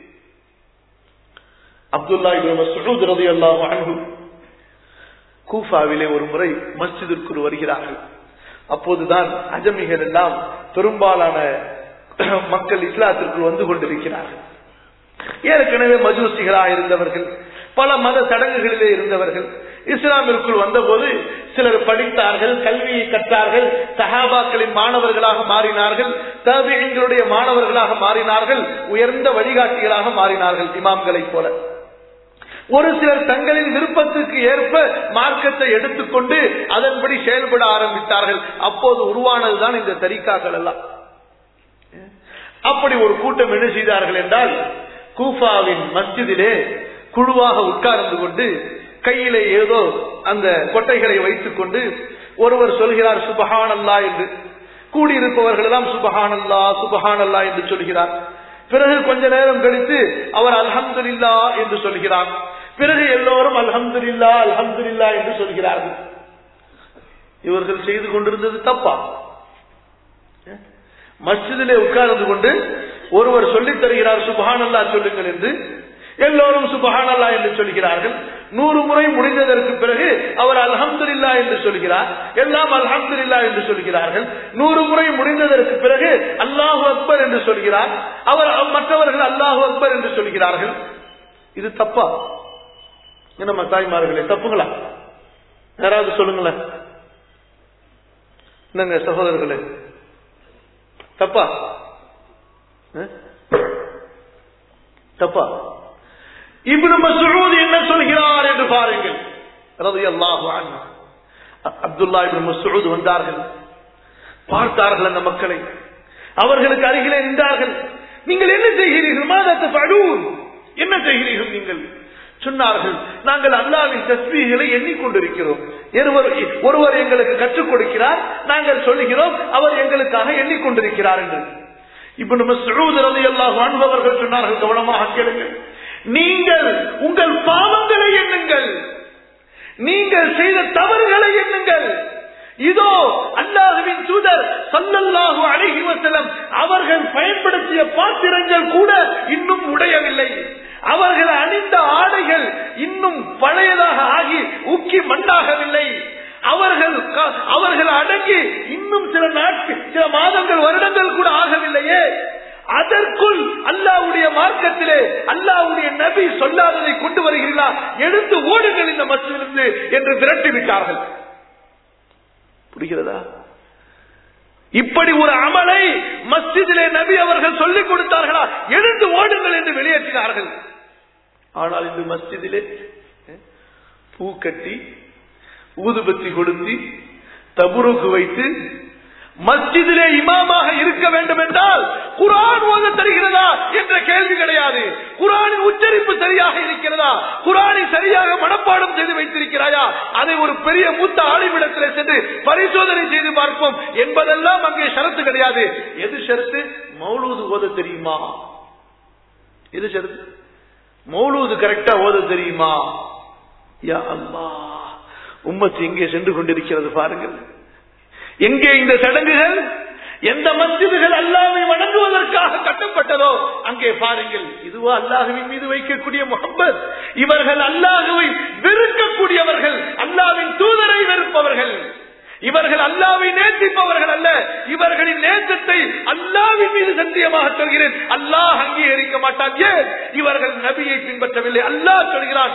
அப்துல்லா இப்னு மஸ்ஊத் ரலியல்லாஹு அன்ஹு கூஃபாவிலே ஒரு முறை மஸ்ஜிதிற்குள் வருகிறார்கள் அப்போதுதான் அஜமிகள் எல்லாம் பெரும்பாலான மக்கள் இஸ்லாத்திற்குள் வந்து கொண்டிருக்கிறார்கள் ஏற்கனவே மஜூசிகளாக இருந்தவர்கள் பல மத சடங்குகளிலே இருந்தவர்கள் இஸ்லாமிற்குள் வந்தபோது சிலர் படித்தார்கள் கல்வியை கற்றார்கள் சஹாபாக்களின் மாணவர்களாக மாறினார்கள் தபிகளுடைய மாணவர்களாக மாறினார்கள் உயர்ந்த வழிகாட்டிகளாக மாறினார்கள் இமாம்களைப் போல ஒரு சிலர் தங்களின் விருப்பத்துக்கு ஏற்ப மார்க்கத்தை எடுத்துக்கொண்டு அதன்படி செயல்பட ஆரம்பித்தார்கள் அப்போது உருவானதுதான் இந்த தரிக்காக்கள் எல்லாம் அப்படி ஒரு கூட்டம் என்ன செய்தார்கள் என்றால் கூஃபாவின் மஸ்ஜிதிலே குழுவாக உட்கார்ந்து கொண்டு கையிலே ஏதோ அந்த கொட்டைகளை வைத்துக் கொண்டு ஒருவர் சொல்கிறார் சுபஹானல்லா என்று கூடியிருப்பவர்கள் எல்லாம் சுபஹானல்லா சுபஹானல்லா என்று சொல்கிறார் பிறகு கொஞ்ச நேரம் கழித்து அவர் அல்ஹம்துலில்லா என்று சொல்கிறார் பிறகு எல்லோரும் அல்ஹம்துலில்லா அல்ஹம்துலில்லா என்று சொல்கிறார்கள் இவர்கள் செய்து கொண்டிருந்தது தப்பா மஸ்ஜிதிலே உட்கார்ந்து கொண்டு ஒருவர் சொல்லித் தருகிறார் சுபஹானல்லா சொல்லுங்கள் என்று எல்லோரும் சுபஹானல்லா என்று சொல்கிறார்கள் நூறு முறை முடிந்ததற்கு பிறகு அவர் அல்ஹம்துலில்லா என்று சொல்கிறார் எல்லாம் அல்ஹம்துலில்லா என்று சொல்கிறார்கள் நூறு முறை முடிந்ததற்கு பிறகு அல்லாஹு அக்பர் என்று சொல்கிறார் அவர் மற்றவர்கள் அல்லாஹு அக்பர் என்று சொல்கிறார்கள் இது தப்பா நம்ம தாய்மார்களே தப்புங்களா யாராவது சொல்லுங்களேன் என்னங்க சகோதரர்களே தப்பா தப்பா இப்னு மஸ்ஊத் என்ன சொல்கிறார் என்று பாருங்கள் ரலியல்லாஹு அன்ஹு அப்துல்லா இப்னு மஸ்ஊத் வந்தார்கள் பார்த்தார்கள் அந்த மக்களை அவர்களுக்கு அருகிலே நின்றார்கள் நீங்கள் என்ன செய்கிறீர்கள் மாதத்தை படூன் என்ன செய்கிறீர்கள் நீங்கள் சொன்னார்கள் நாங்கள் அல்லாவின் தஸ்மீகளை எண்ணிக்கொண்டிருக்கிறோம் ஒருவர் ஒருவர் எங்களுக்கு கற்றுக் கொடுக்கிறார் நாங்கள் சொல்லுகிறோம் அவர் எங்களுக்காக எண்ணிக்கொண்டிருக்கிறார் என்று இப்ப நம்ம சுழுவது எல்லாம் வாழ்பவர்கள் சொன்னார்கள் கவனமாக கேளுங்கள் நீங்கள் உங்கள் பாவங்களை எண்ணுங்கள் நீங்கள் செய்த தவறுகளை எண்ணுங்கள் இதோ அல்லாஹுவின் தூதர் சல்லல்லாஹு அழகி வசலம் அவர்கள் பயன்படுத்திய பாத்திரங்கள் கூட இன்னும் உடையவில்லை அவர்கள் அணிந்த ஆடைகள் இன்னும் பழையதாக ஆகி உக்கி மண்ணாகவில்லை அவர்கள் அவர்கள் அடங்கி இன்னும் சில நாட்கள் சில மாதங்கள் வருடங்கள் கூட ஆகவில்லையே அதற்குள் அல்லாவுடைய மார்க்கத்திலே அல்லாவுடைய நபி சொல்லாததை கொண்டு வருகிறீர்களா எடுத்து ஓடுங்கள் இந்த மசிலிருந்து என்று விரட்டி விட்டார்கள் புரிகிறதா இப்படி ஒரு அமலை மஸ்ஜிதிலே நபி அவர்கள் சொல்லிக் கொடுத்தார்களா எழுந்து ஓடுங்கள் என்று வெளியேற்றினார்கள் ஆனால் இந்த மஸ்ஜிதிலே பூ கட்டி ஊதுபத்தி கொடுத்து தபுருக்கு வைத்து மஸ்ஜிதிலே இமாமாக இருக்க வேண்டும் என்றால் குரான் ஓத தருகிறதா என்ற கேள்வி கிடையாது குரானின் உச்சரிப்பு சரியாக இருக்கிறதா குரானை சரியாக மனப்பாடம் செய்து வைத்திருக்கிறாயா அதை ஒரு பெரிய மூத்த ஆளுமிடத்தில் சென்று பரிசோதனை செய்து பார்ப்போம் என்பதெல்லாம் அங்கே ஷரத்து கிடையாது எது ஷரத்து மௌலூது ஓத தெரியுமா எது ஷரத்து மௌலூது கரெக்டா ஓத தெரியுமா யா அம்மா உம்மத்து எங்கே சென்று கொண்டிருக்கிறது பாருங்கள் எங்கே இந்த சடங்குகள் எந்த மஸ்ஜிதுகள் அல்லாவை வணங்குவதற்காக கட்டப்பட்டதோ அங்கே பாருங்கள் இதுவா அல்லாஹுவின் மீது வைக்கக்கூடிய முகம்பத் இவர்கள் அல்லாஹுவை வெறுக்கக்கூடியவர்கள் அல்லாவின் தூதரை வெறுப்பவர்கள் இவர்கள் அல்லாவை நேசிப்பவர்கள் அல்ல இவர்களின் நேசத்தை அல்லாவின் மீது சத்தியமாக சொல்கிறேன் அல்லாஹ் அங்கீகரிக்க மாட்டான் ஏன் இவர்கள் நபியை பின்பற்றவில்லை அல்லாஹ் சொல்கிறான்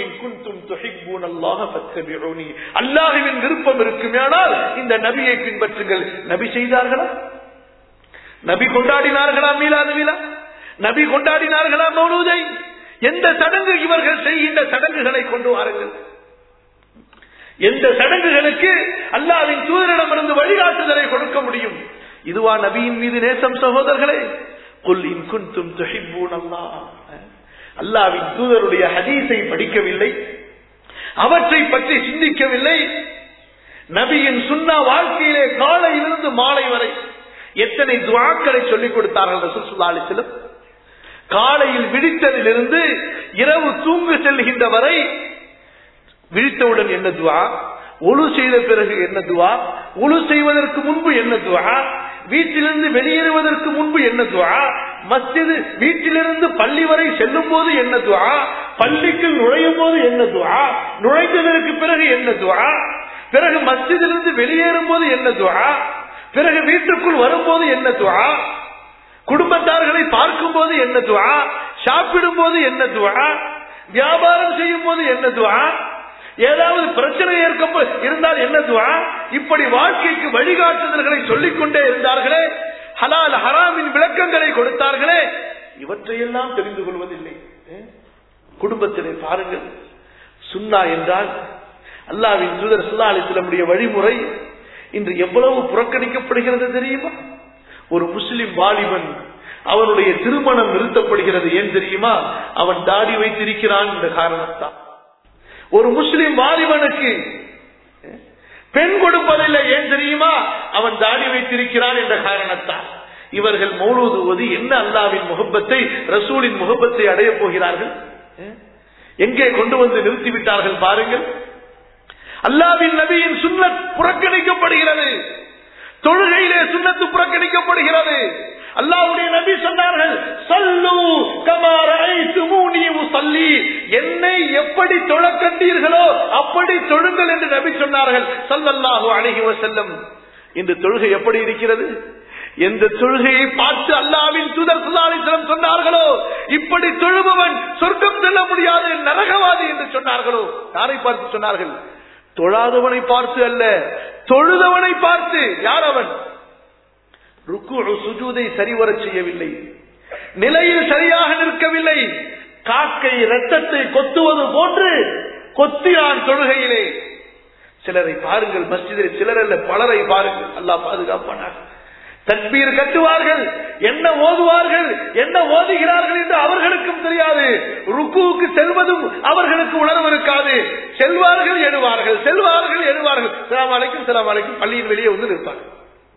அல்லாஹுவின் விருப்பம் இருக்குமேனால் இந்த நபியை பின்பற்றுங்கள் நபி செய்தார்களா நபி கொண்டாடினார்களா மீளாது மீளா நபி கொண்டாடினார்களா மௌனூதை எந்த சடங்கு இவர்கள் செய்கின்ற சடங்குகளை கொண்டு வாருங்கள் எந்த சடங்குகளுக்கு அல்லாவின் தூதரிடமிருந்து வழிகாட்டுதலை கொடுக்க முடியும் இதுவா நபியின் மீது நேசம் சகோதரர்களே கொல்லின் குன்தும் துஹிப்பூன் அல்லாஹ் அல்லாவின் தூதருடைய ஹதீஸை படிக்கவில்லை அவற்றை பற்றி சிந்திக்கவில்லை நபியின் சுண்ணா வாழ்க்கையிலே காலையிலிருந்து மாலை வரை எத்தனை துவாக்களை சொல்லிக் கொடுத்தார்கள் ரசூல் ஸல்லல்லாஹு அலைஹி வஸல்லம் காலையில் விழித்ததிலிருந்து இரவு தூங்க செல்கின்ற வரை விழித்தவுடன் என்ன துவா ஒழு செய்த பிறகு என்ன துவா ஒழு செய்வதற்கு முன்பு என்ன துவா வீட்டிலிருந்து வெளியேறுவதற்கு முன்பு என்ன துவா மஸ்ஜிது வீட்டிலிருந்து பள்ளி வரை செல்லும் போது என்ன துவா பள்ளிக்கு நுழையும் போது என்ன துவா நுழைந்ததற்கு பிறகு என்ன துவா பிறகு மஸ்ஜிதிலிருந்து வெளியேறும் போது என்ன துவா பிறகு வீட்டுக்குள் வரும்போது என்ன துவா குடும்பத்தார்களை பார்க்கும் போது என்ன துவா சாப்பிடும் போது என்ன துவா வியாபாரம் செய்யும் போது என்ன துவா ஏதாவது பிரச்சனை ஏற்க இருந்தால் என்ன துவா இப்படி வாழ்க்கைக்கு வழிகாட்டுதல்களை சொல்லிக் கொண்டே இருந்தார்களே ஹலால் ஹராமின் விளக்கங்களை கொடுத்தார்களே இவற்றையெல்லாம் தெரிந்து கொள்வதில்லை குடும்பத்திலே பாருங்கள் சுன்னா என்றால் அல்லாவின் தூதர் சுல்லா அலிஸ்லமுடைய வழிமுறை இன்று எவ்வளவு புறக்கணிக்கப்படுகிறது தெரியுமா ஒரு முஸ்லிம் வாலிபன் அவனுடைய திருமணம் நிறுத்தப்படுகிறது ஏன் தெரியுமா அவன் தாடி வைத்திருக்கிறான் என்ற காரணத்தான் ஒரு முஸ்லிம் வாலிபனுக்கு பெண் கொடுப்பதில்லை ஏன் தெரியுமா அவன் தாடி வைத்திருக்கிறான் என்ற காரணத்தால் இவர்கள் மௌலூது ஓதி என்ன அல்லாவின் முகப்பத்தை ரசூலின் முகப்பத்தை அடையப் போகிறார்கள் எங்கே கொண்டு வந்து நிறுத்திவிட்டார்கள் பாருங்கள் அல்லாவின் நபியின் சுன்னத் புறக்கணிக்கப்படுகிறது தொழுகையிலே சுண்ணத்து புறக்கணிக்கப்படுகிறது அல்லாவுடைய நபி சொன்னார்கள் சல்லு கமார சல்லி என்னை எப்படி தொழ கண்டீர்களோ அப்படி தொழுங்கள் என்று நபி சொன்னார்கள் சல்லல்லாஹு அழகி செல்லம் இந்த தொழுகை எப்படி இருக்கிறது எந்த தொழுகையை பார்த்து அல்லாவின் தூதர் சுல்லாலிசலம் சொன்னார்களோ இப்படி தொழுபவன் சொர்க்கம் செல்ல முடியாது நரகவாதி என்று சொன்னார்களோ யாரை பார்த்து சொன்னார்கள் தொழாதவனை பார்த்து அல்ல தொழுதவனை பார்த்து யார் அவன் ருக்கு சுஜூதை சரிவர செய்யவில்லை நிலையில் சரியாக நிற்கவில்லை காக்கை ரத்தத்தை கொத்துவது போன்று கொத்தினான் தொழுகையிலே சிலரை பாருங்கள் மஸ்ஜிதில் சிலர் அல்ல பலரை பாருங்கள் அல்லாஹ் பாதுகாப்பானார் தக்பீர் கட்டுவார்கள் என்ன ஓதுவார்கள் என்ன ஓதுகிறார்கள் என்று அவர்களுக்கும் தெரியாது ருக்குவுக்கு செல்வதும் அவர்களுக்கு உணர்வு இருக்காது செல்வார்கள் எழுவார்கள் செல்வார்கள் எழுவார்கள் சிலாம் அலைக்கும் சிலாம் அலைக்கும் பள்ளியின் வெளியே வந்து நிற்பார்கள்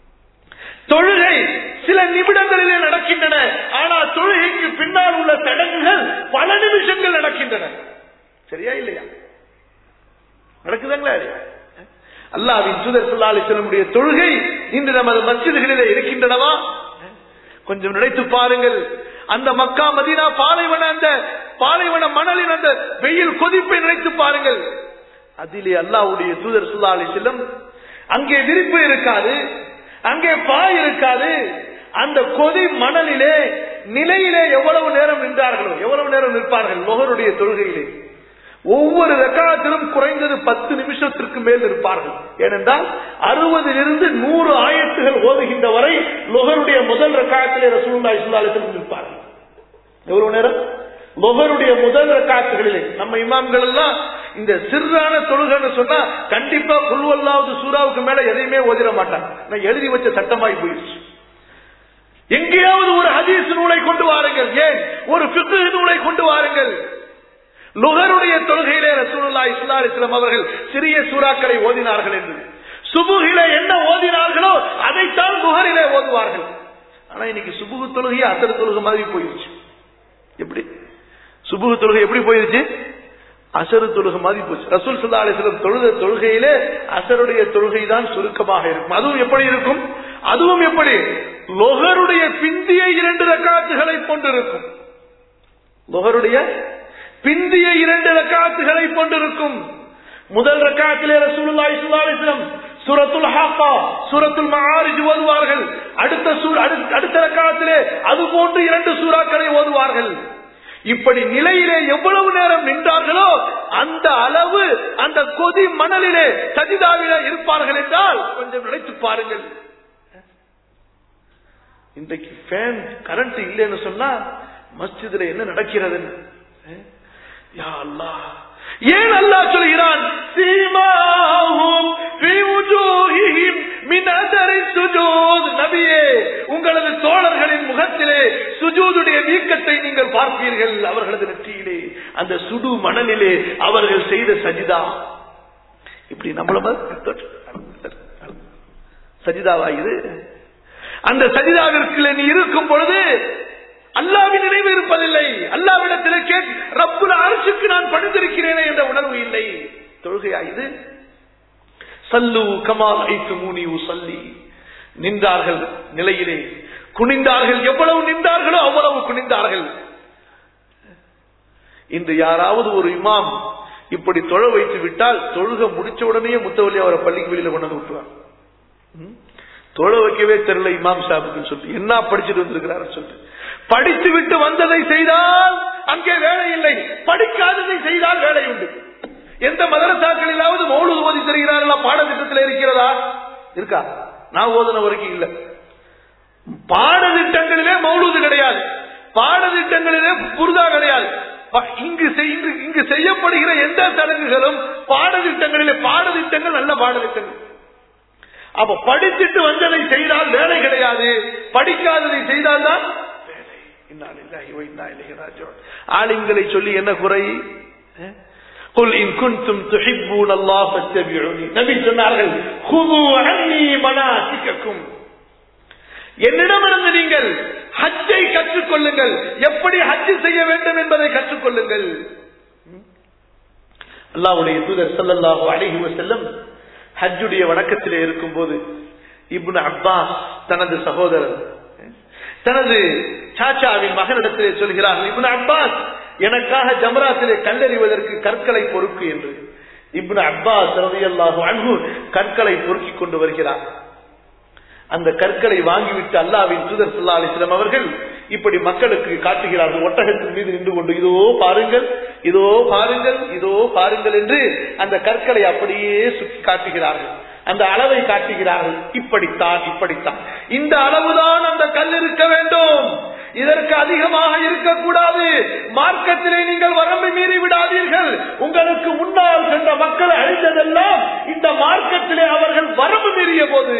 தொழுகை சில நிமிடங்களிலே நடக்கின்றன ஆனால் தொழுகைக்கு பின்னால் உள்ள சடங்குகள் பல நிமிஷங்கள் நடக்கின்றன சரியா இல்லையா நடக்குதுங்களா இல்லையா அல்லாவின் சுதர் சொல்லாலி செல்லமுடைய தொழுகை இன்று நமது மசிதிகளிலே இருக்கின்றனவா கொஞ்சம் நினைத்து பாருங்கள் அந்த மக்கா மதீனா பாலைவன அந்த பாலைவன மணலின் அந்த வெயில் கொதிப்பை நினைத்து பாருங்கள் அதிலே அல்லாவுடைய தூதர் சுல்லாலி செல்லும் அங்கே விரிப்பு இருக்காது அங்கே பாய் இருக்காது அந்த கொதி மணலிலே நிலையிலே எவ்வளவு நேரம் நின்றார்களோ எவ்வளவு நேரம் நிற்பார்கள் லொகருடைய தொழுகையிலே ஒவ்வொரு ரெக்காலத்திலும் குறைந்தது பத்து நிமிஷத்திற்கு மேல் இருப்பார்கள் ஏனென்றால் அறுபதிலிருந்து நூறு ஆயத்துகள் ஓதுகின்ற வரை லொகருடைய முதல் ரெக்காயத்திலே ரசூல்லா இஸ்லாலத்தில் நிற்பார்கள் எவ்வளவு நேரம் லொகருடைய முதல் ரக்காத்துகளிலே நம்ம இமாம்கள் எல்லாம் இந்த சிறான தொழுகைன்னு சொன்னா கண்டிப்பா குல்வல்லாவது சூறாவுக்கு மேல எதையுமே ஓதிட மாட்டாங்க நான் எழுதி வச்ச சட்டமாய் போயிடுச்சு எங்கேயாவது ஒரு ஹதீஸ் நூலை கொண்டு வாருங்கள் ஏன் ஒரு பிக்கு நூலை கொண்டு வாருங்கள் லுகருடைய தொழுகையிலே ரசூலுல்லா இஸ்லா இஸ்லாம் அவர்கள் சிறிய சூறாக்களை ஓதினார்கள் என்று சுபுகிலே என்ன ஓதினார்களோ அதைத்தான் லுகரிலே ஓதுவார்கள் ஆனா இன்னைக்கு சுபுகு தொழுகையை அசர் தொழுகை மாதிரி போயிருச்சு எப்படி சுபுகு தொழுகை எப்படி போயிருச்சு அசரு தொழுகை மாதிரி போச்சு ரசூல் சுல்லா அலிஸ்லம் தொழுத தொழுகையிலே அசருடைய தொழுகை தான் சுருக்கமாக இருக்கும் அதுவும் எப்படி இருக்கும் அதுவும் எப்படி லொகருடைய பிந்திய இரண்டு ரக்காத்துகளை கொண்டிருக்கும் லொகருடைய பிந்திய இரண்டு ரக்காத்துகளை கொண்டிருக்கும் முதல் ரக்காத்திலே ரசூலுல்லா இஸ்லாம் சூரத்துல் ஹாக்கா சூரத்துல் மஆரிஜ் ஓதுவார்கள் அடுத்த சூர் அடுத்த ரக்காத்திலே அது போன்று இரண்டு சூறாக்களை ஓதுவார்கள் இப்படி நிலையிலே எவ்வளவு நேரம் நின்றார்களோ அந்த அளவு அந்த கொதி மணலிலே சஜிதாவிலே இருப்பார்கள் என்றால் கொஞ்சம் நினைத்து பாருங்கள் இன்றைக்கு ஃபேன் கரண்ட் இல்லைன்னு சொன்னா மஸ்ஜிதுல என்ன நடக்கிறது யா அல்லா ஏன் அல்லாஹ் சொல்கிறான் சீமாஹும் ஃபீ வுஜூஹிஹிம் மின் அஸரி சுஜூத் நபியே உங்களது தோழர்களின் முகத்திலே சுஜூதுடைய வீக்கத்தை நீங்கள் பார்ப்பீர்கள் அவர்களது நெற்றியிலே அந்த சுடு மணலிலே அவர்கள் செய்த சஜிதா இப்படி நம்மள மாதிரி சஜிதாவா இது அந்த சஜிதாவிற்குள்ள நீ இருக்கும் பொழுது அல்லாவின் நினைவு இருப்பதில்லை அல்லாவிடத்திலே கேட் ரப்புல அரசுக்கு நான் பணிந்திருக்கிறேனே என்ற உணர்வு இல்லை தொழுகையா இது சல்லு கமால் ஐத்து மூனி சல்லி நின்றார்கள் நிலையிலே குனிந்தார்கள் எவ்வளவு நின்றார்களோ அவ்வளவு குனிந்தார்கள் இன்று யாராவது ஒரு இமாம் இப்படி தொழ வைத்து விட்டால் தொழுக முடிச்ச உடனே முத்தவல்லி அவரை பள்ளிக்கு வெளியில கொண்டு வந்து விட்டுருவார் ம்? தொழ வைக்கவே தெரியல இமாம் சாஹிபுக்கு சொல்லி என்ன படிச்சுட்டு வந்திருக்கிறாரு சொல்லி படித்து விட்டு வந்ததை செய்தால் அங்கே வேலை இல்லை படிக்காததை செய்தால் வேலை உண்டு எந்த மதரசாக்களிலாவது மௌலூது ஓதி தருகிறார்களா பாடத்திட்டத்தில் இருக்கிறதா இருக்கா நான் ஓதுன வரைக்கும் இல்ல பாடத்திட்டங்களிலே மௌலூது கிடையாது பாடத்திட்டங்களிலே புரிதா கிடையாது ப- இங்கு செய்- இங்கு- இங்கு செய்யப்படுகிற எந்த சடங்குகளும் பாடத்திட்டங்களிலே பாடத்திட்டங்கள் நல்ல பாடத்திட்டங்கள் அப்ப படிச்சுட்டு வந்ததை செய்தால் வேலை கிடையாது படிக்காததை செய்தால்தான் வேலை இன்னா லில்லாஹி வ இன்னா இலைஹி ராஜிஊன். ஆலிம்களை சொல்லி என்ன குறை அஹ்? قل إن كنتم تحبون الله فاتبعوني நபி சொன்னார்கள் خذوا عني مناسككم என்னிடமிருந்து நீங்கள் ஹஜ்ஜை கற்றுக்கொள்ளுங்கள் எப்படி ஹஜ் செய்ய வேண்டும் என்பதை கற்றுக்கொள்ளுங்கள் அல்லாஹ்வுடைய தூதர் ஸல்லல்லாஹு அலைஹி வஸல்லம் ஹஜ்ஜுடைய வணக்கத்திலே இருக்கும்போது இப்னு அப்பாஸ் தனது சகோதரர் தனது சாச்சாவின் மகனிடத்திலே சொல்கிறார் இப்னு அப்பாஸ் எனக்காக ஜம்ராத்திலே கல்லறிவதற்கு கற்களை பொறுக்கு என்று இப்னு அப்பாஸ் ரலியல்லாஹு அன்ஹு கற்களை பொறுக்கிக் கொண்டு வருகிறார் அந்த கற்களை வாங்கிவிட்டு அல்லாவின் தூதர் ஸல்லல்லாஹு அலைஹி வஸல்லம் அவர்கள் இப்படி மக்களுக்கு காட்டுகிறார்கள் ஒட்டகத்தின் மீது நின்று கொண்டு இதோ பாருங்கள் இதோ பாருங்கள் இதோ பாருங்கள் என்று அந்த கற்களை அப்படியே சுற்றி காட்டுகிறார்கள் அந்த அளவை காட்டுகிறார்கள் இப்படித்தான் இப்படித்தான் இந்த அளவுதான் அந்த கல் இருக்க வேண்டும் இதற்கு அதிகமாக இருக்கக்கூடாது மார்க்கத்திலே நீங்கள் வரம்பு மீறி விடாதீர்கள் உங்களுக்கு முன்னால் சென்ற மக்கள் அழிந்ததெல்லாம் இந்த மார்க்கத்திலே அவர்கள் வரம்பு மீறிய போது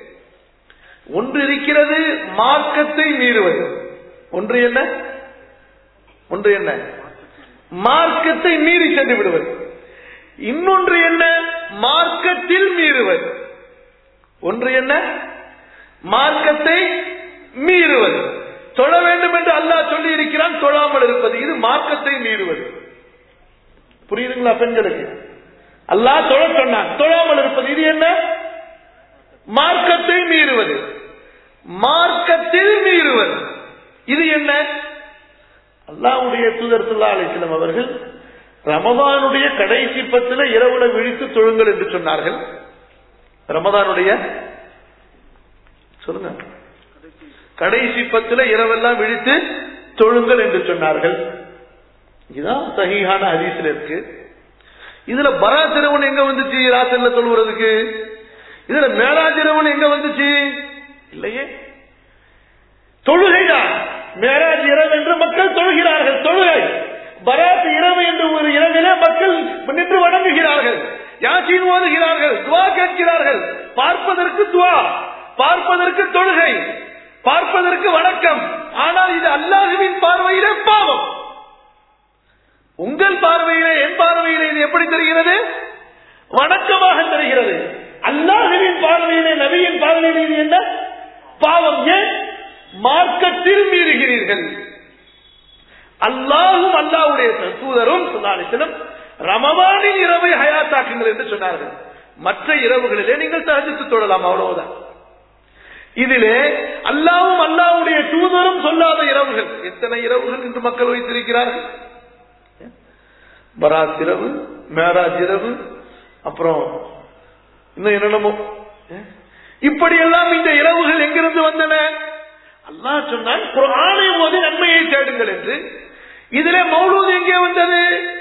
ஒன்று இருக்கிறது மார்க்கத்தை மீறுவது ஒன்று என்ன ஒன்று என்ன மார்க்கத்தை மீறி சென்று விடுவது இன்னொன்று என்ன மார்க்கத்தில் மீறுவது ஒன்று என்ன மார்க்கத்தை மீறுவது தொழ வேண்டும் என்று அல்லாஹ் சொல்லி இருக்கிறான் தொழாமல் இருப்பது இது மார்க்கத்தை மீறுவது புரியுதுங்களா பெண்களுக்கு அல்லாஹ் தொழ சொன்னான் தொழாமல் இருப்பது இது என்ன மார்க்கத்தை மீறுவது மார்க்கத்தில் மீறுவது இது என்ன அல்லாஹ்வுடைய தூதர் ஸல்லல்லாஹு அலைஹி வஸல்லம் அவர்கள் ரமதானுடைய கடைசி பத்துல இரவுல விழித்து தொழுங்கள் என்று சொன்னார்கள் ரமதானுடைய சொல்லுங்க கடைசி பத்துல இரவெல்லாம் விழித்து தொழுங்கள் என்று சொன்னார்கள் இதுதான் சஹீஹான ஹதீஸ்ல இருக்கு இதுல பராத்திரவன் எங்க வந்துச்சு ராத்திரில தொழுகிறதுக்கு இதுல மேலாஜிரவன் எங்க வந்துச்சு இல்லையே தொழுகைதான் மேராஜ் இரவு என்று மக்கள் தொழுகிறார்கள் தொழுகை பராத் இரவு என்று ஒரு இரவிலே மக்கள் நின்று வணங்குகிறார்கள் யாசின் ஓதுகிறார்கள் துவா கேட்கிறார்கள் பார்ப்பதற்கு துவா பார்ப்பதற்கு தொழுகை பார்ப்பதற்கு வணக்கம் ஆனால் இது அல்லாஹுவின் பார்வையிலே பாவம் உங்கள் பார்வையிலே என் பார்வையிலே இது எப்படி தெரிகிறது வணக்கமாக தெரிகிறது அல்லாஹுவின் பார்வையிலே நபியின் பார்வையிலே இது என்ன பாவம் ஏன் மார்க்கத்தில் மீறுகிறீர்கள் அல்லாஹும் அல்லாஹ்வுடைய தூதரும் சுல்லாலிசிலும் ரமவானின் இரவை ஹயாத்தாக்குங்கள் என்று சொன்னார்கள் மற்ற இரவுகளிலே நீங்கள் தகஜத்து தொழலாம் அவ்வளவுதான் இதிலே அல்லாவும் அல்லாவுடைய தூதரும் சொல்லாத இரவுகள் எத்தனை இரவுகள் இன்று மக்கள் வைத்திருக்கிறார்கள் பராத் இரவு மேராஜ் இரவு அப்புறம் இன்னும் என்னென்னமோ இப்படியெல்லாம் இந்த இரவுகள் எங்கிருந்து வந்தன அல்லாஹ் சொன்னான் குர்ஆனை ஓதி நன்மையை தேடுங்கள் என்று இதிலே மௌலூத் எங்கே வந்தது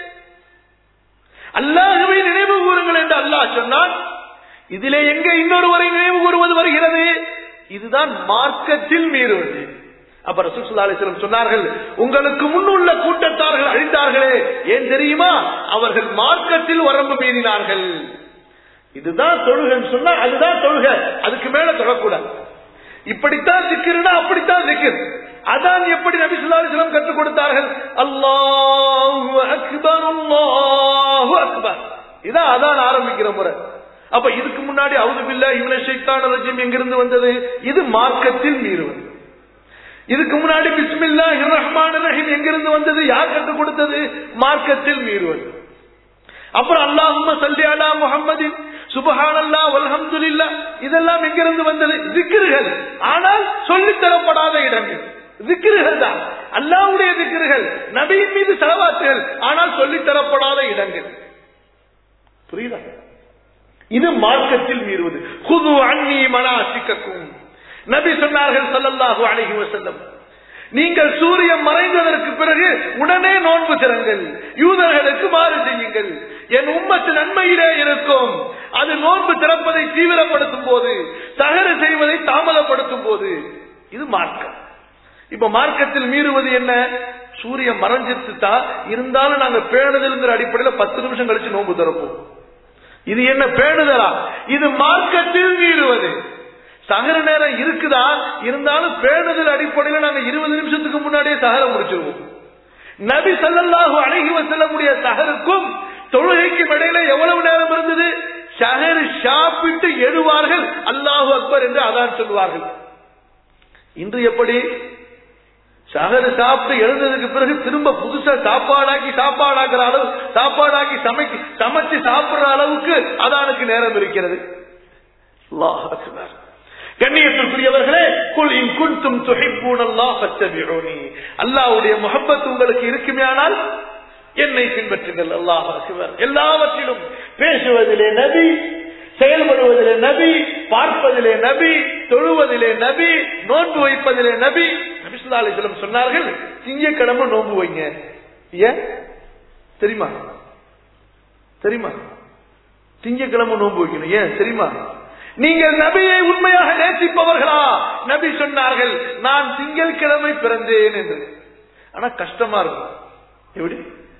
அல்லாஹுவை நினைவு கூறுங்கள் என்று அல்லாஹ் சொன்னான் இதிலே எங்கே இன்னொருவரை நினைவு கூறுவது வருகிறது இதுதான் மார்க்கத்தில் மீறுவது அப்ப ரசூல் அலிஸ்லம் சொன்னார்கள் உங்களுக்கு முன்னுள்ள கூட்டத்தார்கள் அழிந்தார்களே ஏன் தெரியுமா அவர்கள் மார்க்கத்தில் வரம்பு மீறினார்கள் இதுதான் தொழுகைன்னு சொன்னா அதுதான் தொழுகை அதுக்கு மேல தொழக்கூடாது இப்படித்தான் சிக்கிருனா அப்படித்தான் சிக்கிர் அதான் எப்படி நபி சுல்லாஸ்லம் கற்றுக் கொடுத்தார்கள் அல்லாஹு அக்பர் அல்லாஹு அக்பர் இதான் அதான் ஆரம்பிக்கிற முறை அப்ப இதுக்கு முன்னாடி அவுதுபில்லா இவன சைத்தான ரஜிம் எங்கிருந்து வந்தது இது மார்க்கத்தில் மீறுவது இதுக்கு முன்னாடி பிஸ்மில்லா ரஹ்மான் ரஹீம் எங்கிருந்து வந்தது யார் கற்றுக் கொடுத்தது மார்க்கத்தில் மீறுவது அப்புறம் அல்லாஹும்ம சல்லி அலா முஹம்மதின் சுபஹான் அல்லா வல்ஹம்துலில்லா இதெல்லாம் எங்கிருந்து வந்தது திக்ருகள் ஆனால் சொல்லித் தரப்படாத இடங்கள் திக்ருகள் தான் அல்லாவுடைய திக்ருகள் நபியின் மீது செலவாத்துகள் ஆனால் சொல்லித் தரப்படாத இடங்கள் புரியுதா இது மார்க்கத்தில் மீறுவது குது அன்னி மனாசிக்கும் நபி சொன்னார்கள் சல்லல்லாஹு அலைஹி வஸல்லம் நீங்கள் சூரியன் மறைந்ததற்கு பிறகு உடனே நோன்பு திறங்கள் யூதர்களுக்கு மாறு செய்யுங்கள் என் உம்மத்து நன்மையிலே இருக்கும் அது நோன்பு திறப்பதை தீவிரப்படுத்தும் போது தகர செய்வதை தாமதப்படுத்தும் போது இது மார்க்கம் இப்ப மார்க்கத்தில் மீறுவது என்ன சூரியன் மறைஞ்சிருச்சுட்டா இருந்தாலும் நாங்க பேணுதல்ங்கிற அடிப்படையில் பத்து நிமிஷம் கழிச்சு நோன்பு திறப்போம் இது என்ன பேணுதலா இது மார்க்கத்தில் மீறுவது சகர நேரம் இருக்குதா இருந்தாலும் பேணுதல் அடிப்படையில் நாங்க இருபது நிமிஷத்துக்கு முன்னாடியே சகர முடிச்சிருவோம் நபி சல்லல்லாஹு அழகி செல்லக்கூடிய சகருக்கும் தொழுகைக்கும் இடையில எவ்வளவு நேரம் இருந்தது சகர் சாப்பிட்டு எழுவார்கள் அல்லாஹு அக்பர் என்று அதான் சொல்லுவார்கள் இன்று எப்படி சகரு சாப்பிட்டு எழுந்ததுக்கு பிறகு திரும்ப புதுசா சாப்பாடாக்கி சாப்பாடாக்குற அளவு சாப்பாடாக்கி சமைக்க சமைச்சு சாப்பிடுற அளவுக்கு அதானுக்கு நேரம் இருக்கிறது அல்லாஹ் அக்பர் கண்ணியத்திற்குரியவர்களே குல் இன் குன்தும் துஹிப்பூன் அல்லாஹ் ஃபத்தபிஊனி அல்லாஹ்வுடைய முஹப்பத் உங்களுக்கு இருக்குமேயானால் என்னை பின்பற்றுங்கள் அல்லாஹ் அக்பர் எல்லாவற்றிலும் பேசுவதிலே நபி செயல்படுவதிலே நபி பார்ப்பதிலே நபி தொழுவதிலே நபி நோன்பு வைப்பதிலே நபி நபிசுல்லா அலிஸ்லம் சொன்னார்கள் திங்கக்கிழமை நோன்பு வைங்க ஏன் தெரியுமா தெரியுமா திங்கக்கிழமை நோன்பு வைக்கணும் ஏன் தெரியுமா நீங்கள் நபியை உண்மையாக நேசிப்பவர்களா நபி சொன்னார்கள் நான் திங்கட்கிழமை பிறந்தேன் என்று ஆனா கஷ்டமா இருக்கும் எப்படி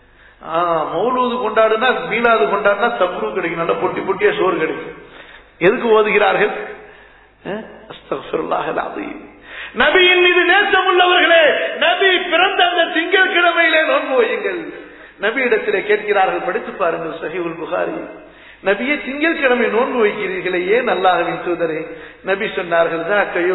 மௌலூது கொண்டாடுனா மீனாது கொண்டாடுனா சப்ரு கிடைக்கும் நல்லா பொட்டி பொட்டியா சோறு கிடைக்கும் எதுக்கு ஓதுகிறார்கள் நபியின் மீது நேசம் உள்ளவர்களே நபி பிறந்த அந்த திங்கள் கிழமையிலே நோன்பு வையுங்கள் நபி இடத்திலே கேட்கிறார்கள் படித்து பாருங்கள் சஹிவுல் புகாரி நபியே திங்கட்கிழமை நோன்பு வைக்கிறீர்களே ஏன் அல்லாஹவின் தூதரே நபி சொன்னார்கள்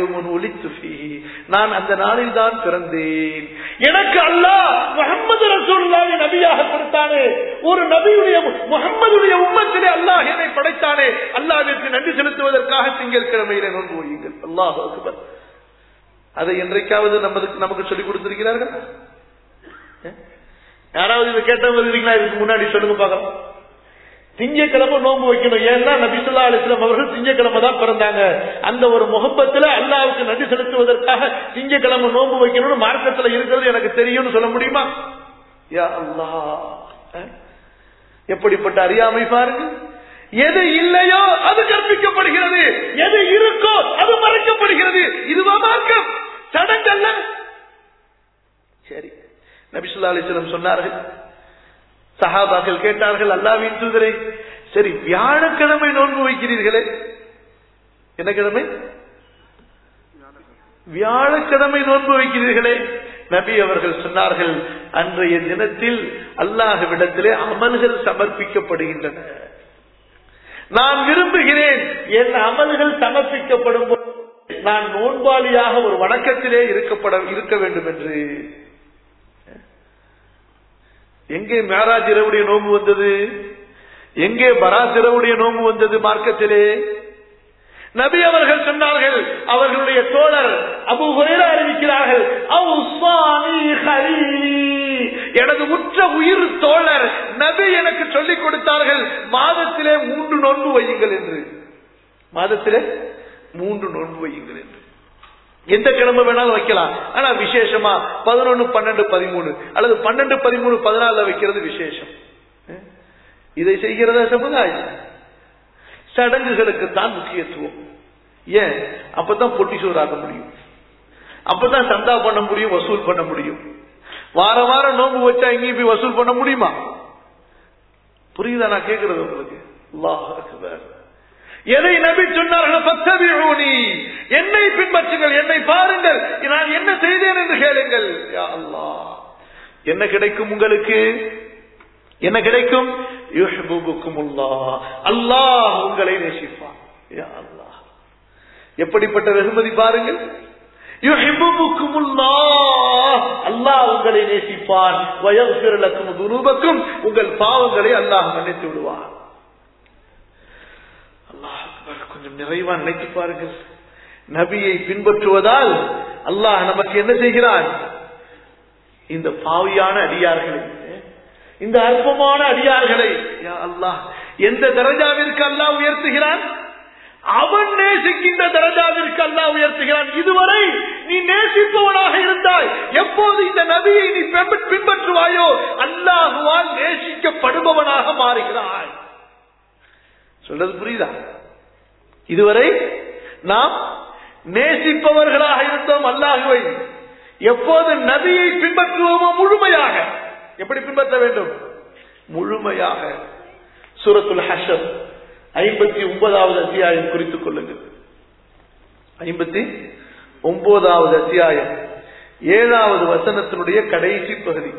நான் அந்த நாளில் தான் பிறந்தேன் எனக்கு அல்லாஹ் முகமது ரசூல்லாவை நபியாக கொடுத்தானே ஒரு நபியுடைய முகம்மதுடைய உம்மத்திலே அல்லாஹ் என்னை படைத்தானே அல்லாவிற்கு நன்றி செலுத்துவதற்காக திங்கட்கிழமையிலே நோன்பு வையுங்கள் அல்லாஹ் அக்பர் அதை என்றைக்காவது நமக்கு நமக்கு சொல்லிக் கொடுத்திருக்கிறார்கள் யாராவது இதை கேட்டவங்க இருக்கீங்களா இதுக்கு முன்னாடி சொல்லுங்க பார்க்கலாம் திங்கக்கிழமை நோன்பு வைக்கணும் ஏன்னா நபிசுல்லா அலிஸ்லாம் அவர்கள் திங்கக்கிழமை தான் பிறந்தாங்க அந்த ஒரு முகப்பத்துல அல்லாவுக்கு நன்றி செலுத்துவதற்காக திங்கக்கிழமை நோன்பு வைக்கணும்னு மார்க்கத்துல இருக்கிறது எனக்கு தெரியும்னு சொல்ல முடியுமா யா அல்லா எப்படிப்பட்ட அறியாமை பாருங்க எது இல்லையோ அது கற்பிக்கப்படுகிறது எது இருக்கோ அது மறைக்கப்படுகிறது இதுவா மார்க்கம் சடங்கல்ல சரி நபிசுல்லா அலிஸ்லம் சொன்னார்கள் சஹாபாக்கள் கேட்டார்கள் அல்லாவின் தூதரை சரி வியாழக்கிழமை நோன்பு வைக்கிறீர்களே என்ன கிழமை வியாழக்கிழமை நோன்பு வைக்கிறீர்களே நபி அவர்கள் சொன்னார்கள் அன்றைய தினத்தில் அல்லாஹ்விடத்திலே அமல்கள் சமர்ப்பிக்கப்படுகின்றன நான் விரும்புகிறேன் என் அமல்கள் சமர்ப்பிக்கப்படும் போது நான் நோன்பாளியாக ஒரு வணக்கத்திலே இருக்கப்பட இருக்க வேண்டும் என்று எங்கே மேராஜ் இரவுடைய நோன்பு வந்தது எங்கே பராத் இரவுடைய நோன்பு வந்தது மார்க்கத்திலே நபி அவர்கள் சொன்னார்கள் அவர்களுடைய தோழர் அபு ஹுரேரா அறிவிக்கிறார்கள் எனது உற்ற உயிர் தோழர் நபி எனக்கு சொல்லிக் கொடுத்தார்கள் மாதத்திலே மூன்று நோன்பு வையுங்கள் என்று மாதத்திலே மூன்று நோன்பு வையுங்கள் என்று எந்த கிழமை வேணாலும் வைக்கலாம் ஆனா விசேஷமா பதினொன்னு பன்னெண்டு பதிமூணு அல்லது பன்னெண்டு பதிமூணு பதினாலுல வைக்கிறது விசேஷம் இதை செய்கிறதா சமுதாயம் சடங்குகளுக்கு தான் முக்கியத்துவம் ஏன் அப்பதான் பொட்டி சோறாக்க முடியும் அப்பதான் சந்தா பண்ண முடியும் வசூல் பண்ண முடியும் வார வாரம் நோம்பு வச்சா எங்கேயும் போய் வசூல் பண்ண முடியுமா புரியுதா நான் கேட்கறது உங்களுக்கு அல்லாஹ் அக்பர். எதை நபி சொன்னார்கள் ஃபத்தபிஊனி. என்னை பின்பற்றுங்கள் என்னை பாருங்கள் நான் என்ன செய்தேன் என்று கேளுங்கள் யா அல்லாஹ் என்ன கிடைக்கும் உங்களுக்கு என்ன கிடைக்கும் யுஹ்புபுக்குமுல்லாஹ் அல்லாஹ் உங்களை நேசிப்பான் யா அல்லாஹ் எப்படிப்பட்ட வெகுமதி பாருங்கள் யுஹிப்புக்குமுல்லாஹ் அல்லாஹ் உங்களை நேசிப்பான் வயஃபிர் லக்கும் துனூபக்கும் உங்கள் பாவங்களை அல்லாஹ் மன்னித்து விடுவான் அல்லாஹ் அக்பர். கொஞ்சம் நிறைவா நினைத்து பாருங்கள் நபியை பின்பற்றுவதால் அல்லாஹ் நமக்கு என்ன செய்கிறான் இந்த பாவியான அடியார்களை இந்த அற்பமான அடியார்களை யா அல்லாஹ் எந்த தரஜாவிற்கு அல்லாஹ் உயர்த்துகிறான் அவன் நேசிக்கின்ற தரஜாவிற்கு அல்லாஹ் உயர்த்துகிறான் இதுவரை நீ நேசிப்பவனாக இருந்தாய் எப்போது இந்த நபியை நீ பின்பற்ற- பின்பற்றுவாயோ அல்லாஹுவால் நேசிக்கப்படுபவனாக மாறுகிறாய் சொல்றது புரியுதா இதுவரை நாம் நேசிப்பவர்களாக இருந்தோம் அல்லாஹுவை எப்போது நபியை பின்பற்றுவோமோ முழுமையாக எப்படி பின்பற்ற வேண்டும் முழுமையாக சூரத்துல் ஹஷர் ஐம்பத்தி ஒன்பதாவது அத்தியாயம் குறித்துக் கொள்ளுங்கள் ஐம்பத்தி ஒன்பதாவது அத்தியாயம் ஏழாவது வசனத்தினுடைய கடைசி பகுதி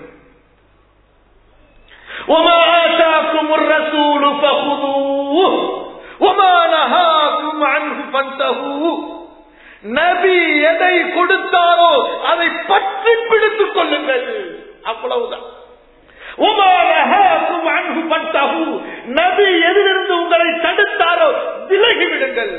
وما آتاكم الرسول فخذوه وما نهاكم عنه فانتهوا நபி எதை கொடுத்தாரோ அதை பற்றி பிடித்துக் கொள்ளுங்கள் அவ்வளவுதான் உமா நஹாக்கும் அன்ஹு ஃபன்தஹு. நபி எதிலிருந்து உங்களை தடுத்தாரோ விலகி விடுங்கள்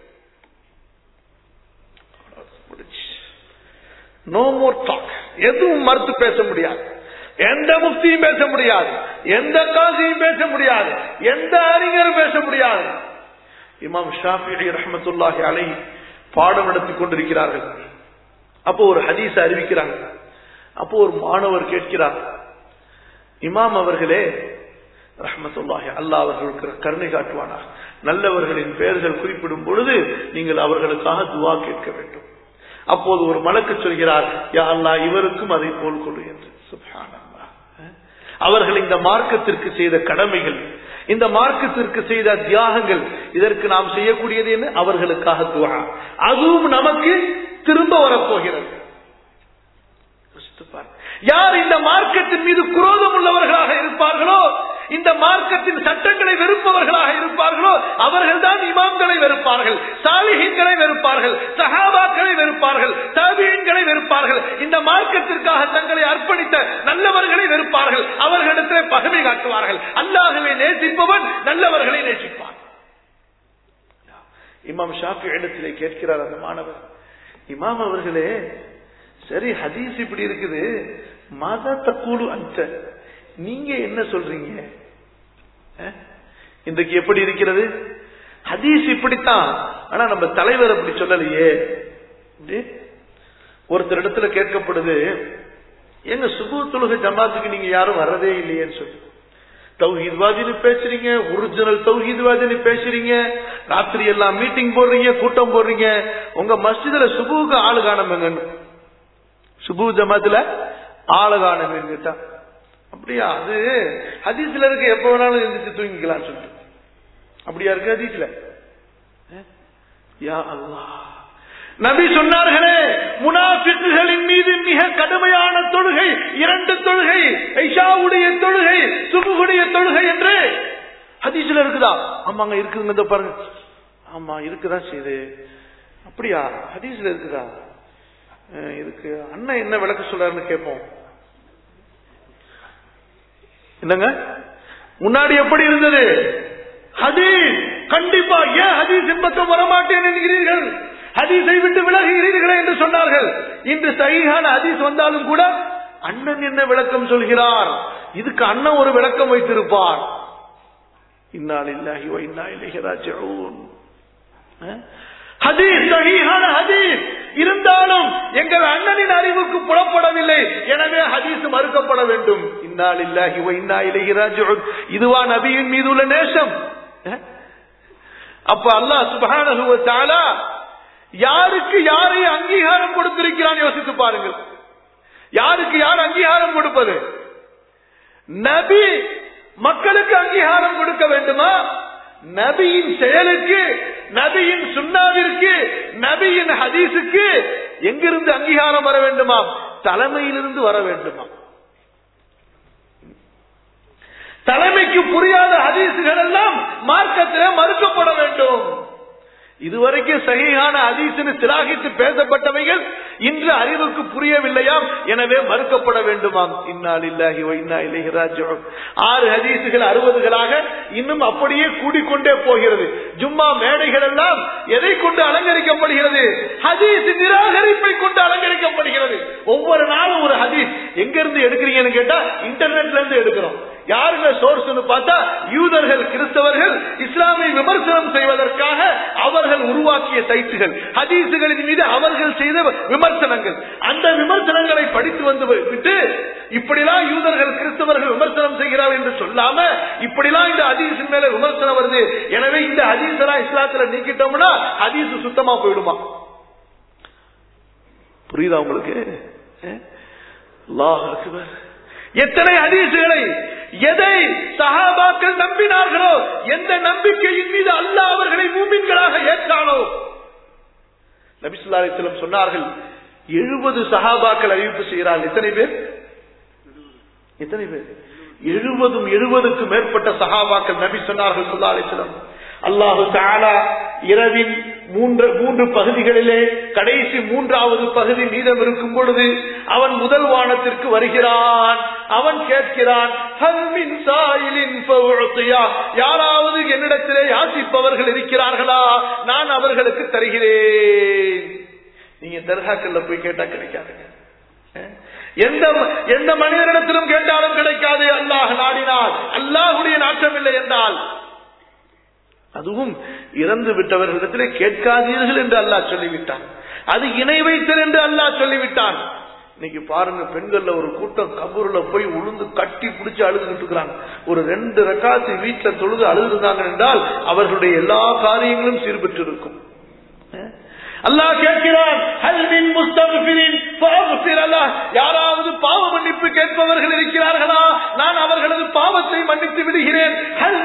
நோ மோர் டாக் எதுவும் மறுத்து பேச முடியாது எந்த முஃப்தியும் பேச முடியாது எந்த காசியும் பேச முடியாது எந்த அறிஞரும் பேச முடியாது இமாம் ஷாஃபி ரஹமத்துல்லாஹி அலை பாடம் நடத்திக் கொண்டிருக்கிறார்கள் அப்போ ஒரு ஹதீஸ் அறிவிக்கிறாங்க அப்போ ஒரு மாணவர் கேட்கிறார் இமாம் அவர்களே ரஹமத்துல்லாஹி அல்லாஹ் அவர்களுக்கு கருணை காட்டுவானா நல்லவர்களின் பெயர்கள் குறிப்பிடும் பொழுது நீங்கள் அவர்களுக்காக துவா கேட்க வேண்டும் அப்போது ஒரு மலக்கு சொல்கிறார் யா அல்லாஹ் இவருக்கும் அதை போல் கொடு என்று சுப்ஹானல்லாஹ். அவர்கள் இந்த மார்க்கத்திற்கு செய்த கடமைகள் இந்த மார்க்கத்திற்கு செய்த தியாகங்கள் இதற்கு நாம் செய்யக்கூடியது என்ன அவர்களுக்காக துவா அதுவும் நமக்கு திரும்ப வரப்போகிறது யோசித்து பாருங்க. யார் இந்த மார்க்கத்தின் மீது குரோதம் உள்ளவர்களாக இருப்பார்களோ இந்த மார்க்கத்தின் சட்டங்களை வெறுப்பவர்களாக இருப்பார்களோ அவர்கள்தான் இமாம்களை வெறுப்பார்கள் சாலிஹின்களை வெறுப்பார்கள் சஹாபாக்களை வெறுப்பார்கள் தாபியன்களை வெறுப்பார்கள் இந்த மார்க்கத்திற்காக தங்களை அர்ப்பணித்த நல்லவர்களை வெறுப்பார்கள் அவர்களிடத்திலே பகமை காட்டுவார்கள் அல்லாஹுவை நேசிப்பவன் நல்லவர்களை நேசிப்பான் இமாம் ஷாஃபி இடத்திலே கேட்கிறார் அந்த மாணவர் இமாம் அவர்களே சரி ஹதீஸ் இப்படி இருக்குது மத தக்கூடு அஞ்ச நீங்க என்ன சொல்றீங்க அஹ்? இன்றைக்கு எப்படி இருக்கிறது ஹதீஸ் இப்படித்தான் ஆனா நம்ம தலைவர் அப்படி சொல்லலையே இப்படி ஒருத்தர் இடத்துல கேட்கப்படுது எங்க சுபு தொழுகை ஜமாத்துக்கு நீங்க யாரும் வர்றதே இல்லையேன்னு சொல்லி தௌஹீத்வாதின்னு பேசுறீங்க ஒரிஜினல் தௌஹீத்வாதின்னு பேசுறீங்க ராத்திரி எல்லாம் மீட்டிங் போடுறீங்க கூட்டம் போடுறீங்க உங்க மஸ்ஜிதுல சுபுவுக்கு ஆளு காணமங்கன்னு சுபு ஜமாத்துல ஆளு காணமன்னு கேட்டா அப்படியா அது ஹதீஸ்ல இருக்க எப்ப வேணாலும் எந்திரிச்சு தூங்கிக்கலாம் சொல்லிட்டு அப்படியா இருக்கு ஹதீஸ்ல அஹ்? யா அல்லாஹ் நபி சொன்னார்களே முனாஃபிக்குகளின் மீது மிக கடுமையான தொழுகை இரண்டு தொழுகை ஐஷாவுடைய தொழுகை சுபுகுடைய தொழுகை என்று ஹதீஸ்ல இருக்குதா ஆமாங்க இருக்குதுங்க இதோ பாருங்க ஆமா இருக்குதா செய்து அப்படியா ஹதீஸ்ல இருக்குதா அஹ் இருக்கு அண்ணன் என்ன விளக்க சொல்றாருன்னு கேட்போம் என்னங்க முன்னாடி எப்படி இருந்தது ஹதீஸ் கண்டிப்பா ஏன் ஹதீஸ் பக்கம் வரமாட்டேன் என்கிறீர்கள் ஹதீஸை விட்டு விலகுகிறீர்களே என்று சொன்னார்கள் இன்று சகிஹான ஹதீஸ் வந்தாலும் கூட அண்ணன் என்ன விளக்கம் சொல்கிறார் இதுக்கு அண்ணன் ஒரு விளக்கம் வைத்திருப்பார் இன்னால் இல்லாஹி வ இன்னா இலைஹி ராஜிஊன் அஹ்? ஹதீஸ் சஹீஹான ஹதீஸ் இருந்தாலும் எங்கள் அண்ணனின் அறிவுக்கு புலப்படவில்லை எனவே ஹதீஸ் மறுக்கப்பட வேண்டும் இன்னால் இல்லாஹி வ இன்னா இலைஹி ராஜிஊன் இதுவா நபியின் மீது உள்ள நேசம் அஹ்? அப்ப அல்லாஹ் சுப்ஹானஹு வ தஆலா யாருக்கு யாரை அங்கீகாரம் கொடுத்திருக்கிறான் யோசித்து பாருங்கள் யாருக்கு யார் அங்கீகாரம் கொடுப்பது நபி மக்களுக்கு அங்கீகாரம் கொடுக்க வேண்டுமா நபியின் செயலுக்கு நபியின் சுண்ணாவிற்கு நபியின் ஹதீஸுக்கு எங்கிருந்து அங்கீகாரம் வர வேண்டுமா தலைமையிலிருந்து வர வேண்டுமா தலைமைக்கு புரியாத ஹதீசுகள் எல்லாம் மார்க்கத்திலே மறுக்கப்பட வேண்டும் இதுவரைக்கும் சகியான ஹதீஸ்னு சிலாகித்து பேசப்பட்டவைகள் இன்று அறிவுக்கு புரியவில்லையாம் எனவே மறுக்கப்பட வேண்டுமாம் இன்னால் இல்லாஹி இன்னா இலைஹி ராஜிஊன் ஆறு ஹதீசுகள் அறுபதுகளாக இன்னும் அப்படியே கூடிக்கொண்டே போகிறது ஜும்மா மேடைகள் எல்லாம் எதை கொண்டு அலங்கரிக்கப்படுகிறது ஹதீஸ் நிராகரிப்பை கொண்டு அலங்கரிக்கப்படுகிறது ஒவ்வொரு நாளும் ஒரு ஹதீஸ் எங்க இருந்து எடுக்கிறீங்கன்னு கேட்டா இன்டர்நெட்ல இருந்து எடுக்கிறோம் யாருங்க சோர்ஸ் பார்த்தா யூதர்கள் கிறிஸ்தவர்கள் இஸ்லாமை விமர்சனம் செய்வதற்காக அவர்கள் உருவாக்கிய சைட்டுகள் ஹதீசுகளின் மீது அவர்கள் செய்த விமர்சனங்கள் அந்த விமர்சனங்களை படித்து வந்து விட்டு இப்படிலாம் யூதர்கள் கிறிஸ்தவர்கள் விமர்சனம் செய்கிறார்கள் என்று சொல்லாம இப்படிலாம் இந்த ஹதீஸின் மேல விமர்சனம் வருது எனவே இந்த ஹதீஸெல்லாம் இஸ்லாத்துல நீக்கிட்டோம்னா ஹதீஸ் சுத்தமா போயிடுமா புரியுதா உங்களுக்கு அல்லாஹ் அக்பர் எத்தனை ஹதீசுகளை எதை சஹாபாக்கள் நம்பினார்களோ எந்த நம்பிக்கையின் மீது அல்லாஹ் அவர்களை மூமின்களாக ஏற்றானோ நபிசுல்லாத்திலும் சொன்னார்கள் எழுபது சஹாபாக்கள் அறிவிப்பு செய்கிறார்கள் எத்தனை பேர் எத்தனை பேர் எழுபதும் எழுபதுக்கு மேற்பட்ட சஹாபாக்கள் நபி சொன்னார்கள் சுல்லா அலிஸ்லம் அல்லாஹு தாலா இரவின் மூன்று மூன்று பகுதிகளிலே கடைசி மூன்றாவது பகுதி மீதம் இருக்கும் பொழுது அவன் முதல் வானத்திற்கு வருகிறான் அவன் கேட்கிறான் யாராவது என்னிடத்திலே யாசிப்பவர்கள் இருக்கிறார்களா நான் அவர்களுக்கு தருகிறேன் நீங்க தர்காக்கள்ல போய் கேட்டா கிடைக்காதுங்க எந்த எந்த மனிதனிடத்திலும் கேட்டாலும் கிடைக்காது அல்லாஹ் நாடினால் அல்லாஹுடைய நாட்டம் இல்லை என்றால் அதுவும் இறந்து விட்டவர்களிடத்திலே கேட்காதீர்கள் என்று அல்லாஹ் சொல்லிவிட்டான் அது இணை வைத்தல் என்று அல்லாஹ் சொல்லிவிட்டான் இன்னைக்கு பாருங்க பெண்கள்ல ஒரு கூட்டம் கபூர்ல போய் உளுந்து கட்டி பிடிச்சு அழுதுகிட்டு இருக்கிறாங்க ஒரு ரெண்டு ரக்காத்து வீட்டுல தொழுது அழுதுருந்தாங்க என்றால் அவர்களுடைய எல்லா காரியங்களும் சீர்பெற்று இருக்கும் அல்லாஹ் கேட்கிறான் யாராவது பாவ மன்னிப்பு கேட்பவர்கள் இருக்கிறார்களா நான் அவர்களது பாவத்தை மன்னித்து விடுகிறேன்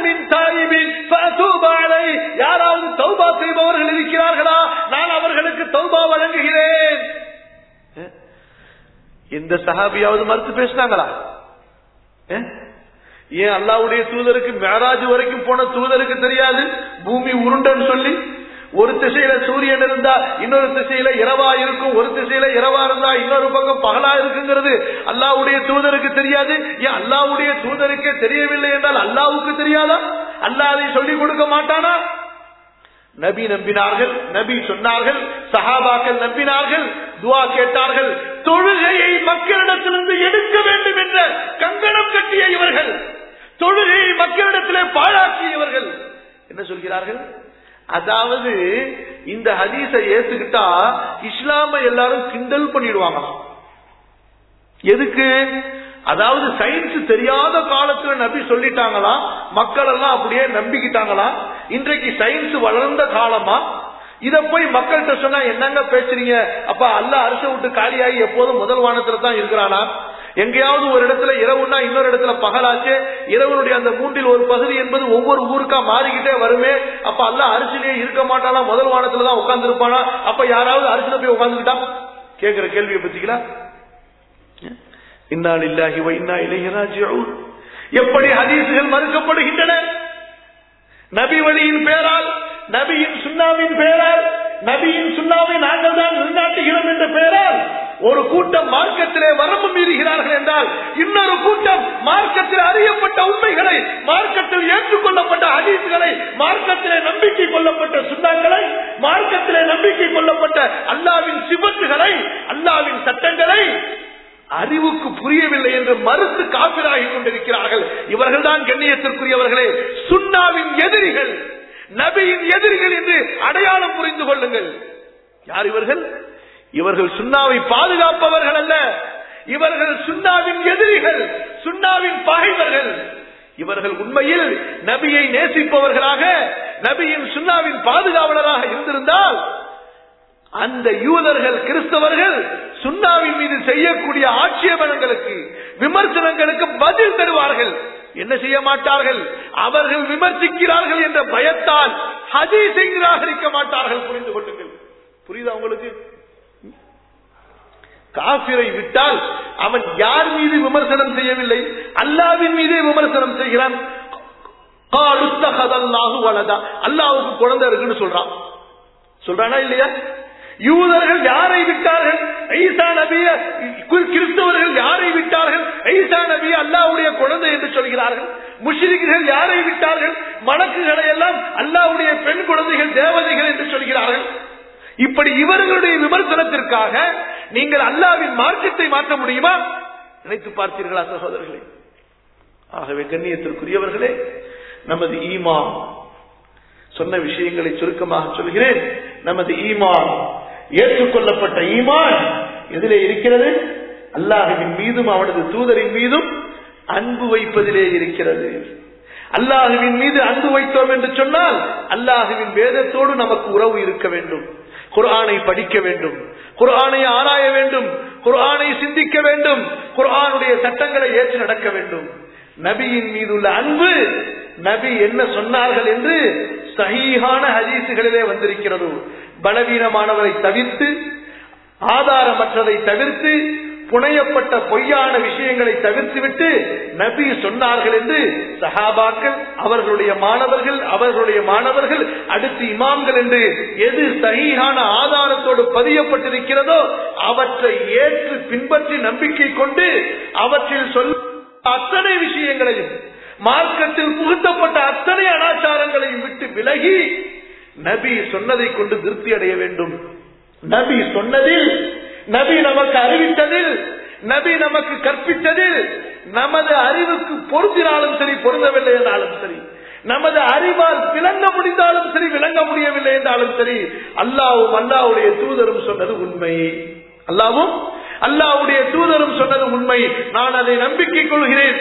யாராவது தௌபா செய்பவர்கள் இருக்கிறார்களா நான் அவர்களுக்கு தௌபா வழங்குகிறேன் எந்த சஹாபியாவது மறுத்து பேசினாங்களா ஏன் அல்லாவுடைய தூதருக்கு மேராஜ் வரைக்கும் போன தூதருக்கு தெரியாது பூமி உருண்டன்னு சொல்லி ஒரு திசையில சூரியன் இருந்தா இன்னொரு திசையில இரவா இருக்கும் ஒரு திசையில இரவா இருந்தா இன்னொரு பக்கம் பகலா இருக்குங்கிறது அல்லாவுடைய தூதருக்கு தெரியாது ஏன் அல்லாவுடைய தூதருக்கே தெரியவில்லை என்றால் அல்லாவுக்கு தெரியாதா அல்லா அதை சொல்லிக் கொடுக்க மாட்டானா நபி நம்பினார்கள் நபி சொன்னார்கள் சஹாபாக்கள் நம்பினார்கள் துவா கேட்டார்கள் தொழுகையை மக்களிடத்திலிருந்து எடுக்க வேண்டும் என்ற கங்கணம் கட்டிய இவர்கள் தொழுகையை மக்களிடத்திலே பாழாக்கியவர்கள் என்ன சொல்கிறார்கள் அதாவது இந்த ஹதீஸை ஏத்துக்கிட்டா இஸ்லாம எல்லாரும் கிண்டல் பண்ணிடுவாங்களாம் எதுக்கு அதாவது சயின்ஸ் தெரியாத காலத்துல நபி சொல்லிட்டாங்களா மக்கள் எல்லாம் அப்படியே நம்பிக்கிட்டாங்களா இன்றைக்கு சயின்ஸ் வளர்ந்த காலமா இத போய் மக்கள்கிட்ட சொன்னா என்னங்க பேசுறீங்க அப்ப அல்ல அரச விட்டு காலியாகி எப்போதும் முதல் வானத்துல தான் இருக்கிறானா எங்கேயாவது ஒரு இடத்துல இரவுனா இன்னொரு இடத்துல பகலாச்சு இரவனுடைய அந்த மூன்றில் ஒரு பகுதி என்பது ஒவ்வொரு ஊருக்கா மாறிக்கிட்டே வருமே அப்ப அல்ல அரிசிலேயே இருக்க மாட்டானா முதல் வானத்துல தான் உட்கார்ந்து இருப்பானா அப்ப யாராவது அரிசில போய் உட்கார்ந்துக்கிட்டா கேட்கிற கேள்வியை பத்திக்கலாம் இன்னா இல்லாஹி இன்னா இளையராஜியூன் எப்படி ஹதீசுகள் மறுக்கப்படுகின்றன நபி வழியின் பெயரால் நபியின் சுண்ணாவின் பெயரால் நபியின் சுண்ணாவை நாங்கள் தான் நிலைநாட்டுகிறோம் என்ற பெயரால் ஒரு கூட்டம் மார்க்கத்திலே வரம்பு மீறுகிறார்கள் என்றால் இன்னொரு கூட்டம் மார்க்கத்தில் அறியப்பட்ட உண்மைகளை மார்க்கத்தில் ஏற்றுக்கொள்ளப்பட்ட ஹதீசுகளை மார்க்கத்திலே நம்பிக்கை கொள்ளப்பட்ட சுண்ணாக்களை மார்க்கத்திலே நம்பிக்கை கொள்ளப்பட்ட அல்லாவின் சிபத்துகளை அல்லாவின் சட்டங்களை அறிவுக்கு புரியவில்லை என்று மறுத்து காப்பிராகி கொண்டிருக்கிறார்கள் இவர்கள் தான் கண்ணியத்திற்குரியவர்களே சுண்ணாவின் எதிரிகள் நபியின் எதிரிகள் என்று அடையாளம் புரிந்து கொள்ளுங்கள் யார் இவர்கள் இவர்கள் சுண்ணாவை பாதுகாப்பவர்கள் அல்ல இவர்கள் சுண்ணாவின் எதிரிகள் சுண்ணாவின் பகைவர்கள் இவர்கள் உண்மையில் நபியை நேசிப்பவர்களாக நபியின் சுண்ணாவின் பாதுகாவலராக இருந்திருந்தால் அந்த யூதர்கள் கிறிஸ்தவர்கள் சுண்ணாவின் மீது செய்யக்கூடிய ஆட்சேபனங்களுக்கு விமர்சனங்களுக்கு பதில் தருவார்கள் என்ன செய்ய மாட்டார்கள் அவர்கள் விமர்சிக்கிறார்கள் என்ற பயத்தால் ஹதீஸை நிராகரிக்க மாட்டார்கள் புரிந்து கொள்ளுங்கள் புரியுதா உங்களுக்கு காபிரை விட்டால் அவன் யார் மீது விமர்சனம் செய்யவில்லை அல்லாவின் மீதே விமர்சனம் செய்கிறான் அல்லாவுக்கு குழந்தை இருக்குன்னு சொல்றான் சொல்றானா இல்லையா யூதர்கள் யாரை விட்டார்கள் ஐசா நபிய கிறிஸ்தவர்கள் யாரை விட்டார்கள் ஐசா நபி அல்லாவுடைய குழந்தை என்று சொல்கிறார்கள் முஷ்ரிக்குகள் யாரை விட்டார்கள் மலக்குகளை எல்லாம் அல்லாவுடைய பெண் குழந்தைகள் தேவதைகள் என்று சொல்கிறார்கள் இப்படி இவர்களுடைய விமர்சனத்திற்காக நீங்கள் அல்லாவின் மார்க்கத்தை மாற்ற முடியுமா நினைத்து பார்த்தீர்களா சகோதரர்களே ஆகவே கண்ணியத்திற்குரியவர்களே நமது ஈமா சொன்ன விஷயங்களை சுருக்கமாக சொல்கிறேன் நமது ஈமான் ஏற்றுக்கொள்ளப்பட்ட ஈமான் எதிலே இருக்கிறது அல்லாஹுவின் மீதும் அவனது தூதரின் மீதும் அன்பு வைப்பதிலே இருக்கிறது அல்லாஹுவின் மீது அன்பு வைத்தோம் என்று சொன்னால் அல்லாஹுவின் வேதத்தோடு நமக்கு உறவு இருக்க வேண்டும் குர்ஆனை படிக்க வேண்டும் குர்ஆனை ஆராய வேண்டும் குர்ஆனை சிந்திக்க வேண்டும் குர்ஆனுடைய சட்டங்களை ஏற்று நடக்க வேண்டும் நபியின் மீது உள்ள அன்பு நபி என்ன சொன்னார்கள் என்று சஹீஹான ஹதீசுகளிலே வந்திருக்கிறது பலவீனமானவரை தவிர்த்து ஆதாரமற்றதை தவிர்த்து புனையப்பட்ட பொய்யான விஷயங்களை தவிர்த்துவிட்டு நபி சொன்னார்கள் என்று சஹாபாக்கள் அவர்களுடைய மாணவர்கள் அவர்களுடைய மாணவர்கள் அடுத்து இமாம்கள் என்று எது சகியான ஆதாரத்தோடு பதியப்பட்டிருக்கிறதோ அவற்றை ஏற்று பின்பற்றி நம்பிக்கை கொண்டு அவற்றில் சொல் அத்தனை விஷயங்களையும் மார்க்கத்தில் புகுத்தப்பட்ட அத்தனை அனாச்சாரங்களையும் விட்டு விலகி நபி சொன்னதை கொண்டு திருப்தி அடைய வேண்டும் நபி சொன்னதில் நபி நமக்கு அறிவித்ததில் நபி நமக்கு கற்பித்ததில் நமது அறிவுக்கு பொருந்தினாலும் சரி பொருந்தவில்லை என்றாலும் சரி நமது அறிவால் விளங்க முடிந்தாலும் சரி விளங்க முடியவில்லை என்றாலும் சரி அல்லாவும் அல்லாவுடைய தூதரும் சொன்னது உண்மை அல்லாவும் அல்லாவுடைய தூதரும் சொன்னது உண்மை நான் அதை நம்பிக்கை கொள்கிறேன்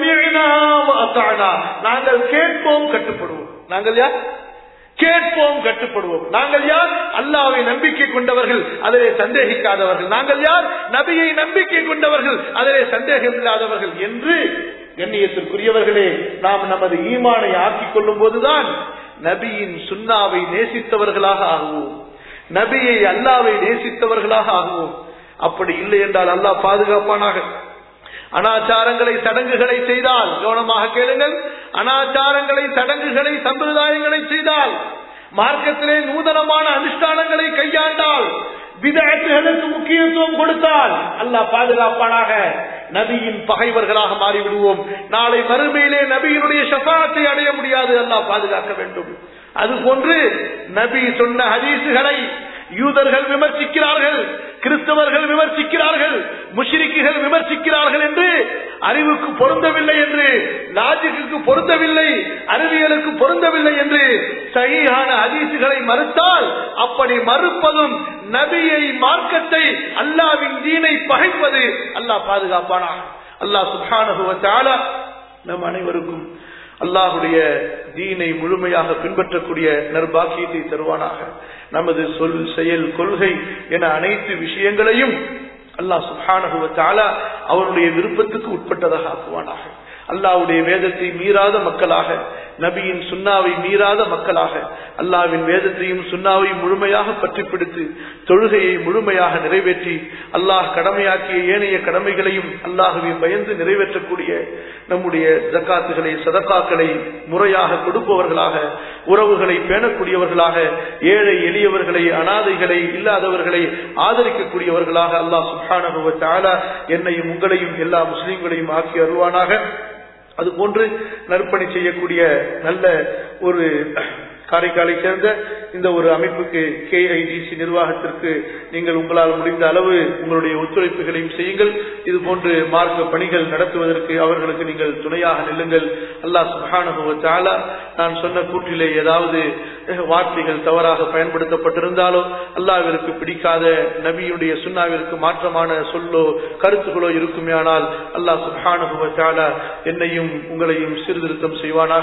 நாங்கள் கேட்போம் கட்டுப்படுவோம் நாங்கள் யார் கேட்போம் கட்டுப்படுவோம் நாங்கள் யார் அல்லாவை நம்பிக்கை கொண்டவர்கள் அதிலே சந்தேகிக்காதவர்கள் நாங்கள் யார் நபியை நம்பிக்கை கொண்டவர்கள் அதிலே சந்தேகம் இல்லாதவர்கள் என்று கண்ணியத்திற்குரியவர்களே நாம் நமது ஈமானை ஆக்கிக் கொள்ளும் போதுதான் நபியின் சுண்ணாவை நேசித்தவர்களாக ஆகுவோம் நபியை அல்லாவை நேசித்தவர்களாக ஆகுவோம் அப்படி இல்லை என்றால் அல்லாஹ் பாதுகாப்பானாக அனாச்சாரங்களை சடங்குகளை செய்தால் கவனமாக கேளுங்கள் அனாச்சாரங்களை சடங்குகளை சம்பிரதாயங்களை செய்தால் மார்க்கத்திலே நூதனமான அனுஷ்டானங்களை கையாண்டால் விதத்துகளுக்கு முக்கியத்துவம் கொடுத்தால் அல்லாஹ் பாதுகாப்பானாக நபியின் பகைவர்களாக மாறிவிடுவோம் நாளை மறுமையிலே நபியினுடைய ஷபாத்தை அடைய முடியாது அல்லாஹ் பாதுகாக்க வேண்டும் அதுபோன்று நபி சொன்ன ஹதீசுகளை யூதர்கள் விமர்சிக்கிறார்கள் கிறிஸ்தவர்கள் விமர்சிக்கிறார்கள் முஷிரிக்குகள் விமர்சிக்கிறார்கள் என்று அறிவுக்கு பொருந்தவில்லை என்று லாஜிக்கு பொருந்தவில்லை அறிவியலுக்கு பொருந்தவில்லை என்று சகியான ஹதீசுகளை மறுத்தால் அப்படி மறுப்பதும் நபியை மார்க்கத்தை அல்லாவின் தீனை பகைப்பது அல்லாஹ் பாதுகாப்பானா அல்லாஹ் சுபானுவத்தால நம் அனைவருக்கும் அல்லாஹுடைய தீனை முழுமையாக பின்பற்றக்கூடிய நர்பாக்கியத்தை தருவானாக நமது சொல் செயல் கொள்கை என அனைத்து விஷயங்களையும் அல்லாஹ் சுபானகுவத்தால அவருடைய விருப்பத்துக்கு உட்பட்டதாக ஆக்குவானாக அல்லாவுடைய வேதத்தை மீறாத மக்களாக நபியின் சுண்ணாவை மீறாத மக்களாக அல்லாவின் வேதத்தையும் சுண்ணாவையும் முழுமையாக பற்றி பிடித்து தொழுகையை முழுமையாக நிறைவேற்றி அல்லாஹ் கடமையாக்கிய ஏனைய கடமைகளையும் அல்லாஹுவை பயந்து நிறைவேற்றக்கூடிய நம்முடைய ஜக்காத்துகளை சதக்காக்களை முறையாக கொடுப்பவர்களாக உறவுகளை பேணக்கூடியவர்களாக ஏழை எளியவர்களை அனாதைகளை இல்லாதவர்களை ஆதரிக்கக்கூடியவர்களாக அல்லாஹ் சுஹானுவ என்னையும் உங்களையும் எல்லா முஸ்லீம்களையும் ஆக்கி அருவானாக அதுபோன்று நற்பணி செய்யக்கூடிய நல்ல ஒரு காரைக்காலை சேர்ந்த இந்த ஒரு அமைப்புக்கு கேஐடிசி நிர்வாகத்திற்கு நீங்கள் உங்களால் முடிந்த அளவு உங்களுடைய ஒத்துழைப்புகளையும் செய்யுங்கள் இது போன்று மார்க்க பணிகள் நடத்துவதற்கு அவர்களுக்கு நீங்கள் துணையாக நில்லுங்கள் அல்லாஹ் சுஹானுவத்தாலா நான் சொன்ன கூற்றிலே ஏதாவது வார்த்தைகள் தவறாக பயன்படுத்தப்பட்டிருந்தாலோ அல்லாவிற்கு பிடிக்காத நபியுடைய சுண்ணாவிற்கு மாற்றமான சொல்லோ கருத்துகளோ இருக்குமேயானால் அல்லாஹ் சுஹானுவத்தாலா என்னையும் உங்களையும் சீர்திருத்தம் செய்வானாக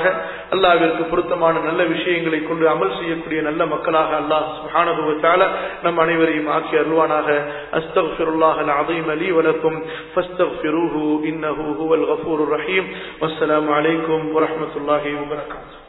அல்லாவிற்கு பொருத்தமான நல்ல விஷயங்களை கொண்டு அமல் செய்யக்கூடிய நல்ல மக்களாக அல்லாஹ் சுப்ஹானஹு வ தஆலா நம் அனைவரையும் ஆக்கி அருள்வானாக அஸ்தக்ஃபிருல்லாஹ் அல்-அஸீம் லீ வ லக்கும் ஃபஸ்தக்ஃபிரூஹு இன்னஹு ஹுவல் கஃபூருர் ரஹீம் வஸ்ஸலாமு அலைக்கும் வ ரஹ்மத்துல்லாஹி வ பரகாத்துஹு